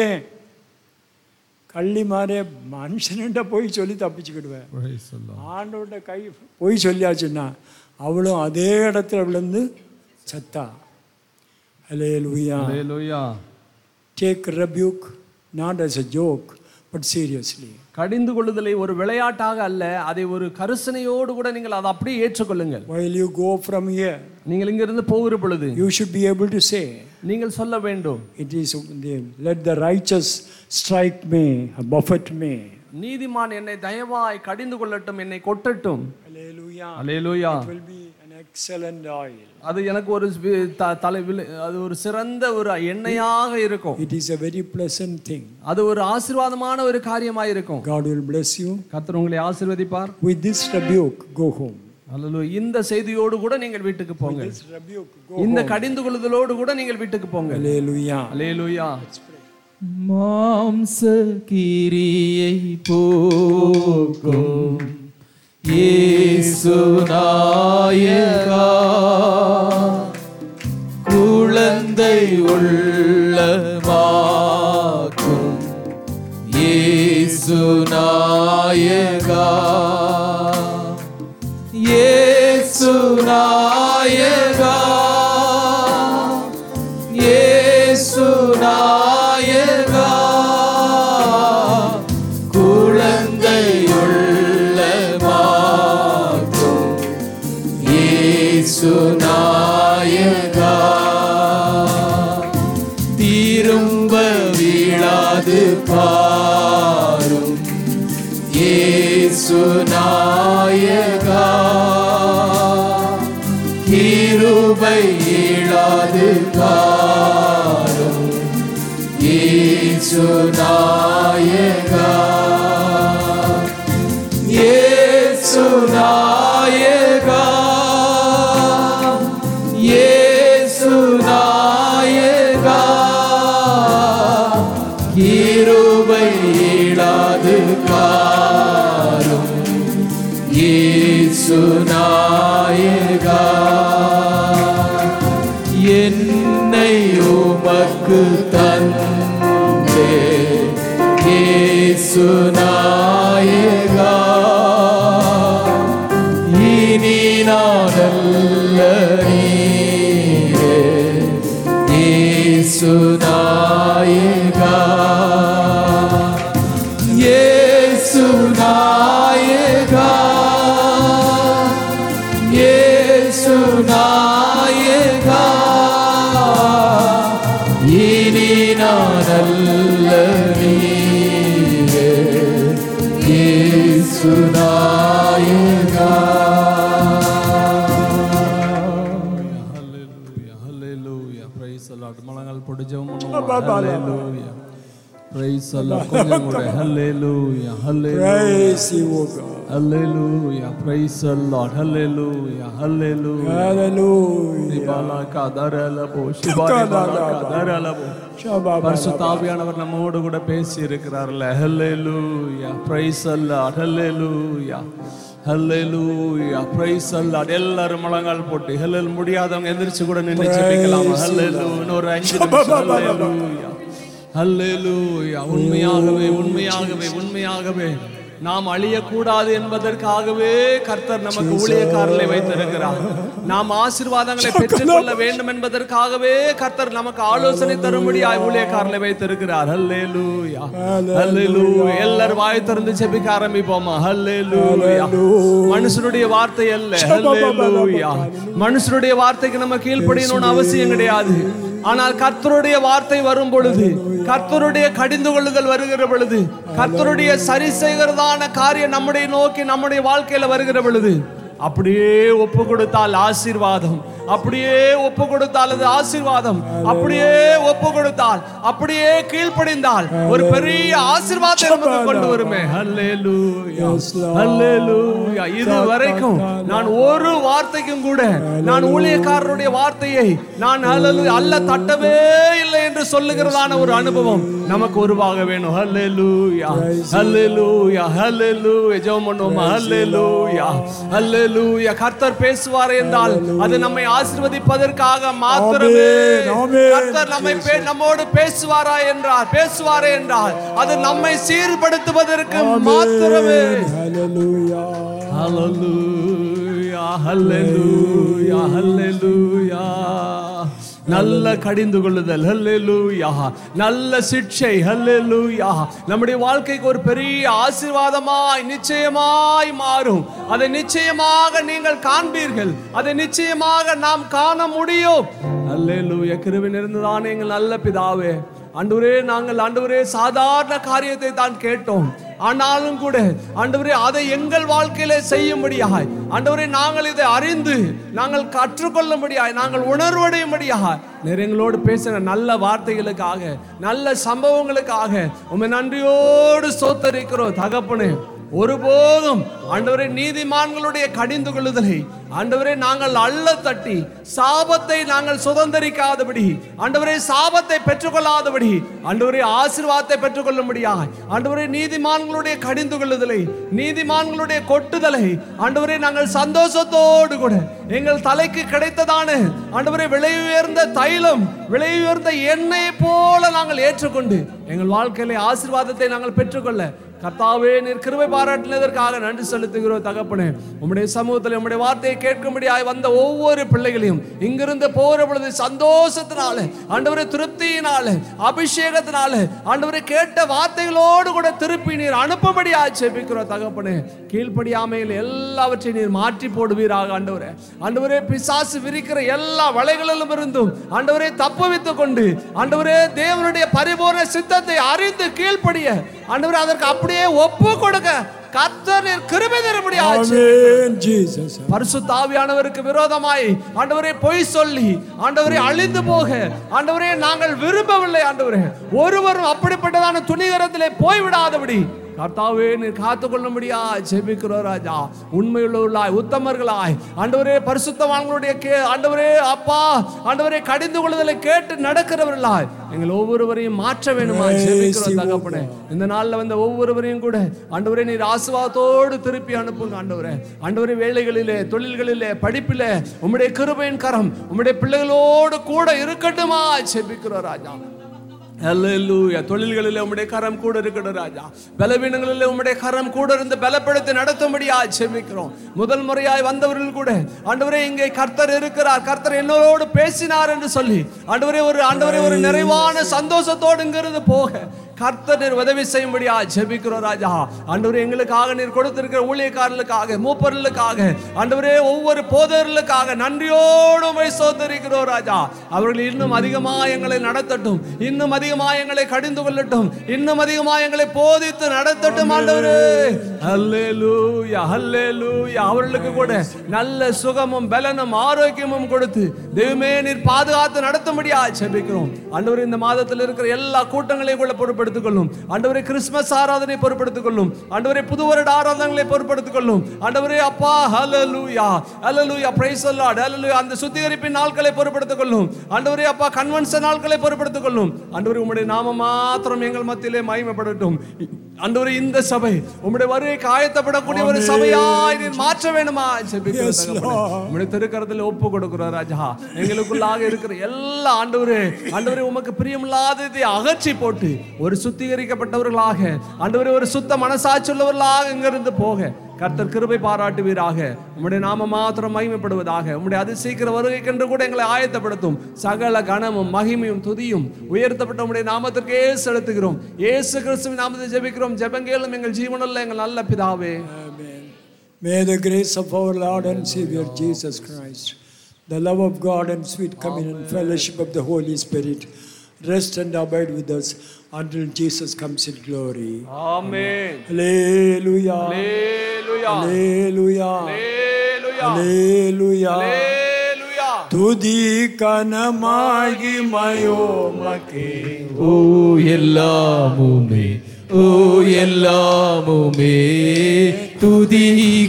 கள்ளி மாறே மனுஷன்கிட்ட போய் சொல்லி தப்பிச்சுக்கிடுவேன் Praise the Lord. ஆண்டோட கை போய் சொல்லியாச்சுன்னா அவளும் அதே இடத்துல விழுந்து சத்தா அலே லூயா Hallelujah. Take rebuke not as a joke but seriously கடிந்து கொள்ளுதலை ஒரு விளையாட்டாக அல்ல அதை ஒரு கருசனையோடு கூட நீங்கள் அதை அப்படியே ஏற்றுக்கொள்ளுங்கள் while you go from here நீங்கள் இங்கிருந்து போகிற பொழுது you should be able to say நீங்கள் சொல்ல வேண்டும் It is the, let the righteous strike me, buffet me. நீதிமான் என்னை தயவாய் கடிந்து கொள்ளட்டும் என்னை கொட்டட்டும் Hallelujah. Hallelujah It will be an excellent oil. அது எனக்கு ஒரு வி- த- தலை விழு- அது ஒரு சிறந்த ஒரு எண்ணெயாக இருக்கும் It is a very pleasant thing. அது ஒரு ஆசீர்வாதமான ஒரு காரியமாக இருக்கும் God will bless you. கர்த்தர் உங்களை ஆசீர்வதிப்பார் With this rebuke, go home. அல்லேலூயா இந்த செய்தியோடு கூட நீங்கள் வீட்டுக்கு போங்க This rebuke, go இந்த home. கடிந்து கொள்ளுதலோடு கூட நீங்கள் வீட்டுக்கு போங்க Hallelujah. அல்லேலூயா மாம்ச கிரியை போக்கும் இயேசு நாயகா குழந்தை உள்ளமாக்கும் இயேசு நாயகா இயேசு நாயகா இயேசு நாயகா குழந்தையுள்ளமாக்கும் இயேசு நாயகா திரும்ப வீழாது பாரும் இயேசு நாயகா கிருபை இழாது காரும் இயேசு நாயகா இயேசு நாயகா இயேசு நாயகா கிருபை இழாது காரும் இயேசு நாயகா என்னை உமக்கு தந்தே இயேசு நாயகா இனி நானல்ல நீரே இயேசு நாயகா நல்ல நீரே இயேசு நாயகா Hallelujah, hallelujah. Praise the Lord. முழங்கால் போட்டு ஜெபம் பண்ணுவோம். Hallelujah. Praise the Lord. கொஞ்சம் கூட. Hallelujah, hallelujah. Praise you, O God. Hallelujah. Praise the Lord. Hallelujah, hallelujah. Hallelujah. சிபாலா கதரலபோ, சிபாரிபாலா கதரலபோ. Shabba பரிசுத்த ஆவியானவர் நம்மோடு கூட பேசி இருக்கிறார்ல hallelujah praise the Lord hallelujah hallelujah praise the Lord எல்லாரும் முழங்கால் போட்டு ஹல்லேல் முடியாதவங்க எந்திரிச்சு கூட நின்று ஜெபிக்கலாம் ஹல்லேலூ இன்னொரு அஞ்சு நிமிஷம் ஹல்லேலூயா ஹல்லேலூயா உண்மையாகவே உண்மையாகவே உண்மையாகவே நாம் அழியக்கூடாது என்பதற்காகவே கர்த்தர் நமக்கு ஊழியக்காரர்களை வைத்திருக்கிறார் நாம் ஆசீர்வாதங்களை பெற்றுக்கொள்ள வேண்டும் என்பதற்காகவே கர்த்தர் நமக்கு ஆலோசனை தரும்படியாய் ஊழியக்காரர்களை வைத்திருக்கிறார் ஹல்லேலூயா ஹல்லேலூயா எல்லாரும் வாய் திறந்து ஜெபிக்க ஆரம்பிப்போமா ஹல்லேலூயா மனுஷனுடைய வார்த்தை அல்ல ஹல்லேலூயா மனுஷனுடைய வார்த்தைக்கு நம்ம கீழ்ப்படியணும்னு அவசியம் கிடையாது ஆனால் கர்த்தருடைய வார்த்தை வரும் பொழுது கர்த்தருடைய கடிந்து கொள்ளுதல் வருகிற பொழுது கர்த்தருடைய சரி செய்கிறதான காரியம் நம்முடைய நோக்கி நம்முடைய வாழ்க்கையில வருகிற பொழுது அப்படியே ஒப்பு கொடுத்தால் ஆசீர்வாதம் அப்படியே ஒப்பு கொடுத்தால் அது ஆசீர்வாதம் அப்படியே ஒப்பு கொடுத்தால் அப்படியே கீழ்ப்படிந்தால் ஒரு பெரிய ஆசீர்வாதத்தை நமக்கு கொண்டு வருமே ஹல்லேலூயா ஹல்லேலூயா இது வரைக்கும் நான் ஒரு வார்த்தைக்கும் கூட நான் ஊழியக்காரருடைய வார்த்தையை நான் அல்லது அல்ல தட்டவே இல்லை என்று சொல்லுகிறதான ஒரு அனுபவம் நமக்கு உருவாக வேணும் ஹல்லேலூயா ஹல்லேலூயா ஹல்லேலூயா ஜெபம் பண்ணுவோமா ஹல்லேலூயா ஹல்லேலூயா கர்த்தர் பேசுவார் என்றால் அது நம்மை ஆசீர்வதிப்பதற்காக மாத்திரமே கர்த்தர் நம்மை பே- நம்மோடு பேசுவாரா என்றார் பேசுவாரே என்றால் அது நம்மை சீர்படுத்துவதற்கு மாத்திரமே Hallelujah. ஹalleluya ஹalleluya ஹalleluya நல்ல கடிந்து கொள்ளுதல் ஹல்லேலூயா நல்ல சிக்ஷை ஹல்லேலூயா நம்முடைய வாழ்க்கைக்கு ஒரு பெரிய ஆசீர்வாதமாய் நிச்சயமாய் மாறும் அதை நிச்சயமாக நீங்கள் காண்பீர்கள் அதை நிச்சயமாக நாம் காண முடியும் ஹல்லேலூயா கிருபை நிறைந்ததான எங்கள் நல்ல பிதாவே ஆண்டவரே நாங்கள் ஆண்டவரே சாதாரண காரியத்தை தான் கேட்டோம் ஆனாலும் கூட ஆண்டவரே அதை எங்கள் வாழ்க்கையில செய்யும்படியாய் ஆண்டவரே நாங்கள் இதை அறிந்து நாங்கள் கற்றுக்கொள்ளும்படியாய் நாங்கள் உணர்வடையும்படியாய் நேர் எங்களோடு பேசின நல்ல வார்த்தைகளுக்காக நல்ல சம்பவங்களுக்காக உண்மை நன்றியோடு சோத்தரிக்கிறோம் தகப்பனே ஒருபோதும் ஆண்டவரே நீதிமான்களுடைய கடிந்து கொள்ளுதலை ஆண்டவரே நாங்கள் அள்ள தட்டி சாபத்தை நாங்கள் சுதந்திரிக்காதபடி ஆண்டவரே சாபத்தை பெற்றுக்கொள்ளாதபடி ஆண்டவரே ஆசீர்வாதத்தை பெற்றுக்கொள்ளும்படியா ஆண்டவரே நீதிமான்களுடைய கடிந்து கொள்ளுதலை நீதிமான்களுடைய கொட்டுதலை ஆண்டவரே நாங்கள் சந்தோஷத்தோடு கூட எங்கள் தலைக்கு கிடைத்ததான ஆண்டவரே விலை உயர்ந்த தைலம் விலை உயர்ந்த எண்ணெய் போல நாங்கள் ஏற்றுக்கொண்டு எங்கள் வாழ்க்கையில ஆசீர்வாதத்தை நாங்கள் பெற்றுக்கொள்ள கர்த்தாவே நீர் கிருபை பாராட்டினதற்காக நன்றி செலுத்துகிறோம் தகப்பனே உம்முடைய சமூகத்தில் உம்முடைய வார்த்தையை கேட்கும்படியாய் வந்த ஒவ்வொரு பிள்ளைகளையும் இங்கிருந்து போகிற பொழுது சந்தோஷத்தினால ஆண்டவரே திருப்தியினால அபிஷேகத்தினால ஆண்டவரே கேட்ட வார்த்தைகளோடு கூட திருப்பி நீர் அனுப்பும்படியாய் செபிக்கிறோம் தகப்பனே கீழ்ப்படியாமையில் எல்லாவற்றையும் நீர் மாற்றி போடுவீராக ஆண்டவரே ஆண்டவரே பிசாசு விரிக்கிற எல்லா வலைகளிலும் இருந்தும் ஆண்டவரே தப்புவித்துக் கொண்டு ஆண்டவரே தேவனுடைய பரிபூர்ண சித்தத்தை அறிந்து கீழ்ப்படிய ஆண்டவரே அதற்கு அப்படியே ஒப்பு கொடுக்க கர்த்தர் நீர் கிருபை தரும்படியாக Amen, Jesus. பரிசுத்தாவியானவருக்கு விரோதமாய் ஆண்டவரே பொய் சொல்லி ஆண்டவரே அழிந்து போக ஆண்டவரே நாங்கள் விரும்பவில்லை ஆண்டவரே ஒருவரும் அப்படிப்பட்டதான துணிகரத்திலே போய்விடாதபடி கர்த்தாவே நீர் காத்துக்கொள்ளும்படியா ஜெபிக்கிறோம் ராஜா உண்மையுள்ளவர்களாய் உத்தமர்களாய் ஆண்டவரே பரிசுத்தவான்களுடைய கே ஆண்டவரே அப்பா ஆண்டவரே கடிந்து கொள்ளுதலை கேட்டு நடக்கிறவர்களாய் எங்கள் ஒவ்வொருவரையும் மாற்ற வேணுமா ஜெபிக்கிறோம் தகப்பனே இந்த நாள்ல வந்த ஒவ்வொருவரையும் கூட ஆண்டவரே நீர் ஆசுவாதத்தோடு திருப்பி அனுப்புங்க ஆண்டவரே ஆண்டவரே வேலைகளிலே தொழில்களிலே படிப்பிலே உம்முடைய கிருபையின் கரம் உம்முடைய பிள்ளைகளோடு கூட இருக்கட்டுமா ஜெபிக்கிறோம் ராஜா அல்லேலூயா தொழில்களில் உம்முடைய கரம் கூட இருக்கட்டும் ராஜா பலவீனங்களில் உம்முடைய கரம் கூட இருந்து பலப்படுத்தி நடத்தும்படியா செபிக்கிறோம் முதல் முறையாய் வந்தவர்கள் கூட ஆண்டவரே இங்கே கர்த்தர் இருக்கிறார் கர்த்தர் என்னோடு பேசினார் என்று சொல்லி ஆண்டவரே ஒரு ஆண்டவரே ஒரு நிறைவான சந்தோஷத்தோடு இங்கிருந்து போக கர்த்தர் நீர் உதவி செய்யும்படியா ஜெபிக்கிறோம் ராஜா ஆண்டவரே எங்களுக்காக நீர் கொடுத்திருக்கிற ஊழியக்காரர்களுக்காக மூப்பர்களுக்காக ஆண்டவரே ஒவ்வொரு போதர்களுக்காக நன்றியோடு உம்மை சோதரிக்கிறோம் ராஜா அவர்கள் இன்னும் அதிகமா எங்களை நடத்தட்டும் இன்னும் அதிகமா எங்களை கடிந்து கொள்ளட்டும் இன்னும் அதிகமா எங்களை போதித்து நடத்தட்டும் ஆண்டவரே ஹல்லேலூயா ஹல்லேலூயா அவர்களுக்கு கூட நல்ல சுகமும் பலனும் ஆரோக்கியமும் கொடுத்து தெய்வமே நீர் பாதுகாத்து நடத்தும்படியா ஜெபிக்கிறோம் ஆண்டவரே இந்த மாதத்தில் இருக்கிற எல்லா கூட்டங்களையும் கூட பொறுப்படுத்திக் கொள்ளும் ஆண்டவரே கிறிஸ்மஸ் ஆராதனை பொறுப்படுத்திக் கொள்ளும் ஆண்டவரே புது வருட ஆராதனைகளை பொறுப்படுத்திக் கொள்ளும் ஆண்டவரே அப்பா ஹalleluya ஹalleluya praise the lord ஹalleluya அந்த சுத்திகரிப்பின் நாட்களை பொறுப்படுத்திக் கொள்ளும் ஆண்டவரே அப்பா கன்வென்ஷன் நாட்களை பொறுப்படுத்திக் கொள்ளும் ஆண்டவரே உம்முடைய நாம மாத்திரம் எங்கள் மத்தியிலே மகிமைப்படட்டும் ஆண்டவரே இந்த சபை உம்முடைய வருகைக்கு ஆயத்தப்படக்கூடிய ஒரு சபையாய் நீர் மாற்ற வேண்டுமா ஜெபிக்கிறோம் தகப்பனே. உம்முடைய திருக்கரத்தில் ஒப்பு கொடுக்கிறோம் ராஜா எங்களுக்குள்ளாக இருக்கிற எல்லா ஆண்டவரே ஆண்டவரே உமக்கு பிரியமில்லாததை அகற்றி போட்டு ஒரு சுத்திகரிக்கப்பட்டவர்களாக ஆண்டவரே ஒரு சுத்த மனசாட்சி உள்ளவர்களாக இங்கிருந்து போக கர்த்தர் கிருபை பாராட்டுவீராக உம்முடைய நாம மாத்திரம் மகிமைப்படுவதாக உம்முடைய அது சீக்கிர வருகைக்கென்று கூட எங்களை ஆயத்தப்படுத்தும் சகல கனமும் மகிமையும் துதியும் உயர்த்தப்பட்ட உம்முடைய நாமத்திற்கே செலுத்துகிறோம் இயேசு கிறிஸ்துவின் நாமத்தை ஜெபிக்கிறோம் ஜெபங்கேளும் எங்கள் ஜீவனுள்ள எங்கள் நல்ல பிதாவே Amen. May the grace of our Lord and Savior Jesus Christ, the love of God and sweet communion and fellowship of the Holy Spirit rest and abide with us until Jesus comes in glory. Amen Hallelujah. Hallelujah Hallelujah. Hallelujah Hallelujah. ஹalleluya துதி கனமாகி மயோமகே ஓ எல்லாமுமே ஓ எல்லாமுமே துதி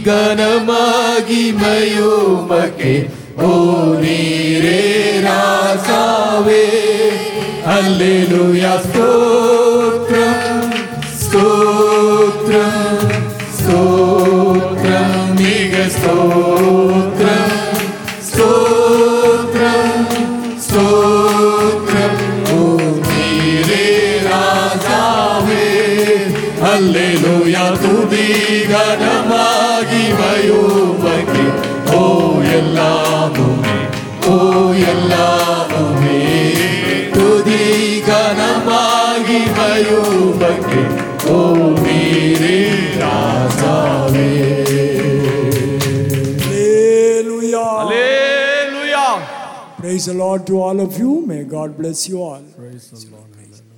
கனமாகிமயோமகே ஓ நீரே ராசாவே அல்லேலூயா ஸ்தோத்ரம் ஸ்தோத்ரம் ஸ்தோத்ரம் மிக ஸ்தோத்ரம் ஸ்தோத்ரம் ஸ்தோத்ரம் ஓ நீரே ராஜாவே அல்லேலூயா துதி கனமாகி மயோமகே ஓ எல்லாமுமே ஓ எல்லாமுமே துதி கனமாகி மயோமகே ஓ நீரே ராஜாவே Hallelujah. Hallelujah Praise the Lord to all of you. May God bless you all. Praise the Lord.